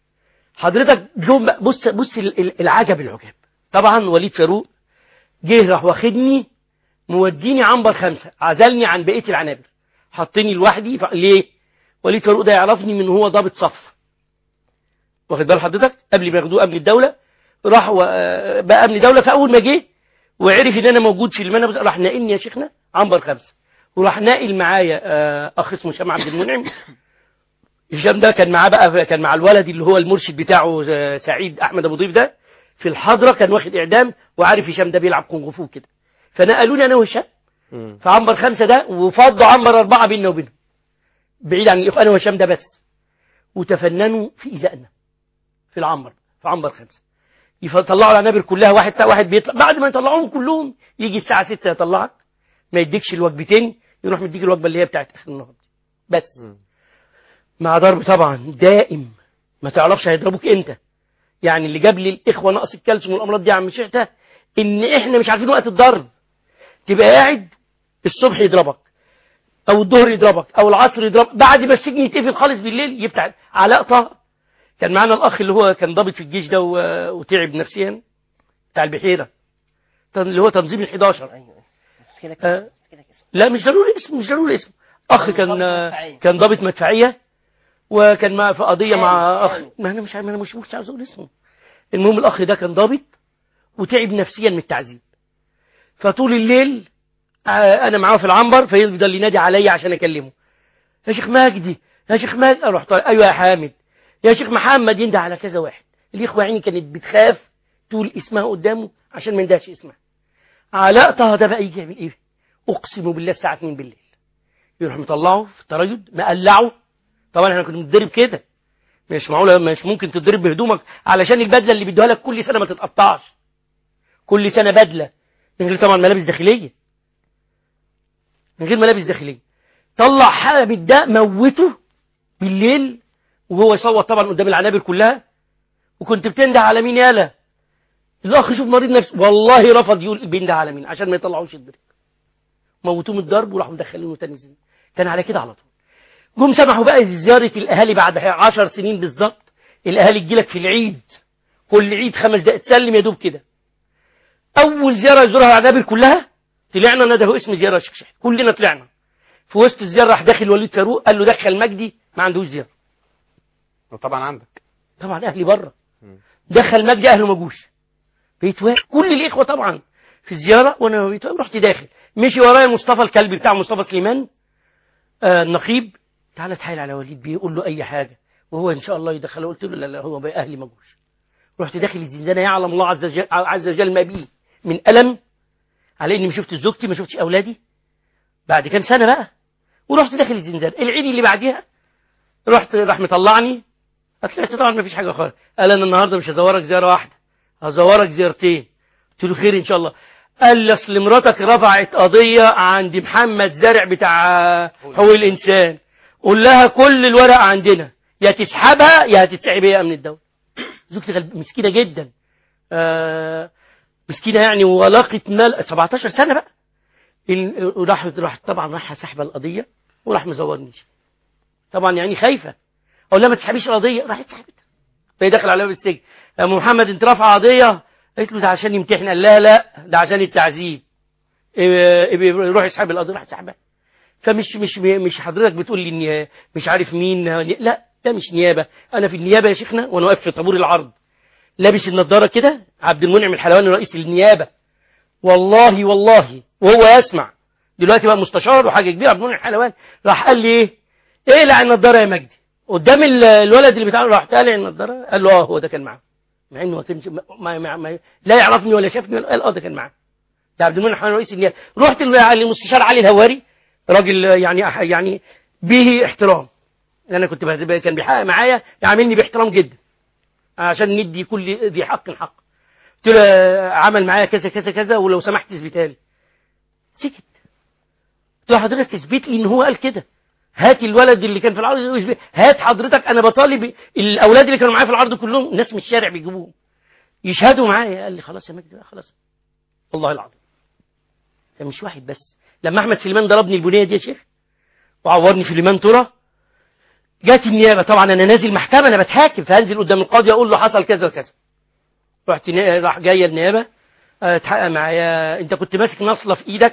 حضرتك جم بص بص ال- ال- العجب العجاب طبعا وليد فاروق جه راح واخدني موديني عنبر خمسة عزلني عن بقية العنابر حطني لوحدي ف... ليه وليد فاروق ده يعرفني من هو ضابط صف واخد بال حضرتك قبل ما ياخدوه امن الدولة راح و... آه، بقى امن دولة فاول ما جه وعرف ان انا موجود في المنبس راح ناقلني يا شيخنا عنبر خمسة وراح ناقل معايا آه، اخ اسمه هشام عبد المنعم هشام ده كان معاه بقى كان مع الولد اللي هو المرشد بتاعه آه، سعيد احمد ابو ضيف ده في الحضره كان واخد اعدام وعارف هشام ده بيلعب كونغ فو كده فنقلوني انا وهشام في عنبر خمسه ده وفضوا عنبر اربعه بيننا وبينهم بعيد عن الاخوه انا وهشام ده بس وتفننوا في ايذائنا في العنبر في عنبر خمسه يطلعوا العنابر كلها واحد واحد بيطلع بعد ما يطلعوهم كلهم يجي الساعه 6 يطلعك ما يديكش الوجبتين يروح مديك الوجبه اللي هي بتاعت اخر النهار دي. بس مع ضرب طبعا دائم ما تعرفش هيضربوك امتى يعني اللي جاب لي الاخوه نقص الكالسيوم والامراض دي يا عم شعته ان احنا مش عارفين وقت الضرب تبقى قاعد الصبح يضربك او الظهر يضربك او العصر يضربك بعد ما السجن يتقفل خالص بالليل يفتح علاء طه كان معانا الاخ اللي هو كان ضابط في الجيش ده و- وتعب نفسيا بتاع البحيره تن- اللي هو تنظيم ال 11 آه لا مش ضروري اسم مش ضروري اسم اخ كان كان ضابط مدفعيه وكان مع في قضيه مع اخ ما انا مش عارف- ما انا مش مش عاوز اقول اسمه المهم الاخ ده كان ضابط وتعب نفسيا من التعذيب فطول الليل آه، انا معاه في العنبر فيفضل ينادي عليا عشان اكلمه يا شيخ مجدي يا شيخ مجدي اروح طالع ايوه يا حامد يا شيخ محمد ينده على كذا واحد الاخوه عيني كانت بتخاف تقول اسمها قدامه عشان ما يندهش اسمها علاء طه ده بقى يجي يعمل ايه اقسم بالله الساعه 2 بالليل يروح مطلعه في التريض مقلعه طبعا احنا كنا بنتضرب كده مش معقوله مش ممكن تتضرب بهدومك علشان البدله اللي بيدوها لك كل سنه ما تتقطعش كل سنه بدله من غير طبعا ملابس داخليه من غير ملابس داخليه طلع حامد ده موته بالليل وهو يصوت طبعا قدام العنابر كلها وكنت بتنده على مين يالا الاخ شوف مريض نفسه والله رفض يقول بينده على مين عشان ما يطلعوش الضرب موتوه من الضرب وراحوا مدخلينه تاني زين كان على كده على طول جم سمحوا بقى زيارة الأهالي بعد عشر سنين بالظبط الأهالي تجيلك في العيد كل عيد خمس دقائق تسلم يا دوب كده أول زيارة يزورها العنابر كلها طلعنا ندهوا اسم زيارة يا شيخ شحت كلنا طلعنا في وسط الزيارة راح داخل وليد فاروق قال له دخل مجدي ما عندوش زيارة وطبعا عندك طبعا أهلي بره دخل مجدي أهله ما جوش بقيت واقف كل الإخوة طبعا في الزيارة وأنا بقيت واقف رحت داخل مشي ورايا مصطفى الكلب بتاع مصطفى سليمان آه النقيب تعالى اتحايل على وليد بيه قول له أي حاجة وهو إن شاء الله يدخله قلت له لا لا هو بقى أهلي ما جوش رحت داخل الزنزانة يعلم الله عز وجل, عز وجل ما بيه من ألم على إني ما شفت زوجتي ما شفتش أولادي بعد كام سنة بقى ورحت داخل الزنزانة العيد اللي بعديها رحت راح مطلعني طلعت طبعا ما فيش حاجة خالص قال أنا النهاردة مش هزورك زيارة واحدة هزورك زيارتين قلت له خير إن شاء الله قال لي أصل مراتك رفعت قضية عند محمد زارع بتاع حقوق الإنسان قول لها كل الورق عندنا يا تسحبها يا هتتسحب هي من الدولة زوجتي غلب مسكينة جدا آه مسكينة يعني ولاقت مال 17 سنة بقى ال- وراح راح طبعا راح سحب القضية وراح مزورني طبعا يعني خايفة اقول لها ما تسحبيش القضية راحت سحبتها فهي داخل عليها بالسجن يا أم محمد انت رافعه قضية قالت له ده عشان يمتحن قال لها لا ده عشان التعذيب إيه- إيه- روح اسحب القضية راح سحبها فمش مش مش حضرتك بتقول لي إن مش عارف مين لا ده مش نيابة أنا في النيابة يا شيخنا وأنا واقف في طابور العرض لابس النضارة كده عبد المنعم الحلواني رئيس النيابة والله والله وهو يسمع دلوقتي بقى مستشار وحاجة كبيرة عبد المنعم الحلواني راح قال لي ايه اقلع النضارة يا مجدي قدام ال- الولد اللي بتاعه راح قالع النضارة قال له اه هو ده كان معاه مع انه ما كانش ما ما ما ما لا يعرفني ولا شافني ولا قال اه ده كان معاه ده عبد المنعم الحلواني رئيس النيابة رحت للمستشار علي الهواري راجل يعني يعني به احترام انا كنت بهد- كان بيحقق معايا يعاملني باحترام جدا عشان ندي كل ذي حق حق قلت له عمل معايا كذا كذا كذا ولو سمحت اثبتها لي سكت قلت له حضرتك اثبت لي ان هو قال كده هات الولد اللي كان في العرض واثبت- هات حضرتك انا بطالب الاولاد اللي كانوا معايا في العرض كلهم ناس من الشارع بيجيبوهم يشهدوا معايا قال لي خلاص يا مجدي بقى خلاص والله العظيم ده مش واحد بس لما احمد سليمان ضربني البنيه دي يا شيخ وعورني في الإمام ترى جات النيابة طبعا أنا نازل محكمة أنا بتحاكم فهنزل قدام القاضي أقول له حصل كذا وكذا رحت نا- راح جاية النيابة آه، اتحقق معايا أنت كنت ماسك نصلة في إيدك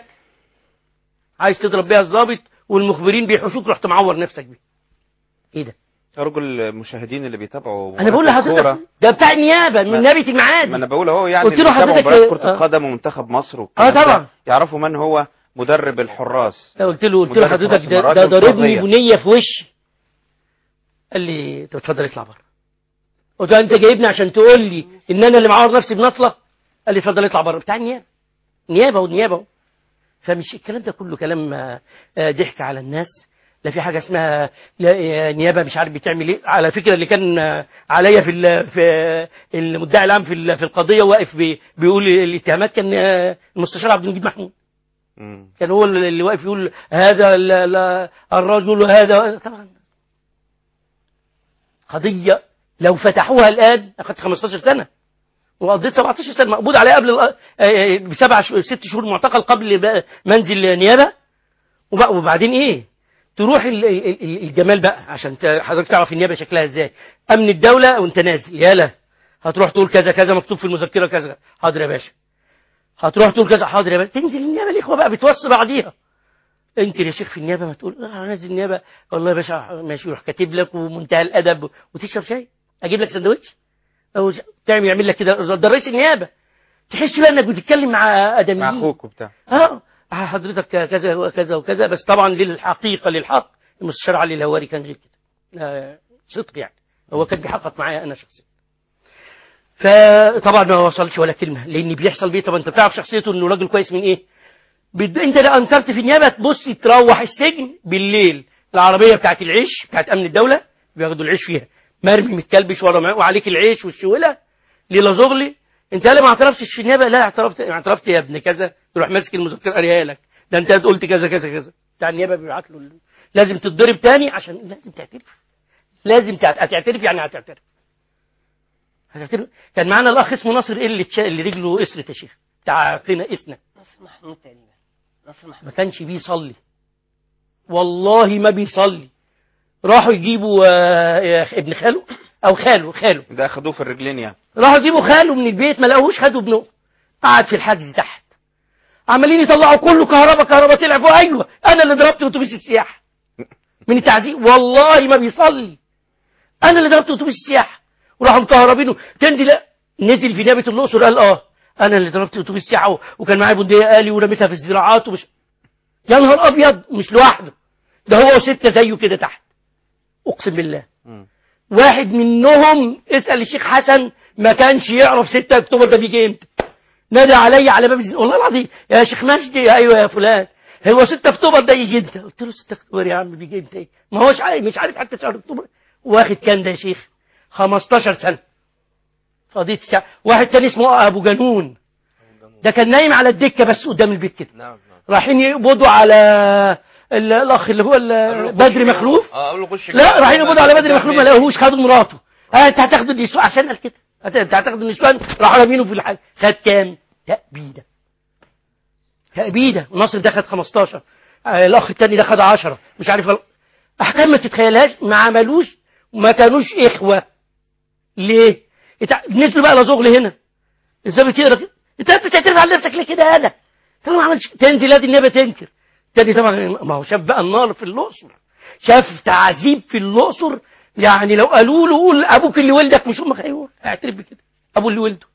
عايز تضرب بيها الضابط والمخبرين بيحوشوك رحت معور نفسك بيه إيه ده أرجو المشاهدين اللي بيتابعوا أنا بقول مباراة لحضرتك الكورة، ده بتاع النيابة من نيابة المعادي ما أنا بقول أهو يعني قلت له اللي بيتابعوا حضرتك مباراة آه، كرة آه. القدم ومنتخب مصر والكلام آه، ده، طبعا. يعرفوا من هو مدرب الحراس قلت له قلت له مدرب حضرتك حراس ده, المباريات ده ضاربني القضية. بنية في وشي قال لي طب اتفضل اطلع بره قلت له انت جايبني عشان تقول لي ان انا اللي معور نفسي بنصله قال لي اتفضل اطلع بره بتاع النيابه نيابه ونيابه فمش الكلام ده كله كلام آه، آه، ضحك على الناس لا في حاجه اسمها لا آه، نيابه مش عارف بتعمل ايه على فكره اللي كان آه، عليا في ال- في المدعي العام في ال- في القضيه واقف بي- بيقول الاتهامات كان آه، المستشار عبد المجيد محمود مم. كان هو اللي واقف يقول هذا ال- ال- الرجل هذا طبعا قضية لو فتحوها الآن أخذت 15 سنة وقضيت 17 سنة مقبوض عليها قبل الأ- آه، بسبع ش- ست شهور معتقل قبل بقى منزل نيابة وبقى- وبعدين إيه تروح ال- ال- ال- الجمال بقى عشان ت- حضرتك تعرف النيابة شكلها إزاي أمن الدولة وأنت نازل يالا هتروح تقول كذا كذا مكتوب في المذكرة كذا حاضر يا باشا هتروح تقول كذا حاضر يا باشا تنزل النيابة الإخوة بقى بتوصي بعضيها انكر يا شيخ في النيابه ما تقول اه نازل النيابه والله يا باشا ماشي يروح كاتب لك ومنتهى الادب وتشرب شاي اجيب لك سندوتش او ج- تعمل يعمل لك كده ده رئيس النيابه تحس بقى انك بتتكلم مع ادميين مع اخوك وبتاع اه حضرتك كذا وكذا وكذا بس طبعا للحقيقه للحق المستشار علي الهواري كان غير كده آه صدق يعني هو كان بيحقق معايا انا شخصيا فطبعا ما وصلش ولا كلمه لان بيحصل بيه طب انت بتعرف شخصيته انه راجل كويس من ايه بد... انت لو انكرت في النيابه تبص تروح السجن بالليل العربيه بتاعت العيش بتاعت امن الدوله بياخدوا العيش فيها مرمي متكلبش ورا معاه وعليك العيش والشوله ليله زغلي انت لا ما اعترفتش في النيابه لا اعترفت اعترفت يا ابن كذا يروح ماسك المذكره قاريها لك ده انت قلت كذا كذا كذا بتاع النيابه بيبعت له ال- لازم تتضرب تاني عشان لازم تعترف لازم تعت- هتعترف يعني هتعترف هتعترف كان معانا الاخ اسمه ناصر اللي تشا... اللي رجله اسرة يا شيخ بتاع قنا اسنا نصر محمود تقريبا نصر محمود ما كانش بيصلي والله ما بيصلي راحوا يجيبوا آه، آه، ابن خاله او خاله خاله ده اخدوه في الرجلين يعني راحوا يجيبوا خاله من البيت ما لقوهوش خدوا ابنه قعد في الحجز تحت عمالين يطلعوا كله كهرباء كهرباء طلع فوق ايوه انا اللي ضربت اتوبيس السياحه من التعذيب والله ما بيصلي انا اللي ضربت اتوبيس السياحه وراحوا مكهربينه تنزل نزل في نيابه الاقصر قال اه انا اللي ضربت اتوبيس السياحه و- وكان معايا بندقيه آلي ورميتها في الزراعات ومش يا نهار ابيض مش لوحده ده هو وستة زيه كده تحت اقسم بالله مم. واحد منهم اسال الشيخ حسن ما كانش يعرف 6 اكتوبر ده بيجي امتى نادى عليا على باب الزين والله العظيم يا شيخ مجدي ايوه يا فلان هو 6 اكتوبر ده يجي امتى قلت له 6 اكتوبر يا عم بيجي امتى ايه ما هوش عارف مش عارف حتى شهر اكتوبر واخد كام ده يا شيخ 15 سنه قضيه الساعة. واحد تاني اسمه ابو جنون ده كان نايم على الدكه بس قدام البيت كده نعم نعم رايحين يقبضوا على ال- الاخ اللي هو ال- بدر مخلوف اه اقول له خش لا رايحين يقبضوا على بدر مخلوف ما لقوهوش خدوا مراته اه انت هتاخد النسوان عشان قال كده هت- انت هتاخد النسوان راحوا رامينه في الحاج خد كام؟ تأبيده تأبيده وناصر ده خد 15 آه الاخ التاني ده خد 10 مش عارف ال- احكام ما تتخيلهاش ما عملوش وما كانوش اخوه ليه؟ اتع- نزلوا بقى لزغل هنا ازاي بتقرا كده؟ انت بتعترف على نفسك ليه كده انا؟ انت ما عملتش تنزل ادي النيابه تنكر تاني طبعا ما هو شاف بقى النار في الاقصر شاف تعذيب في الاقصر يعني لو قالوا له قول ابوك اللي ولدك مش امك ايوه اعترف بكده ابو اللي ولده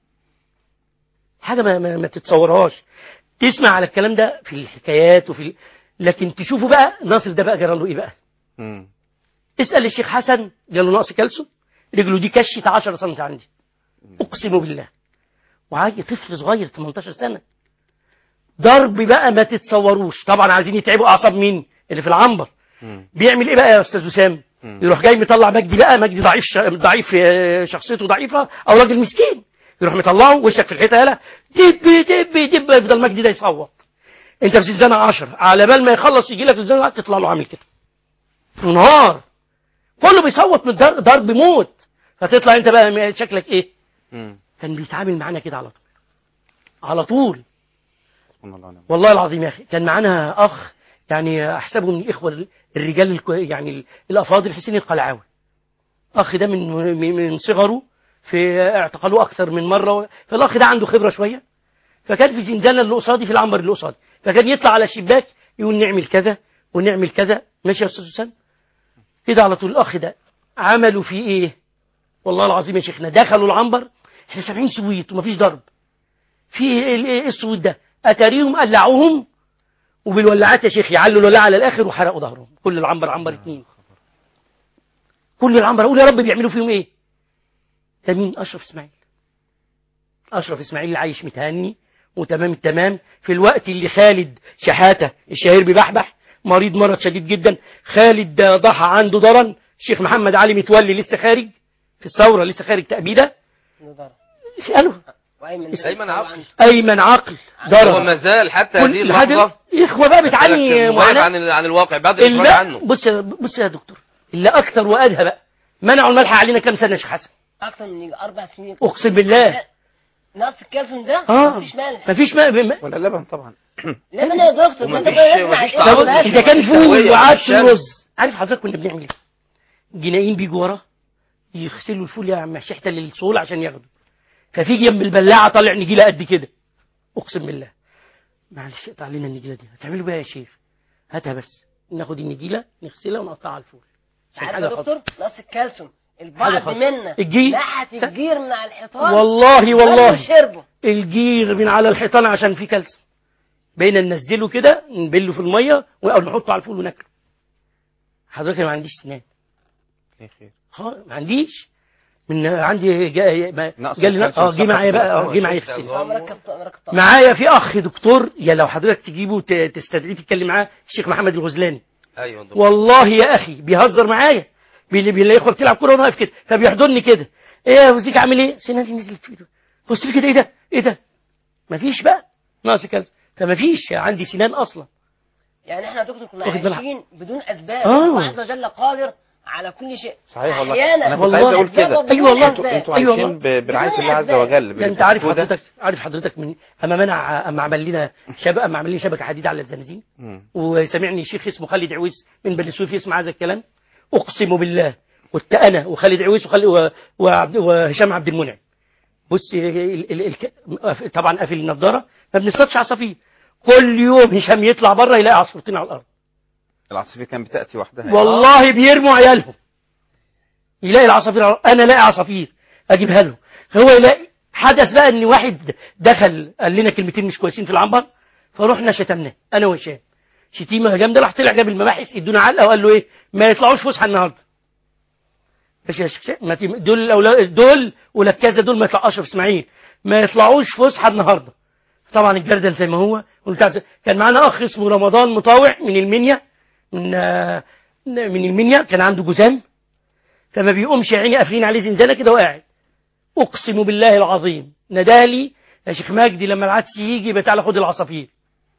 حاجه ما, ما, ما تتصورهاش تسمع على الكلام ده في الحكايات وفي ال- لكن تشوفوا بقى ناصر ده بقى جرى له ايه بقى مم. اسال الشيخ حسن جاله نقص كالسيوم رجله دي كشت 10 سم عندي اقسم بالله وعاجي طفل صغير 18 سنه ضرب بقى ما تتصوروش طبعا عايزين يتعبوا اعصاب مين اللي في العنبر مم. بيعمل ايه بقى يا استاذ وسام مم. يروح جاي مطلع مجدي بقى مجدي ضعيف ش- ضعيف آه، شخصيته ضعيفه او راجل مسكين يروح مطلعه وشك في الحيطه يالا دب دب دب يفضل مجدي ده يصوت انت في زنزانه 10 على بال ما يخلص يجي لك الزنزانه تطلع له عامل كده نهار كله بيصوت من ضرب, ضرب موت فتطلع انت بقى شكلك ايه مم. كان بيتعامل معانا كده على طول على طول سبحان الله ونعم. والله العظيم يا اخي كان معانا اخ يعني احسبه من الاخوه الرجال الكو- يعني ال- الافاضل حسين القلعاوي اخ ده من من من صغره في اعتقلوه اكثر من مره فالاخ ده عنده خبره شويه فكان في زنزانه اللي قصادي في العنبر اللي قصادي فكان يطلع على الشباك يقول نعمل كذا ونعمل كذا ماشي يا استاذ حسام كده على طول الاخ ده عملوا فيه ايه والله العظيم يا شيخنا دخلوا العنبر احنا سامعين سويت ومفيش ضرب في ايه ال- إيه السويت ده اتاريهم قلعوهم وبالولاعات يا شيخ يعلوا الولاعه على الاخر وحرقوا ظهرهم كل العنبر عنبر اتنين كل العنبر اقول يا رب بيعملوا فيهم ايه ده مين اشرف اسماعيل اشرف اسماعيل اللي عايش متهني وتمام التمام في الوقت اللي خالد شحاته الشهير ببحبح مريض مرض شديد جدا خالد ضحى عنده ضرن الشيخ محمد علي متولي لسه خارج في الثوره لسه خارج تأبيده اساله وايمن ايمن عقل ايمن عقل هو ضرن ما زال حتى كل- هذه لحد- اللحظه اخوه بقى بتعاني غايب معاناه عن ال- عن الواقع بعد الافراج اللي عنه بص يا- بص يا دكتور اللي اكثر وادهى بقى منعوا الملح علينا كام سنه يا شيخ حسن اكتر من يجي اربع سنين اقسم بالله نقص الكالسيوم ده اه مفيش ملح مفيش ما ولا اللبن طبعا لبن يا دكتور ده انت ومفيش- بقى يسمع مفيش الاسم تعود. بس. اذا كان فول تهوية وعدس عشان- ورز عارف حضرتك كنا بنعمل ايه جنايين بيجوا وراه يغسلوا الفول يا عم شحته للصول عشان ياخدوا ففي جنب البلاعه طالع نجيله قد كده اقسم بالله معلش اقطع لنا النجيله دي هتعملوا بيها يا شيخ هاتها بس ناخد النجيله نغسلها ونقطعها على الفول عشان عارف حاجه يا خطر دكتور نقص الكالسيوم حاجة البعض خطر. منا الجير. نحت الجير من على الحيطان والله والله شربه الجير من على الحيطان عشان فيه كالسيوم بقينا ننزله كده نبله في الميه او نحطه على الفول وناكله حضرتك أنا ما عنديش سنان ليه خير ها ما عنديش من عندي جا ما نقص جالي نقص- اه الكالسيوم جه معايا سقط بقى في اه جه معايا الأسنان. في السن مركب مركب طبعا. معايا في اخ دكتور يا لو حضرتك تجيبه ت- تستدعيه تتكلم معاه الشيخ محمد الغزلاني ايوه دكتور. والله يا اخي بيهزر معايا بيلاقي بيلاقي اخوه بتلعب كوره وانا واقف كده فبيحضني كده ايه يا وزيك عامل ايه سناني نزلت في ايده بص لي كده ايه ده ايه ده مفيش بقى ناقص كده فمفيش عندي سنان اصلا يعني احنا يا دكتور كنا واخد بالك. عايشين بدون اسباب آه. الله عز وجل قادر على كل شيء صحيح والله أحيانا انا كنت عايز اقول أسباب كده بدون أيوة والله. أسباب. انتوا أيوة عايشين والله. ب- برعايه بدون الله عز أسباب. وجل ده انت عارف بالفكر ده. حضرتك عارف حضرتك من اما منع اما عمل لنا شبكه اما عمل لنا شبكه حديد على الزنازين مم. وسمعني شيخ اسمه خالد عويس من بني سويف يسمع هذا الكلام اقسم بالله كنت انا وخالد عويس وخالد و- وعبد وهشام عبد المنعم بص ال- ال- ال- طبعا قافل النضاره ما بنصطادش عصافير كل يوم هشام يطلع بره يلاقي عصفورتين على الارض العصافير كانت بتاتي وحدها والله بيرموا عيالهم يلاقي العصافير على- انا الاقي عصافير اجيبها له هو يلاقي حدث بقى ان واحد دخل قال لنا كلمتين مش كويسين في العنبر فروحنا شتمناه انا وهشام شتيمه جامده راح طلع جاب المباحث ادونا علقه وقال له ايه ما يطلعوش فسحه النهارده ماشي يا شيخ ما تم- دول الأولا- دول ولكازه دول ما يطلع اشرف اسماعيل ما يطلعوش فسحه النهارده طبعا الجردل زي ما هو والبتاع زي- كان معانا اخ اسمه رمضان مطاوع من المنيا من آه، من المنيا كان عنده جزام فما بيقومش يا عيني قافلين عليه زنزانه كده وقاعد اقسم بالله العظيم نادالي يا شيخ مجدي لما العدس يجي يبقى تعالى خد العصافير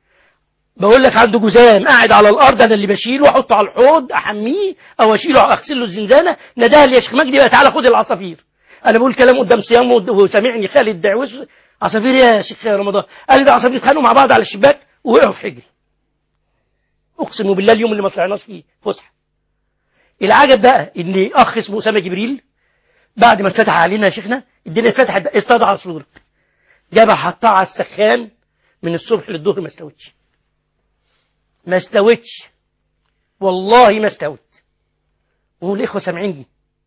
بقول لك عنده جزام قاعد على الارض انا اللي بشيله واحطه على الحوض احميه او اشيله اغسل له الزنزانه نادالي يا شيخ مجدي بقى تعالى خد العصافير انا بقول كلام قدام صيام ود- وسامعني خالد دعوس عصافير يا شيخ رمضان قال لي ده عصافير اتخانقوا مع بعض على الشباك ووقعوا في حجري اقسم بالله اليوم اللي ما طلعناش فيه فسحه العجب بقى ان اخ اسمه اسامه جبريل بعد ما اتفتح علينا يا شيخنا الدنيا اتفتحت اصطاد عصفور جابها حطها على السخان من الصبح للظهر ما استوتش ما استوتش والله ما استوت والاخوه سامعيني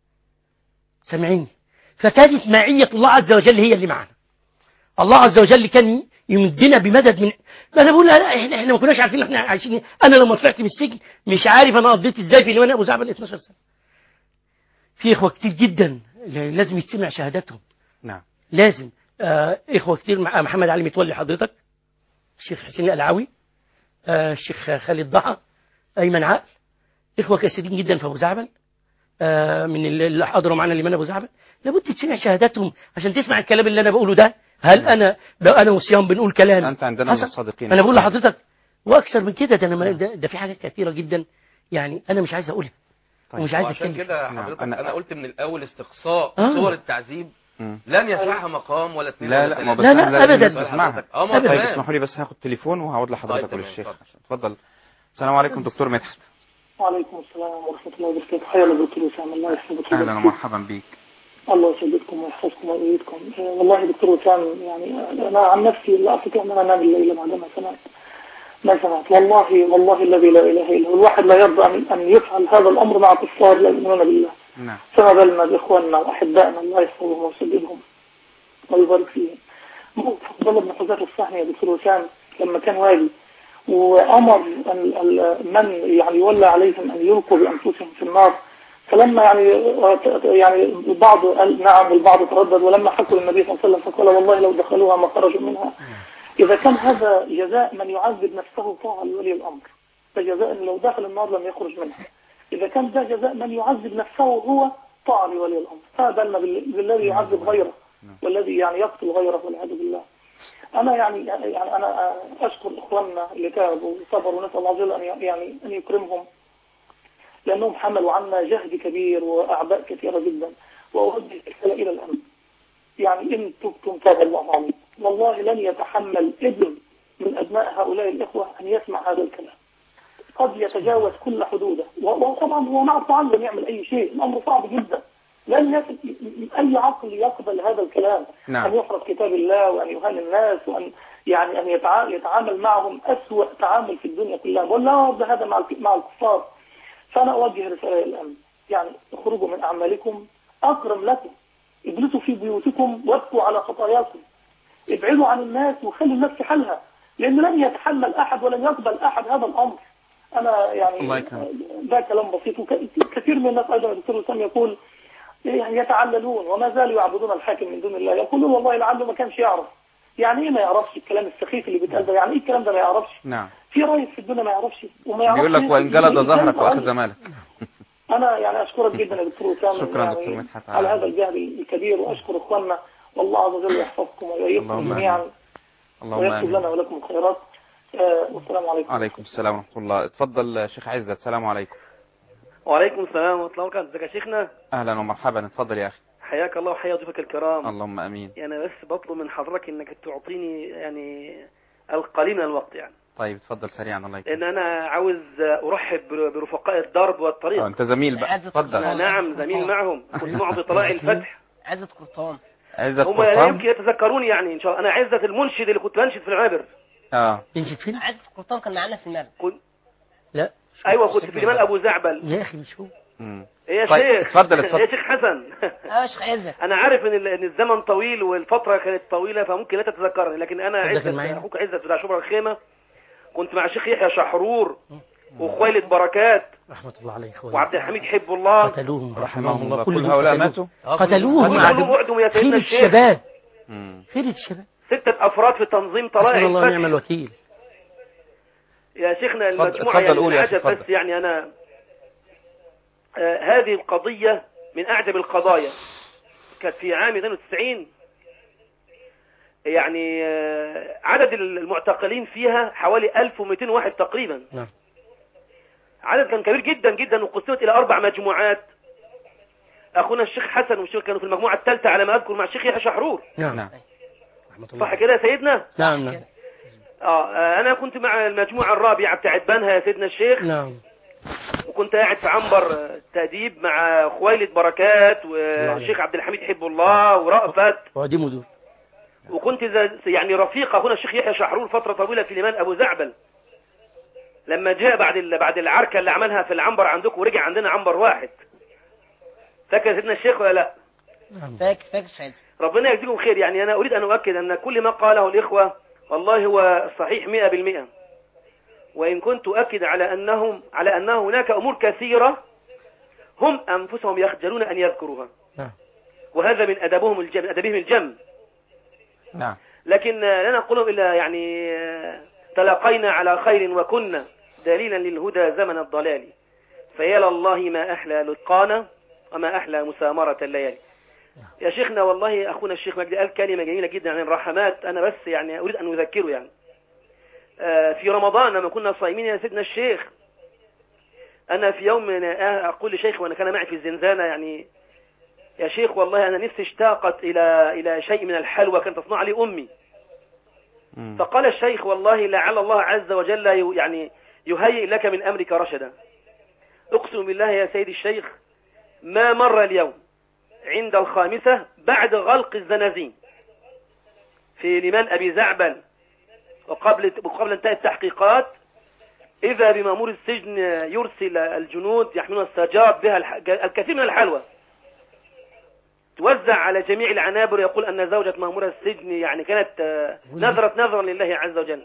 سامعيني فكانت معيه الله عز وجل هي اللي معنا الله عز وجل كان يمدنا بمدد من ما انا بقول لا احنا احنا ما كناش عارفين احنا عايشين إيه. انا لما طلعت من السجن مش عارف انا قضيت ازاي في اليوم ابو زعبل 12 سنه في اخوه كتير جدا لازم يتسمع شهاداتهم نعم لازم آه اخوه كتير مع محمد علي متولي حضرتك الشيخ حسين القلعاوي آه الشيخ خالد ضحى ايمن عقل اخوه كثيرين جدا في ابو زعبل آه من اللي حضروا معانا اللي من ابو زعبل لابد تسمع شهاداتهم عشان تسمع الكلام اللي انا بقوله ده هل انا ده انا وصيام بنقول كلام انت عندنا من حسن؟ الصادقين انا بقول لحضرتك واكثر من كده ده انا ما- ده, ده في حاجات كثيره جدا يعني انا مش عايز اقولها طيب. ومش عايز وعشان اتكلم كده نعم، حضرتك أنا- انا, قلت من الاول استقصاء آه. صور التعذيب مم. لن يسعها مقام ولا اثنين لا ولا لا ما ثلاثة. بس لا، لا، أنا لازم أبداً. الناس تسمعها اه ما أبداً. طيب تمام. اسمحوا لي بس هاخد تليفون وهقعد لحضرتك طيب، تمام، وللشيخ اتفضل. اتفضل السلام عليكم دكتور مدحت وعليكم السلام ورحمة الله وبركاته حيا الله دكتور وسام الله يحفظك اهلا ومرحبا بيك الله يسعدكم ويحفظكم ويؤيدكم آه، والله دكتور وسام يعني انا عن نفسي لا استطيع ان انا انام الليله بعدما سمعت ما سمعت والله والله الذي لا اله الا هو الواحد لا يرضى ان ان يفعل هذا الامر مع كفار لا يؤمنون بالله نعم فما بالنا باخواننا واحبائنا الله يحفظهم ويسددهم ويبارك فيهم موقف عبد الله بن حذيفه الصحني يا دكتور وسام لما كان والي وامر ال- ال- من يعني يولى عليهم ان يلقوا بانفسهم في النار فلما يعني يعني البعض قال نعم والبعض تردد ولما حكوا للنبي صلى الله عليه وسلم فقال والله لو دخلوها ما خرجوا منها إذا كان هذا جزاء من يعذب نفسه طاعة لولي الأمر فجزاء لو دخل النار لم يخرج منها إذا كان ده جزاء من يعذب نفسه هو طاعة لولي الأمر فبالنا بال- بالذي يعذب غيره والذي يعني يقتل غيره والعياذ بالله أنا يعني يعني أنا أشكر إخواننا اللي تعبوا وصبروا ونسأل الله عز وجل أن ي- يعني أن يكرمهم لأنهم حملوا عنا جهد كبير وأعباء كثيرة جدا وأوجه الرسالة إلى الأمن يعني إن تبتم تاب الله عنكم والله لن يتحمل ابن من أبناء هؤلاء الإخوة أن يسمع هذا الكلام قد يتجاوز كل حدوده و- وطبعا هو معه معلم يعمل أي شيء الأمر صعب جدا لن يصل أي عقل يقبل هذا الكلام نعم. أن يحرف كتاب الله وأن يهان الناس وأن يعني أن يتع- يتعامل معهم أسوأ تعامل في الدنيا كلها ولا يرضى هذا مع الك- مع الكفار فأنا أوجه رسالة إلى الأمن يعني اخرجوا من أعمالكم أكرم لكم اجلسوا في بيوتكم وابكوا على خطاياكم ابعدوا عن الناس وخلوا الناس في حالها لأن لن يتحمل أحد ولن يقبل أحد هذا الأمر أنا يعني الله يكرمك. ده كلام بسيط وكثير من الناس أيضا الدكتور وسام يقول يعني يتعللون وما زالوا يعبدون الحاكم من دون الله يقولون والله لعله ما كانش يعرف يعني ايه ما يعرفش الكلام السخيف اللي بيتقال ده يعني ايه الكلام ده ما يعرفش نعم في رئيس في الدنيا ما يعرفش وما يعرفش بيقول لك وإن جلد ظهرك وأخذ أمر. مالك انا يعني اشكرك جدا يا دكتور وسام شكرا يعني دكتور مدحت على على- هذا الجهد الكبير واشكر اخواننا والله عز وجل يحفظكم ويعينكم اللهم جميعا آمين. اللهم ويكتب آمين لنا ولكم الخيرات آه والسلام عليكم عليكم السلام ورحمة الله اتفضل شيخ عزت السلام عليكم وعليكم السلام ورحمة الله وبركاته ازيك يا شيخنا أهلا ومرحبا اتفضل يا أخي حياك الله وحيا ضيوفك الكرام اللهم أمين يعني بس بطلب من حضرتك انك تعطيني يعني القليل من الوقت يعني طيب اتفضل سريعا الله يكرمك لان انا عاوز ارحب برفقاء الدرب والطريق آه، أنت زميل بقى أنا اتفضل نعم زميل معهم كنت معهم في طلائع الفتح عزة قرطان عزت هم لا قرطان يمكن يتذكروني يعني ان شاء الله انا عزة المنشد اللي كنت بنشد في العابر اه بنشد فين؟ عزة قرطان كان معانا في المرج لا ايوه كنت في لمال ابو زعبل يا اخي مش هو مم. ايه يا طيب، شيخ اتفضل، اتفضل. يا شيخ حسن اه شيخ عزة انا عارف ان ال- ان الزمن طويل والفتره كانت طويله فممكن لا تتذكرني لكن انا اتفضل عزت معايا. اخوك عزت بتاع شبرا الخيمه كنت مع الشيخ يحيى شحرور وخويلد بركات رحمة الله عليه اخواني وعبد الحميد حب الله قتلوهم رحمهم الله كل دول هؤلاء قتلوهم. ماتوا قتلوهم كلهم عدو- وعدوا يا سيدنا خيرة الشيخ الشباب مم. خيرة الشباب ستة أفراد في تنظيم طلائع حسبنا الله ونعم الفتح الوكيل يا شيخنا اتفضل- المجموعة اتفضل يعني قول يا أخي، العجب اتفضل. بس يعني أنا آه هذه القضية من أعجب القضايا كانت في عام 92 يعني آه عدد المعتقلين فيها حوالي 1200 واحد تقريبا نعم عدد كان كبير جدا جدا وقسمت إلى أربع مجموعات أخونا الشيخ حسن والشيخ كانوا في المجموعة الثالثة على ما أذكر مع الشيخ يحيى شحرور نعم نعم رحمة الله صح كده يا سيدنا؟ نعم نعم آه آه، أنا كنت مع المجموعة الرابعة بتاعت بنها يا سيدنا الشيخ نعم وكنت قاعد في عنبر آه، تأديب مع خويلد بركات والشيخ عبد الحميد حب الله ورأفت وعديموا دول وكنت ذا- يعني رفيق أخونا الشيخ يحيى شحرور فترة طويلة في لمان أبو زعبل لما جاء بعد ال- بعد العركة اللي عملها في العنبر عندكم ورجع عندنا عنبر واحد فاكر سيدنا الشيخ ولا لا؟ فاكر فاكر شيخ عزة ربنا يجزيكم خير يعني أنا أريد أن أؤكد أن كل ما قاله الإخوة والله هو صحيح مئة بالمئة وإن كنت أؤكد على أنهم على أن هناك أمور كثيرة هم أنفسهم يخجلون أن يذكروها نعم. وهذا من أدبهم الجم أدبهم الجم نعم لكن آه، لا نقول إلا يعني آه، تلاقينا على خير وكنا دليلا للهدى زمن الضلال فيا لله ما أحلى لقانا وما أحلى مسامرة الليالي يا شيخنا والله أخونا الشيخ مجدي قال كلمة جميلة جدا عن الرحمات أنا بس يعني أريد أن أذكره يعني آه، في رمضان لما كنا صايمين يا سيدنا الشيخ أنا في يوم من آه، أقول لشيخ وأنا كان معي في الزنزانة يعني يا شيخ والله أنا نفسي اشتاقت إلى إلى شيء من الحلوى كانت تصنع لي أمي مم. فقال الشيخ والله لعل الله عز وجل ي- يعني يهيئ لك من أمرك رشدا أقسم بالله يا سيدي الشيخ ما مر اليوم عند الخامسة بعد غلق الزنازين في لمن أبي زعبل وقبل وقبل انتهاء التحقيقات إذا بمأمور السجن يرسل الجنود يحملون السجاد بها الح- الكثير من الحلوى توزع على جميع العنابر يقول أن زوجة مأمور السجن يعني كانت آه، نذرت نذرا لله عز وجل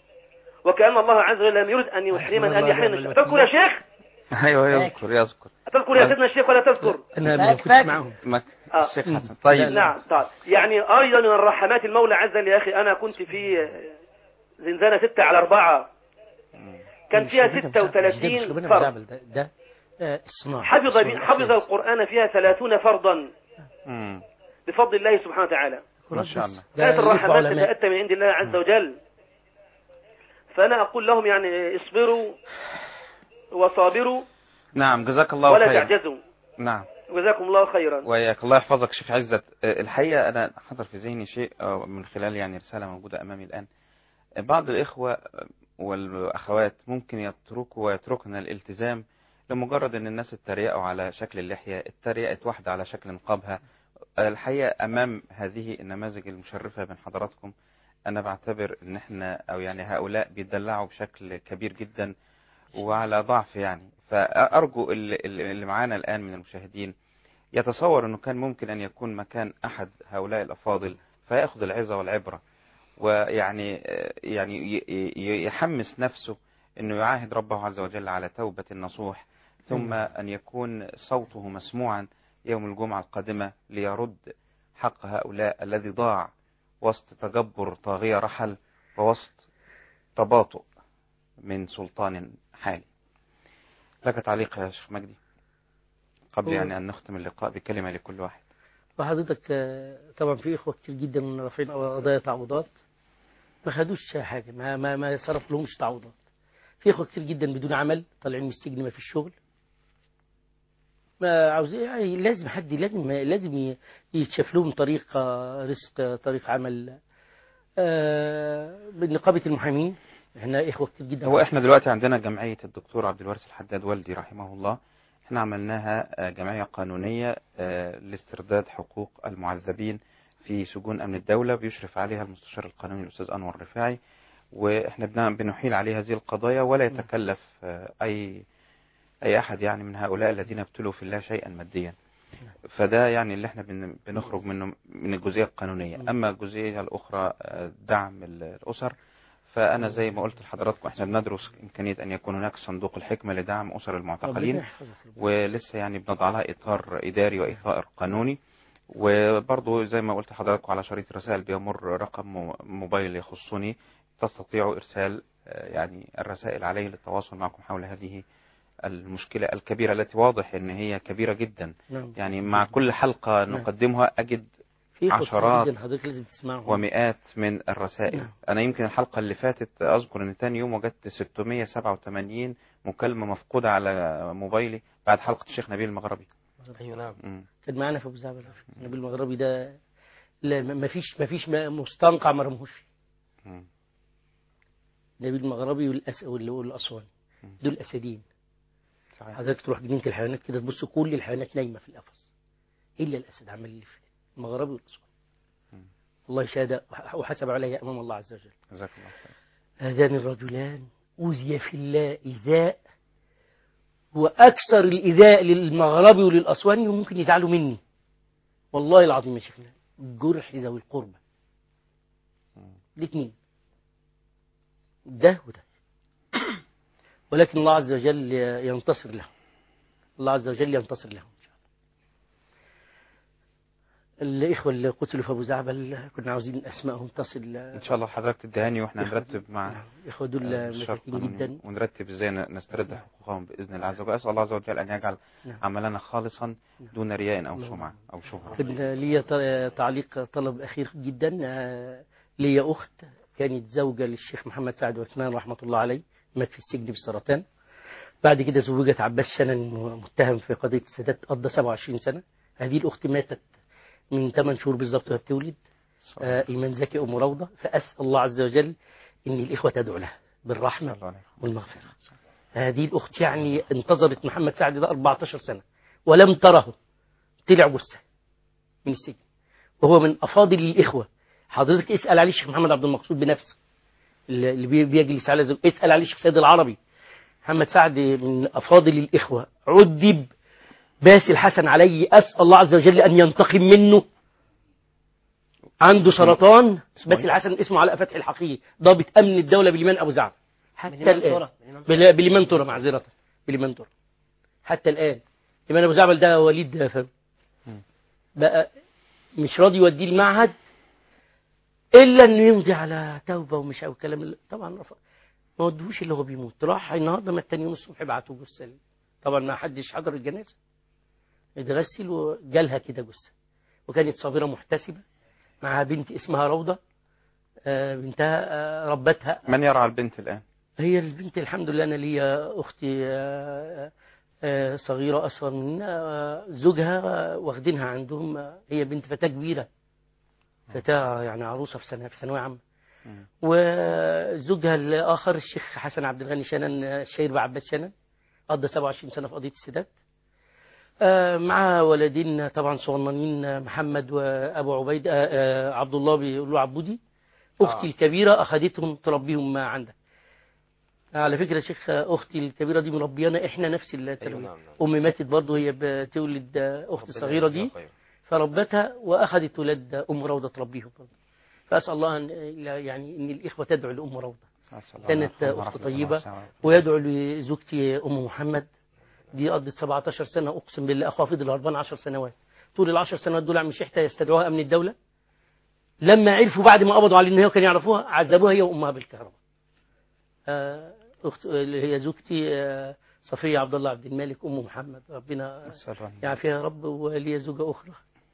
وكأن الله عز وجل لم يرد أن يحرمنا أن الله ونعم يحرمنا الوكيل. تذكر يا شيخ ايوه يذكر يذكر تذكر يا سيدنا الشيخ ولا تذكر انا ما كنتش معاهم ما- آه. الشيخ حسن طيب نعم طيب يعني أيضا من الرحمات المولى عز وجل يا أخي أنا كنت في زنزانة ستة على أربعة كان فيها مش 36 ربنا فرد مزعبل ده ده آه، الصناعة حفظ الصناعة. حفظ القرآن فيها ثلاثون فردا مم. بفضل الله سبحانه وتعالى ما شاء الله ده كانت يطلع الرحمات علماء. تتأتى من عند الله عز وجل فأنا أقول لهم يعني اصبروا وصابروا نعم جزاك الله ولا خيرا تعجزوا نعم جزاكم الله خيرا وياك الله يحفظك شيخ عزت آه، الحقيقة أنا حضر في ذهني شيء آه، من خلال يعني رسالة موجودة أمامي الآن آه، بعض الإخوة آه، والأخوات ممكن يتركوا ويتركن الالتزام لمجرد أن الناس اتريقوا على شكل اللحية اتريقت واحدة على شكل نقابها آه، الحقيقة أمام هذه النماذج المشرفة من حضراتكم أنا بعتبر أن احنا أو يعني هؤلاء بيدلعوا بشكل كبير جدا وعلى ضعف يعني فأرجو اللي, اللي معانا الآن من المشاهدين يتصور أنه كان ممكن أن يكون مكان أحد هؤلاء الأفاضل فيأخذ العظة والعبرة ويعني يعني ي- ي- يحمس نفسه أنه يعاهد ربه عز وجل على توبة نصوح ثم أن يكون صوته مسموعا يوم الجمعة القادمة ليرد حق هؤلاء الذي ضاع وسط تجبر طاغية رحل ووسط تباطؤ من سلطان حالي لك تعليق يا شيخ مجدي قبل هو- يعني أن نختم اللقاء بكلمة لكل واحد وحضرتك آه، طبعا في اخوه كتير جدا رافعين قضايا تعويضات ما خدوش حاجه ما ما ما صرف لهمش تعويضات في اخوه كتير جدا بدون عمل طالعين من السجن ما فيش شغل ما عاوزين يعني لازم حد لازم لازم ي- يتشاف لهم طريق آه، رزق آه، طريق عمل آه، بنقابه المحامين احنا اخوه كتير جدا هو احنا دلوقتي عندنا جمعية الدكتور عبد الوارث الحداد والدي رحمه الله احنا عملناها آه، جمعية قانونية آه، لاسترداد حقوق المعذبين في سجون أمن الدولة بيشرف عليها المستشار القانوني الأستاذ أنور الرفاعي واحنا بن- بنحيل عليه هذه القضايا ولا يتكلف آه، أي أي أحد يعني من هؤلاء الذين ابتلوا في الله شيئا ماديا فده يعني اللي احنا بن- بنخرج منه من الجزئية القانونية أما الجزئية الأخرى آه، دعم ال- الأسر فأنا زي ما قلت لحضراتكم احنا بندرس إمكانية أن يكون هناك صندوق الحكمة لدعم أسر ربنا المعتقلين يحفظك. ولسه يعني بنضع لها إطار إداري وإطار قانوني وبرضه زي ما قلت لحضراتكم على شريط رسائل بيمر رقم مو- موبايل يخصني تستطيعوا إرسال آه، يعني الرسائل عليه للتواصل معكم حول هذه المشكلة الكبيرة التي واضح أن هي كبيرة جدا نعم. يعني مع كل حلقة نعم. نقدمها أجد في إخوة كتير عشرات جدا حضرتك لازم تسمعهم ومئات من الرسائل نعم. أنا يمكن الحلقة اللي فاتت أذكر أن تاني يوم وجدت 687 مكالمة مفقودة على موبايلي بعد حلقة الشيخ نبيل المغربي ايوه نعم مم. كان معانا في ابو زعبل النبي المغربي ده لا ما فيش ما فيش مستنقع ما رموش فيه مم. النبي المغربي والأس وال- والاسواني دول اسدين صحيح. حضرتك تروح جنينه الحيوانات كده تبص كل الحيوانات نايمه في القفص الا الاسد عمال يلف المغربي والاسواني الله شهد وحسب علي امام الله عز وجل جزاك الله خير هذان الرجلان أوذي في الله إيذاء وأكثر الإيذاء للمغربي وللأسواني وممكن يزعلوا مني والله العظيم يا شيخنا جرح ذوي القربى الاثنين ده وده ولكن الله عز وجل ينتصر لهم الله عز وجل ينتصر لهم إن شاء الله الإخوة اللي قتلوا في أبو زعبل كنا عاوزين أسمائهم تصل إن شاء الله حضرتك تدهاني وإحنا نرتب مع الإخوة دول آه، الشرق مساكين القانوني جدا ونرتب ازاي نسترد حقوقهم باذن الله عز وجل اسال الله عز وجل ان يجعل نعم. عملنا خالصا دون رياء او اللهم سمعه او شهره كان لي ط- تعليق طلب أخير جدا آه، لي أخت كانت زوجة للشيخ محمد سعد عثمان رحمة الله عليه مات في السجن بالسرطان بعد كده زوجت عباس شنن متهم في قضية السادات قضى 27 سنة هذه الأخت ماتت من 8 شهور بالظبط وهي بتولد آه، إيمان زكي أم روضة فأسأل الله عز وجل إن الإخوة تدعو لها بالرحمة والمغفرة هذه الأخت يعني انتظرت محمد سعد ده 14 سنة ولم تره طلع جثة من السجن وهو من أفاضل الإخوة حضرتك اسأل عليه الشيخ محمد عبد المقصود بنفسه اللي بي- بيجلس على زوج اسأل عليه الشيخ سيد العربي محمد سعد من أفاضل الإخوة عذب باسل حسن عليه أسأل الله عز وجل أن ينتقم منه عنده سرطان باسل حسن اسمه علاء فتحي الحقيقي ضابط أمن الدولة بليمان أبو زعب حتى بليمان الآن ترى. بلا- بليمان ترى معذرة بليمان ترى حتى الآن إمام أبو زعبل ده وليد فاروق بقى مش راضي يوديه المعهد إلا إنه يمضي على توبة ومش أو كلام ال- طبعا رفض ما ودوش اللي هو بيموت راح النهارده ما التاني يوم الصبح بعتوا جثة ليه. طبعا ما حدش حضر الجنازة اتغسل وجالها كده جثة وكانت صابرة محتسبة معها بنت اسمها روضة آه، بنتها آه، ربتها من يرعى البنت الآن هي البنت الحمد لله أنا ليا أختي آه، آه، صغيرة أصغر مننا آه، زوجها آه، واخدينها عندهم آه، هي بنت فتاة كبيرة فتاة يعني عروسة في سنة في ثانوية عامة وزوجها الآخر الشيخ حسن عبد الغني شنن آه، الشهير بعباس شنن قضى 27 سنة في قضية السادات آه، مع ولدين طبعا صغننين آه، محمد وأبو عبيد آه، آه، عبد الله بيقولوا عبودي أختي آه. الكبيرة أخذتهم تربيهم عندها على فكرة يا شيخ أختي الكبيرة دي مربيانا إحنا نفس التربية نعم، نعم. أمي ماتت برضه هي بتولد آه، أختي ربنا الصغيرة يجزيها دي خير. فربتها وأخذت ولاد أم روضة تربيهم برضه فأسأل الله أن يعني إن الإخوة تدعو لأم روضة كانت أخت طيبة ويدعو لزوجتي أم محمد دي قضت 17 سنة أقسم بالله أخوها فضل هربان 10 سنوات طول العشر سنوات دول عم شحتة يستدعوها أمن الدولة لما عرفوا بعد ما قبضوا على إن هي كانوا يعرفوها عذبوها هي وأمها بالكهرباء آه، أخت اللي هي زوجتي آه، صفية عبد الله عبد الملك أم محمد ربنا يعافيها يا رب ولي زوجة أخرى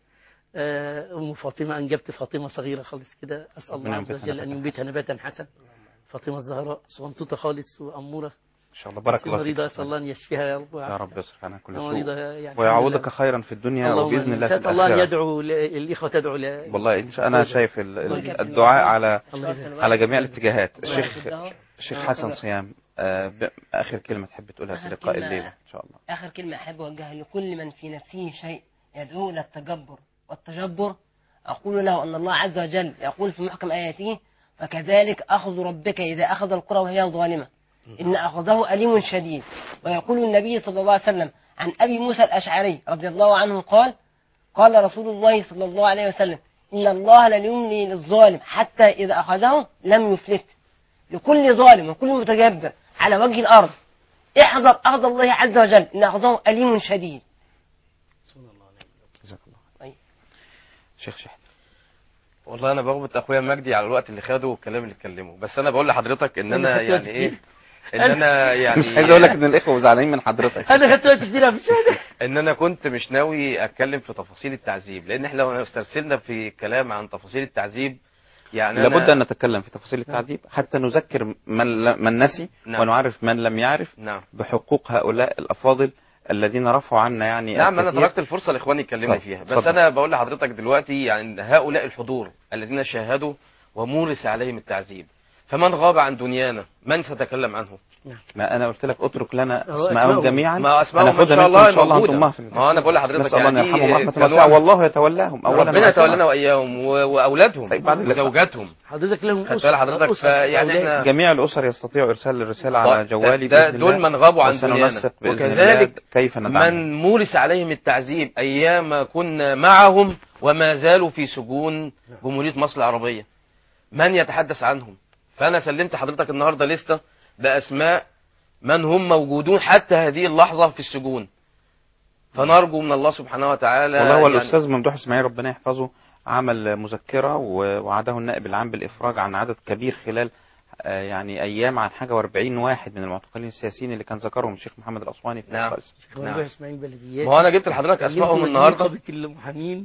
آه، أم فاطمة أنجبت فاطمة صغيرة خالص كده أسأل الله ربنا عز ينبتها وجل أن نباتا ينبتها نباتا حسنا فاطمة الزهراء صغنطوطة خالص وأمورة إن شاء الله بارك بس الله فيك مريضة أسأل الله أن يشفيها يا رب يا رب يصرف عنها كل مريضة سوء يعني ويعوضك الحمد لله. خيرا في الدنيا اللهم وبإذن آمين. الله في فأسأل الله أن الآخرة يدعو ل- الإخوة تدعو ل- والله إن شاء أنا شايف ال- ال- الدعاء على الله يبارك. على جميع الاتجاهات الله الشيخ يبارك. الشيخ آه، حسن اتفضل. صيام آه، ب- آخر كلمة تحب تقولها في آخر لقاء كلمة- الليلة إن شاء الله آخر كلمة أحب أوجهها لكل من في نفسه شيء يدعو إلى التجبر والتجبر أقول له أن الله عز وجل يقول في محكم آياته فكذلك أخذ ربك إذا أخذ القرى وهي ظالمة إن أخذه أليم شديد ويقول النبي صلى الله عليه وسلم عن أبي موسى الأشعري رضي الله عنه قال قال رسول الله صلى الله عليه وسلم إن الله لا يملي للظالم حتى إذا أخذه لم يفلت لكل ظالم وكل متجبر على وجه الأرض احذر أخذ الله عز وجل إن أخذه أليم شديد جزاك الله طيب. شيخ شحت والله انا بغبط اخويا مجدي على الوقت اللي خده والكلام اللي اتكلمه بس انا بقول لحضرتك ان أنا انا خدت وقت يعني ايه كتير. ان انا يعني مش عايز أقول لك إن الإخوة زعلانين من حضرتك أنا خدت وقت كتير مش قادر ان انا كنت مش ناوي اتكلم في تفاصيل التعذيب لان احنا لو استرسلنا في الكلام عن تفاصيل التعذيب يعني أنا- لابد أن نتكلم في تفاصيل التعذيب حتى نذكر من ل- من نسي نعم. ونعرف من لم يعرف نعم بحقوق هؤلاء الأفاضل الذين رفعوا عنا يعني نعم انا الكثير. تركت الفرصه لاخواني يتكلموا طيب، فيها بس اتفضل. انا بقول لحضرتك دلوقتي يعني هؤلاء الحضور الذين شاهدوا ومورس عليهم التعذيب فمن غاب عن دنيانا من سيتكلم عنه ما انا قلت لك اترك لنا هو اسمائهم أسمائهم. جميعا ما أسمائهم إن هناخدها شاء منكم الله ان شاء الله موجودة. هنضمها في ما هو أنا بقول لحضرتك نسال الله ان يعني يرحمهم رحمه كانوا- واسعه والله يتولاهم اولا ربنا وآخرا. يتولانا واياهم و- واولادهم بعد اللقاء. وزوجاتهم حضرتك لهم خدت بال حضرتك يعني احنا جميع الاسر يستطيعوا ارسال الرساله على طيب، جوالي ده- بإذن دول الله. من غابوا عن وسننسق دنيانا بإذن الله وكذلك كيف ندعمهم من مورس عليهم التعذيب ايام كنا معهم وما زالوا في سجون جمهوريه مصر العربيه من يتحدث عنهم فانا سلمت حضرتك النهارده لسته باسماء من هم موجودون حتى هذه اللحظه في السجون فنرجو من الله سبحانه وتعالى والله هو يعني- الاستاذ ممدوح اسماعيل ربنا يحفظه عمل مذكره ووعده النائب العام بالافراج عن عدد كبير خلال آه، يعني ايام عن حاجه و40 واحد من المعتقلين السياسيين اللي كان ذكرهم الشيخ محمد الاسواني في نعم. الرئاسة. ممدوح اسماعيل بلديات ما هو أنا جبت لحضرتك كلمت أسمائهم مدير النهاردة. نقابة المحامين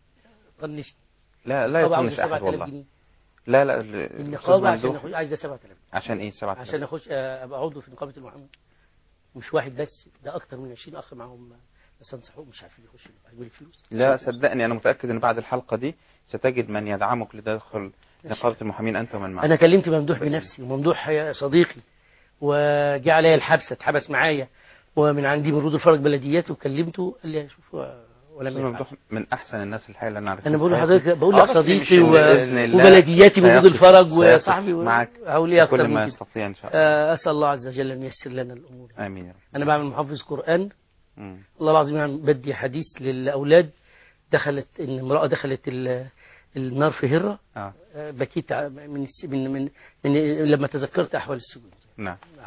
طنشت لا لا طبعا عاوز يطنش احد 7000 والله جنيه. لا لا ال- الأستاذ النقابة عشان ممدوح أخش عايزة 7000 عشان ايه 7000 عشان اخش آه، ابقى عضو في نقابه المحامين مش واحد بس ده اكتر من 20 اخ معاهم لسان حقوق مش عارفين يخشوا هيجيب لك فلوس لا صدقني انا متاكد ان بعد الحلقه دي ستجد من يدعمك لداخل نقابه المحامين انت ومن معك انا كلمت ممدوح بنفسي وممدوح يا صديقي وجاء عليا الحبسه اتحبس معايا ومن عندي من رود الفرج بلديات وكلمته قال لي شوف ولم أستاذ يفعل ممدوح من احسن الناس الحقيقه اللي انا عرفتها انا بقول في لحضرتك حياتي. بقول لك بس صديقي مش و... بإذن الله وبلدياتي من رود سيقف- الفرج سيقف وصاحبي و- معك هقول ايه اكتر بكل من ما كده يستطيع ان شاء الله آه، اسال الله عز وجل ان ييسر لنا الامور امين يا رب انا بعمل محافظ قران مم. والله العظيم يعني بدي حديث للاولاد دخلت ان امراه دخلت ال- النار في هره اه آه، بكيت ع- من الس- من من, من لما تذكرت احوال السجون نعم لا حسب.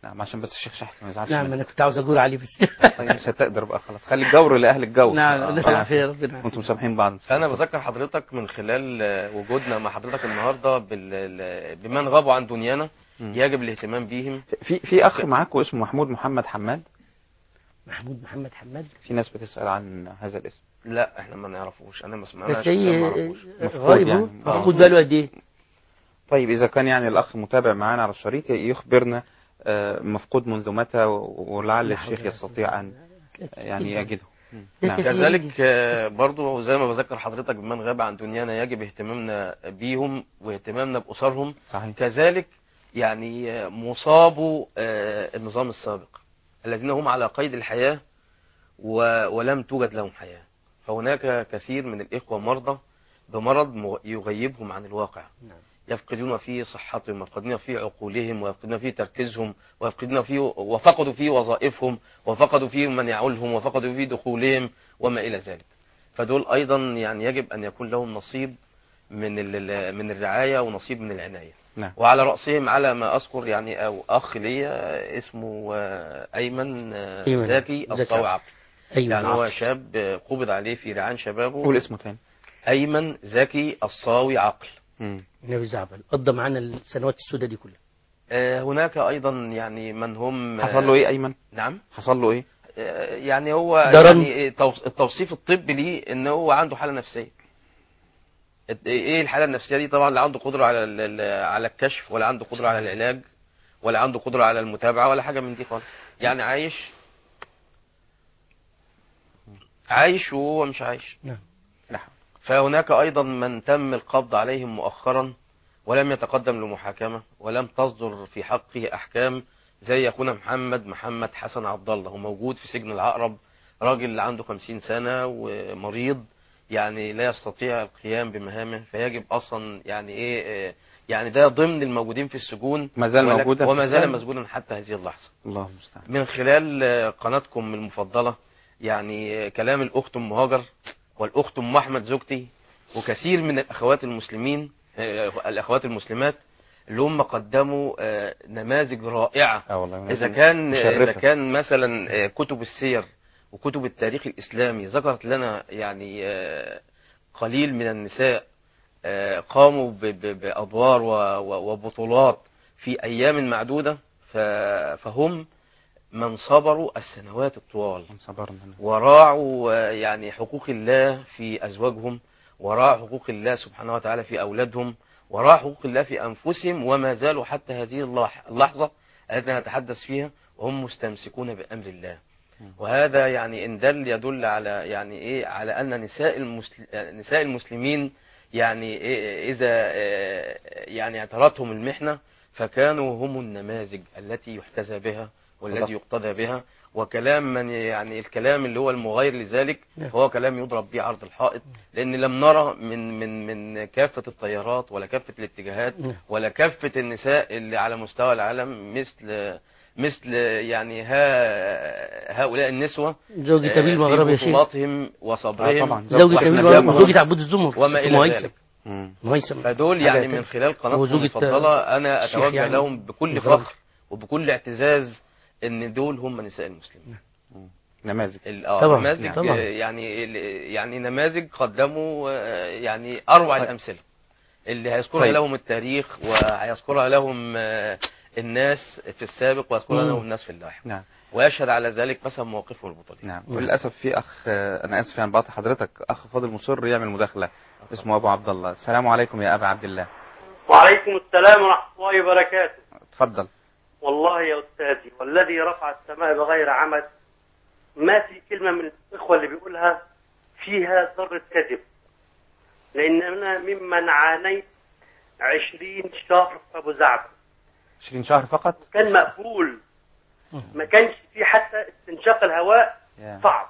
نعم عشان بس الشيخ شحت ما يزعلش نعم منك. انا كنت عاوز اقول عليه بس طيب مش هتقدر بقى خلاص خلي الجور لاهل الجور نعم نسأل آه. خير ربنا وانتم مسامحين بعض انا بذكر حضرتك من خلال آه، وجودنا مع حضرتك النهارده بال- ال- بمن غابوا عن دنيانا يجب الاهتمام بيهم في في اخ معاكم اسمه محمود محمد حماد محمود محمد حماد في ناس بتسال عن هذا الاسم لا احنا ما نعرفوش انا ما سمعناش بس هي ما اعرفوش مفقود غايب يعني. هو آه. مفقود بقاله قد ايه؟ طيب اذا كان يعني الاخ متابع معانا على الشريط يخبرنا آه، مفقود منذ متى و- ولعل الشيخ يستطيع ان يعني يجده نعم. كذلك آه، برضو زي ما بذكر حضرتك بمن غاب عن دنيانا يجب اهتمامنا بيهم واهتمامنا بأسرهم صحيح. كذلك يعني آه، مصابو آه، النظام السابق الذين هم على قيد الحياة و- ولم توجد لهم حياة فهناك كثير من الإخوة مرضى بمرض مغ- يغيبهم عن الواقع يفقدون فيه صحتهم ويفقدون فيه عقولهم ويفقدون فيه تركيزهم ويفقدون فيه وفقدوا فيه وظائفهم وفقدوا فيه من يعولهم وفقدوا فيه دخولهم وما إلى ذلك فدول أيضا يعني يجب أن يكون لهم نصيب من ال- من الرعاية ونصيب من العناية نعم. وعلى رأسهم على ما أذكر يعني أو أخ ليا اسمه آه، أيمن آه، أيمن. زكي زكي الصاوي عقل. عقل أيمن يعني هو عقل. شاب آه، قبض عليه في رعان شبابه قول اسمه تاني أيمن زكي الصاوي عقل نبي زعبل قضى معانا السنوات السوداء دي كلها آه، هناك أيضا يعني من هم حصل له ايه ايمن نعم حصل له ايه آه، يعني هو ضرن. يعني توص- التوصيف الطبي ليه ان هو عنده حاله نفسيه الت- ايه الحاله النفسيه دي طبعا لا عنده قدره على ال- ال- على الكشف ولا عنده قدره على العلاج ولا عنده قدره على المتابعه ولا حاجه من دي خالص يعني عايش عايش وهو مش عايش نعم فهناك أيضا من تم القبض عليهم مؤخرا ولم يتقدم لمحاكمة ولم تصدر في حقه أحكام زي أخونا محمد محمد حسن عبد الله هو موجود في سجن العقرب راجل عنده خمسين سنة ومريض يعني لا يستطيع القيام بمهامه فيجب أصلا يعني إيه آه، يعني ده ضمن الموجودين في السجون ما زال ولك- موجودا في وما زال السجن؟ مسجونا حتى هذه اللحظة الله المستعان من خلال آه، قناتكم المفضلة يعني آه، كلام الأخت أم هاجر والأخت أم أحمد زوجتي وكثير من الأخوات المسلمين آه، الأخوات المسلمات اللي هم قدموا آه، نماذج رائعة اه والله إذا كان مشرفة. إذا كان مثلا آه، كتب السير وكتب التاريخ الإسلامي ذكرت لنا يعني آه، قليل من النساء آه، قاموا ب- ب- بأدوار و- و- وبطولات في أيام معدودة ف- فهم من صبروا السنوات الطوال صبرنا وراعوا آه، يعني حقوق الله في أزواجهم وراعوا حقوق الله سبحانه وتعالى في أولادهم وراعوا حقوق الله في أنفسهم وما زالوا حتى هذه اللح- اللحظة التي نتحدث فيها وهم مستمسكون بأمر الله وهذا يعني إن دل يدل على يعني إيه على أن نساء المسل... نساء المسلمين يعني إيه إذا آه، يعني اعترتهم المحنة فكانوا هم النماذج التي يحتذى بها والتي صدق. يقتدى بها وكلام من يعني الكلام اللي هو المغاير لذلك نعم. فهو كلام يضرب به عرض الحائط لأن لم نرى من من من كافة التيارات ولا كافة الاتجاهات نعم. ولا كافة النساء اللي على مستوى العالم مثل مثل يعني ها هؤلاء النسوة زوجة آه، نبيل مغرب يا في شيخ. بطولاتهم وصبرهم آه طبعا. زوجة واحنا نبيل زوجة مغرب زوجة عبود الزمر وما ست إلى مهيثم ذلك مم. مهيثم فدول حاجة يعني تانية. من خلال قناتكم وزوجة المفضلة أنا الشيخ أتوجه يعني لهم بكل مغربي. فخر وبكل اعتزاز إن دول هم نساء المسلمين نماذج ال- آه، طبعا، نماذج طبعا. آه، يعني ال- يعني نماذج قدموا آه، يعني أروع الأمثلة اللي هيذكرها طيب. لهم التاريخ وهيذكرها لهم آه، الناس في السابق ويذكرها مم. لهم الناس في اللاحق نعم ويشهد على ذلك مثلا مواقفهم البطولية نعم وللاسف في اخ آه، انا اسف يعني بقطع حضرتك اخ فاضل مصر يعمل مداخله اسمه ابو عبد الله السلام عليكم يا ابا عبد الله وعليكم السلام ورحمة الله وبركاته اتفضل والله يا أستاذي والذي رفع السماء بغير عمد ما في كلمة من الإخوة اللي بيقولها فيها ذرة كذب لأن أنا ممن عانيت عشرين شهر في أبو زعبل 20 شهر فقط كان مقبول ما كانش في حتى استنشاق الهواء يا. صعب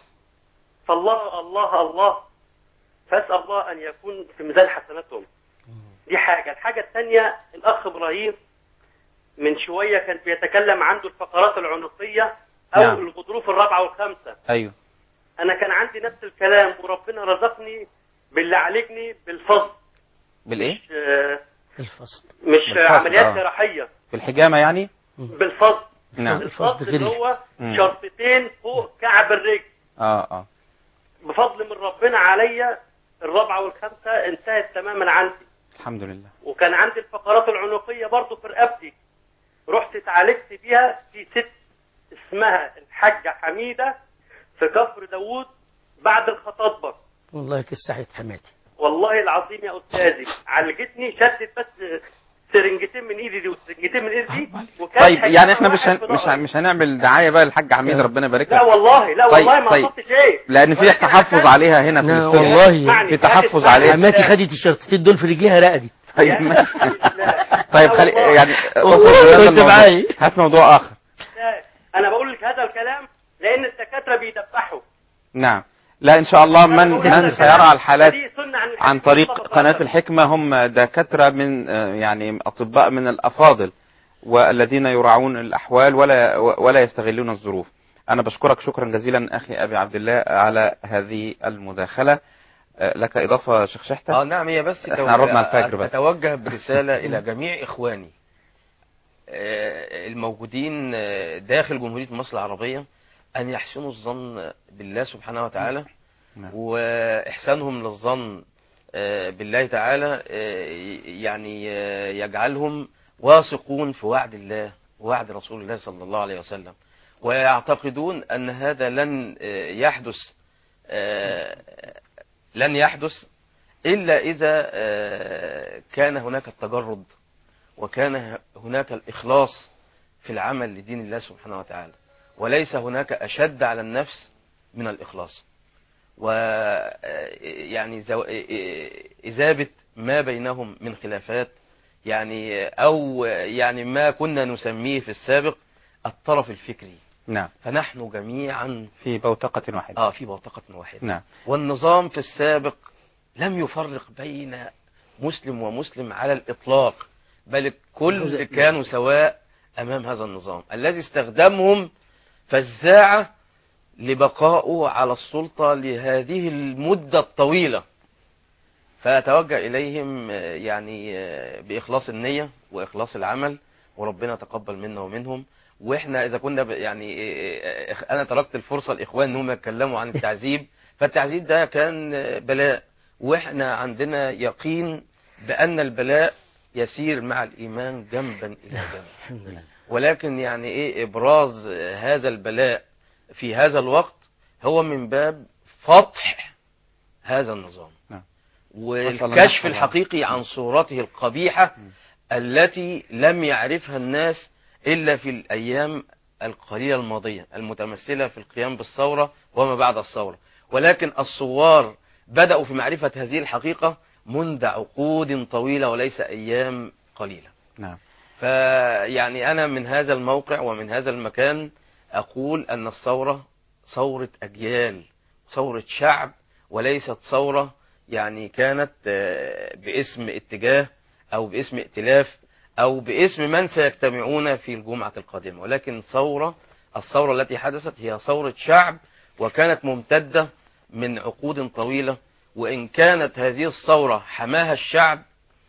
فالله الله الله فأسأل الله أن يكون في ميزان حسناتهم دي حاجة الحاجة الثانية الأخ إبراهيم من شوية كان بيتكلم عنده الفقرات العنقية أو نعم. الغضروف الرابعة والخامسة ايوه أنا كان عندي نفس الكلام وربنا رزقني باللي عالجني بالفضل بالايه مش, آه، الفصل مش بالفصل، عمليات آه. جراحية بالحجامه يعني بالفضل نعم الفضل اللي هو مم. شرطتين فوق كعب الرجل اه اه بفضل من ربنا عليا الرابعة والخامسة انتهت تماما عندي الحمد لله وكان عندي الفقرات العنقية برضو في رقبتي رحت اتعالجت بيها في ست اسمها الحاجة حميدة في كفر داوود بعد الخطاطبة والله كسحت حماتي والله العظيم يا استاذي عالجتني شدت بس سرنجتين من ايدي دي وسرنجتين من ايدي دي وكان طيب حكاية يعني احنا مش واحد هن... في مش ظهري. هن... مش هنعمل دعايه بقى للحاج حميد ربنا يبارك لا له والله لا طيب والله ما طيب قصدتش ايه لان في تحفظ عليها هنا في لا الاستوديو والله في تحفظ عليها حماتي خدت الشرطتين دول في رجليها رقدي طيب ماشي. طيب خلي يعني والله اخرج من هذا كنت الموضوع. معاي. هات موضوع اخر لا، انا بقول لك هذا الكلام لان الدكاتره بيدبحوا نعم لا ان شاء الله من من سيرى الحالات دي سنه عن عن طريق قناة الحكمة هم دكاترة من آه، يعني أطباء من الأفاضل والذين يراعون الأحوال ولا ولا يستغلون الظروف. أنا بشكرك شكرا جزيلا أخي أبي عبد الله على هذه المداخلة. آه، لك إضافة شيخ شحتة؟ اه نعم هي بس احنا قربنا على الفجر بس. اتوجه برساله الى جميع اخواني آه، الموجودين آه، داخل جمهوريه مصر العربيه ان يحسنوا الظن بالله سبحانه وتعالى نعم. واحسانهم للظن آه، بالله تعالى آه، يعني آه، يجعلهم واثقون في وعد الله ووعد رسول الله صلى الله عليه وسلم ويعتقدون ان هذا لن آه، يحدث آه، لن يحدث إلا إذا آه، كان هناك التجرد وكان هناك الإخلاص في العمل لدين الله سبحانه وتعالى وليس هناك أشد على النفس من الإخلاص و آه، يعني زو- آه، إذابة ما بينهم من خلافات يعني أو يعني ما كنا نسميه في السابق الطرف الفكري نعم فنحن جميعا في بوتقة واحدة اه في بوتقة واحدة نعم والنظام في السابق لم يفرق بين مسلم ومسلم على الإطلاق بل الكل كانوا سواء أمام هذا النظام الذي استخدمهم فزاعة لبقائه على السلطة لهذه المدة الطويلة فأتوجه إليهم آه، يعني آه، بإخلاص النية وإخلاص العمل وربنا تقبل منا ومنهم واحنا اذا كنا ب- يعني آه، آه، انا تركت الفرصه الاخوان انهم يتكلموا عن التعذيب فالتعذيب ده كان آه، بلاء واحنا عندنا يقين بان البلاء يسير مع الايمان جنبا الى جنب ولكن يعني ايه ابراز هذا البلاء في هذا الوقت هو من باب فتح هذا النظام نعم. والكشف الحقيقي عن صورته القبيحة التي لم يعرفها الناس إلا في الأيام القليلة الماضية المتمثلة في القيام بالثورة وما بعد الثورة ولكن الثوار بدأوا في معرفة هذه الحقيقة منذ عقود طويلة وليس أيام قليلة نعم فيعني أنا من هذا الموقع ومن هذا المكان أقول أن الثورة ثورة أجيال ثورة شعب وليست ثورة يعني كانت آه، باسم اتجاه أو باسم ائتلاف أو باسم من سيجتمعون في الجمعة القادمة ولكن ثورة الثورة التي حدثت هي ثورة شعب وكانت ممتدة من عقود طويلة وإن كانت هذه الثورة حماها الشعب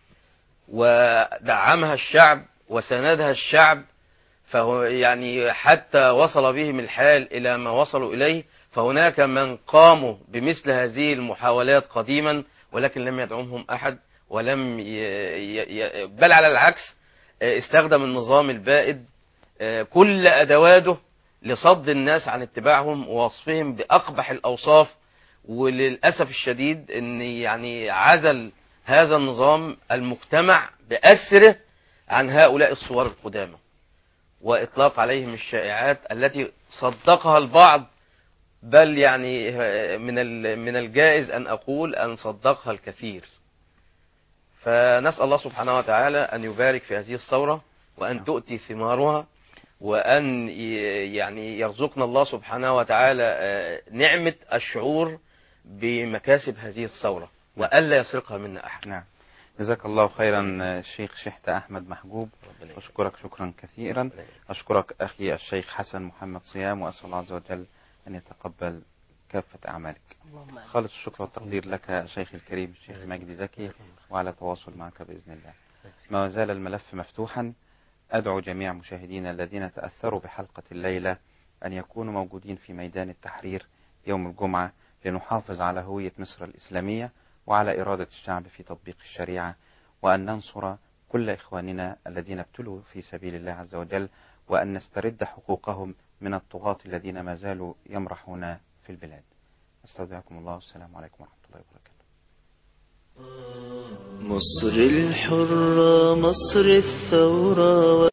ودعمها الشعب وساندها الشعب فهو يعني حتى وصل بهم الحال إلى ما وصلوا إليه فهناك من قاموا بمثل هذه المحاولات قديما ولكن لم يدعمهم أحد ولم ي... ي... ي... بل على العكس آه، استخدم النظام البائد آه، كل أدواته لصد الناس عن اتباعهم ووصفهم بأقبح الأوصاف وللأسف الشديد أن يعني عزل هذا النظام المجتمع بأسره عن هؤلاء الصور القدامى وإطلاق عليهم الشائعات التي صدقها البعض بل يعني من ال- من الجائز أن أقول أن صدقها الكثير فنسأل الله سبحانه وتعالى أن يبارك في هذه الثورة وأن تؤتي ثمارها وأن ي- يعني يرزقنا الله سبحانه وتعالى آه، نعمة الشعور بمكاسب هذه الثورة وألا يسرقها منا أحد نعم جزاك الله خيرا الشيخ شحتة أحمد محجوب أشكرك شكرا كثيرا أشكرك أخي الشيخ حسن محمد صيام وأسأل الله عز وجل أن يتقبل كافة أعمالك اللهم آمين. خالص الشكر والتقدير لك شيخي الكريم الشيخ مجدي زكي وعلى تواصل معك بإذن الله ما زال الملف مفتوحا أدعو جميع مشاهدينا الذين تأثروا بحلقة الليلة أن يكونوا موجودين في ميدان التحرير يوم الجمعة لنحافظ على هوية مصر الإسلامية وعلى إرادة الشعب في تطبيق الشريعة وأن ننصر كل إخواننا الذين ابتلوا في سبيل الله عز وجل وأن نسترد حقوقهم من الطغاة الذين ما زالوا يمرحون في البلاد استودعكم الله والسلام عليكم ورحمة الله وبركاته مصر الحرة مصر الثورة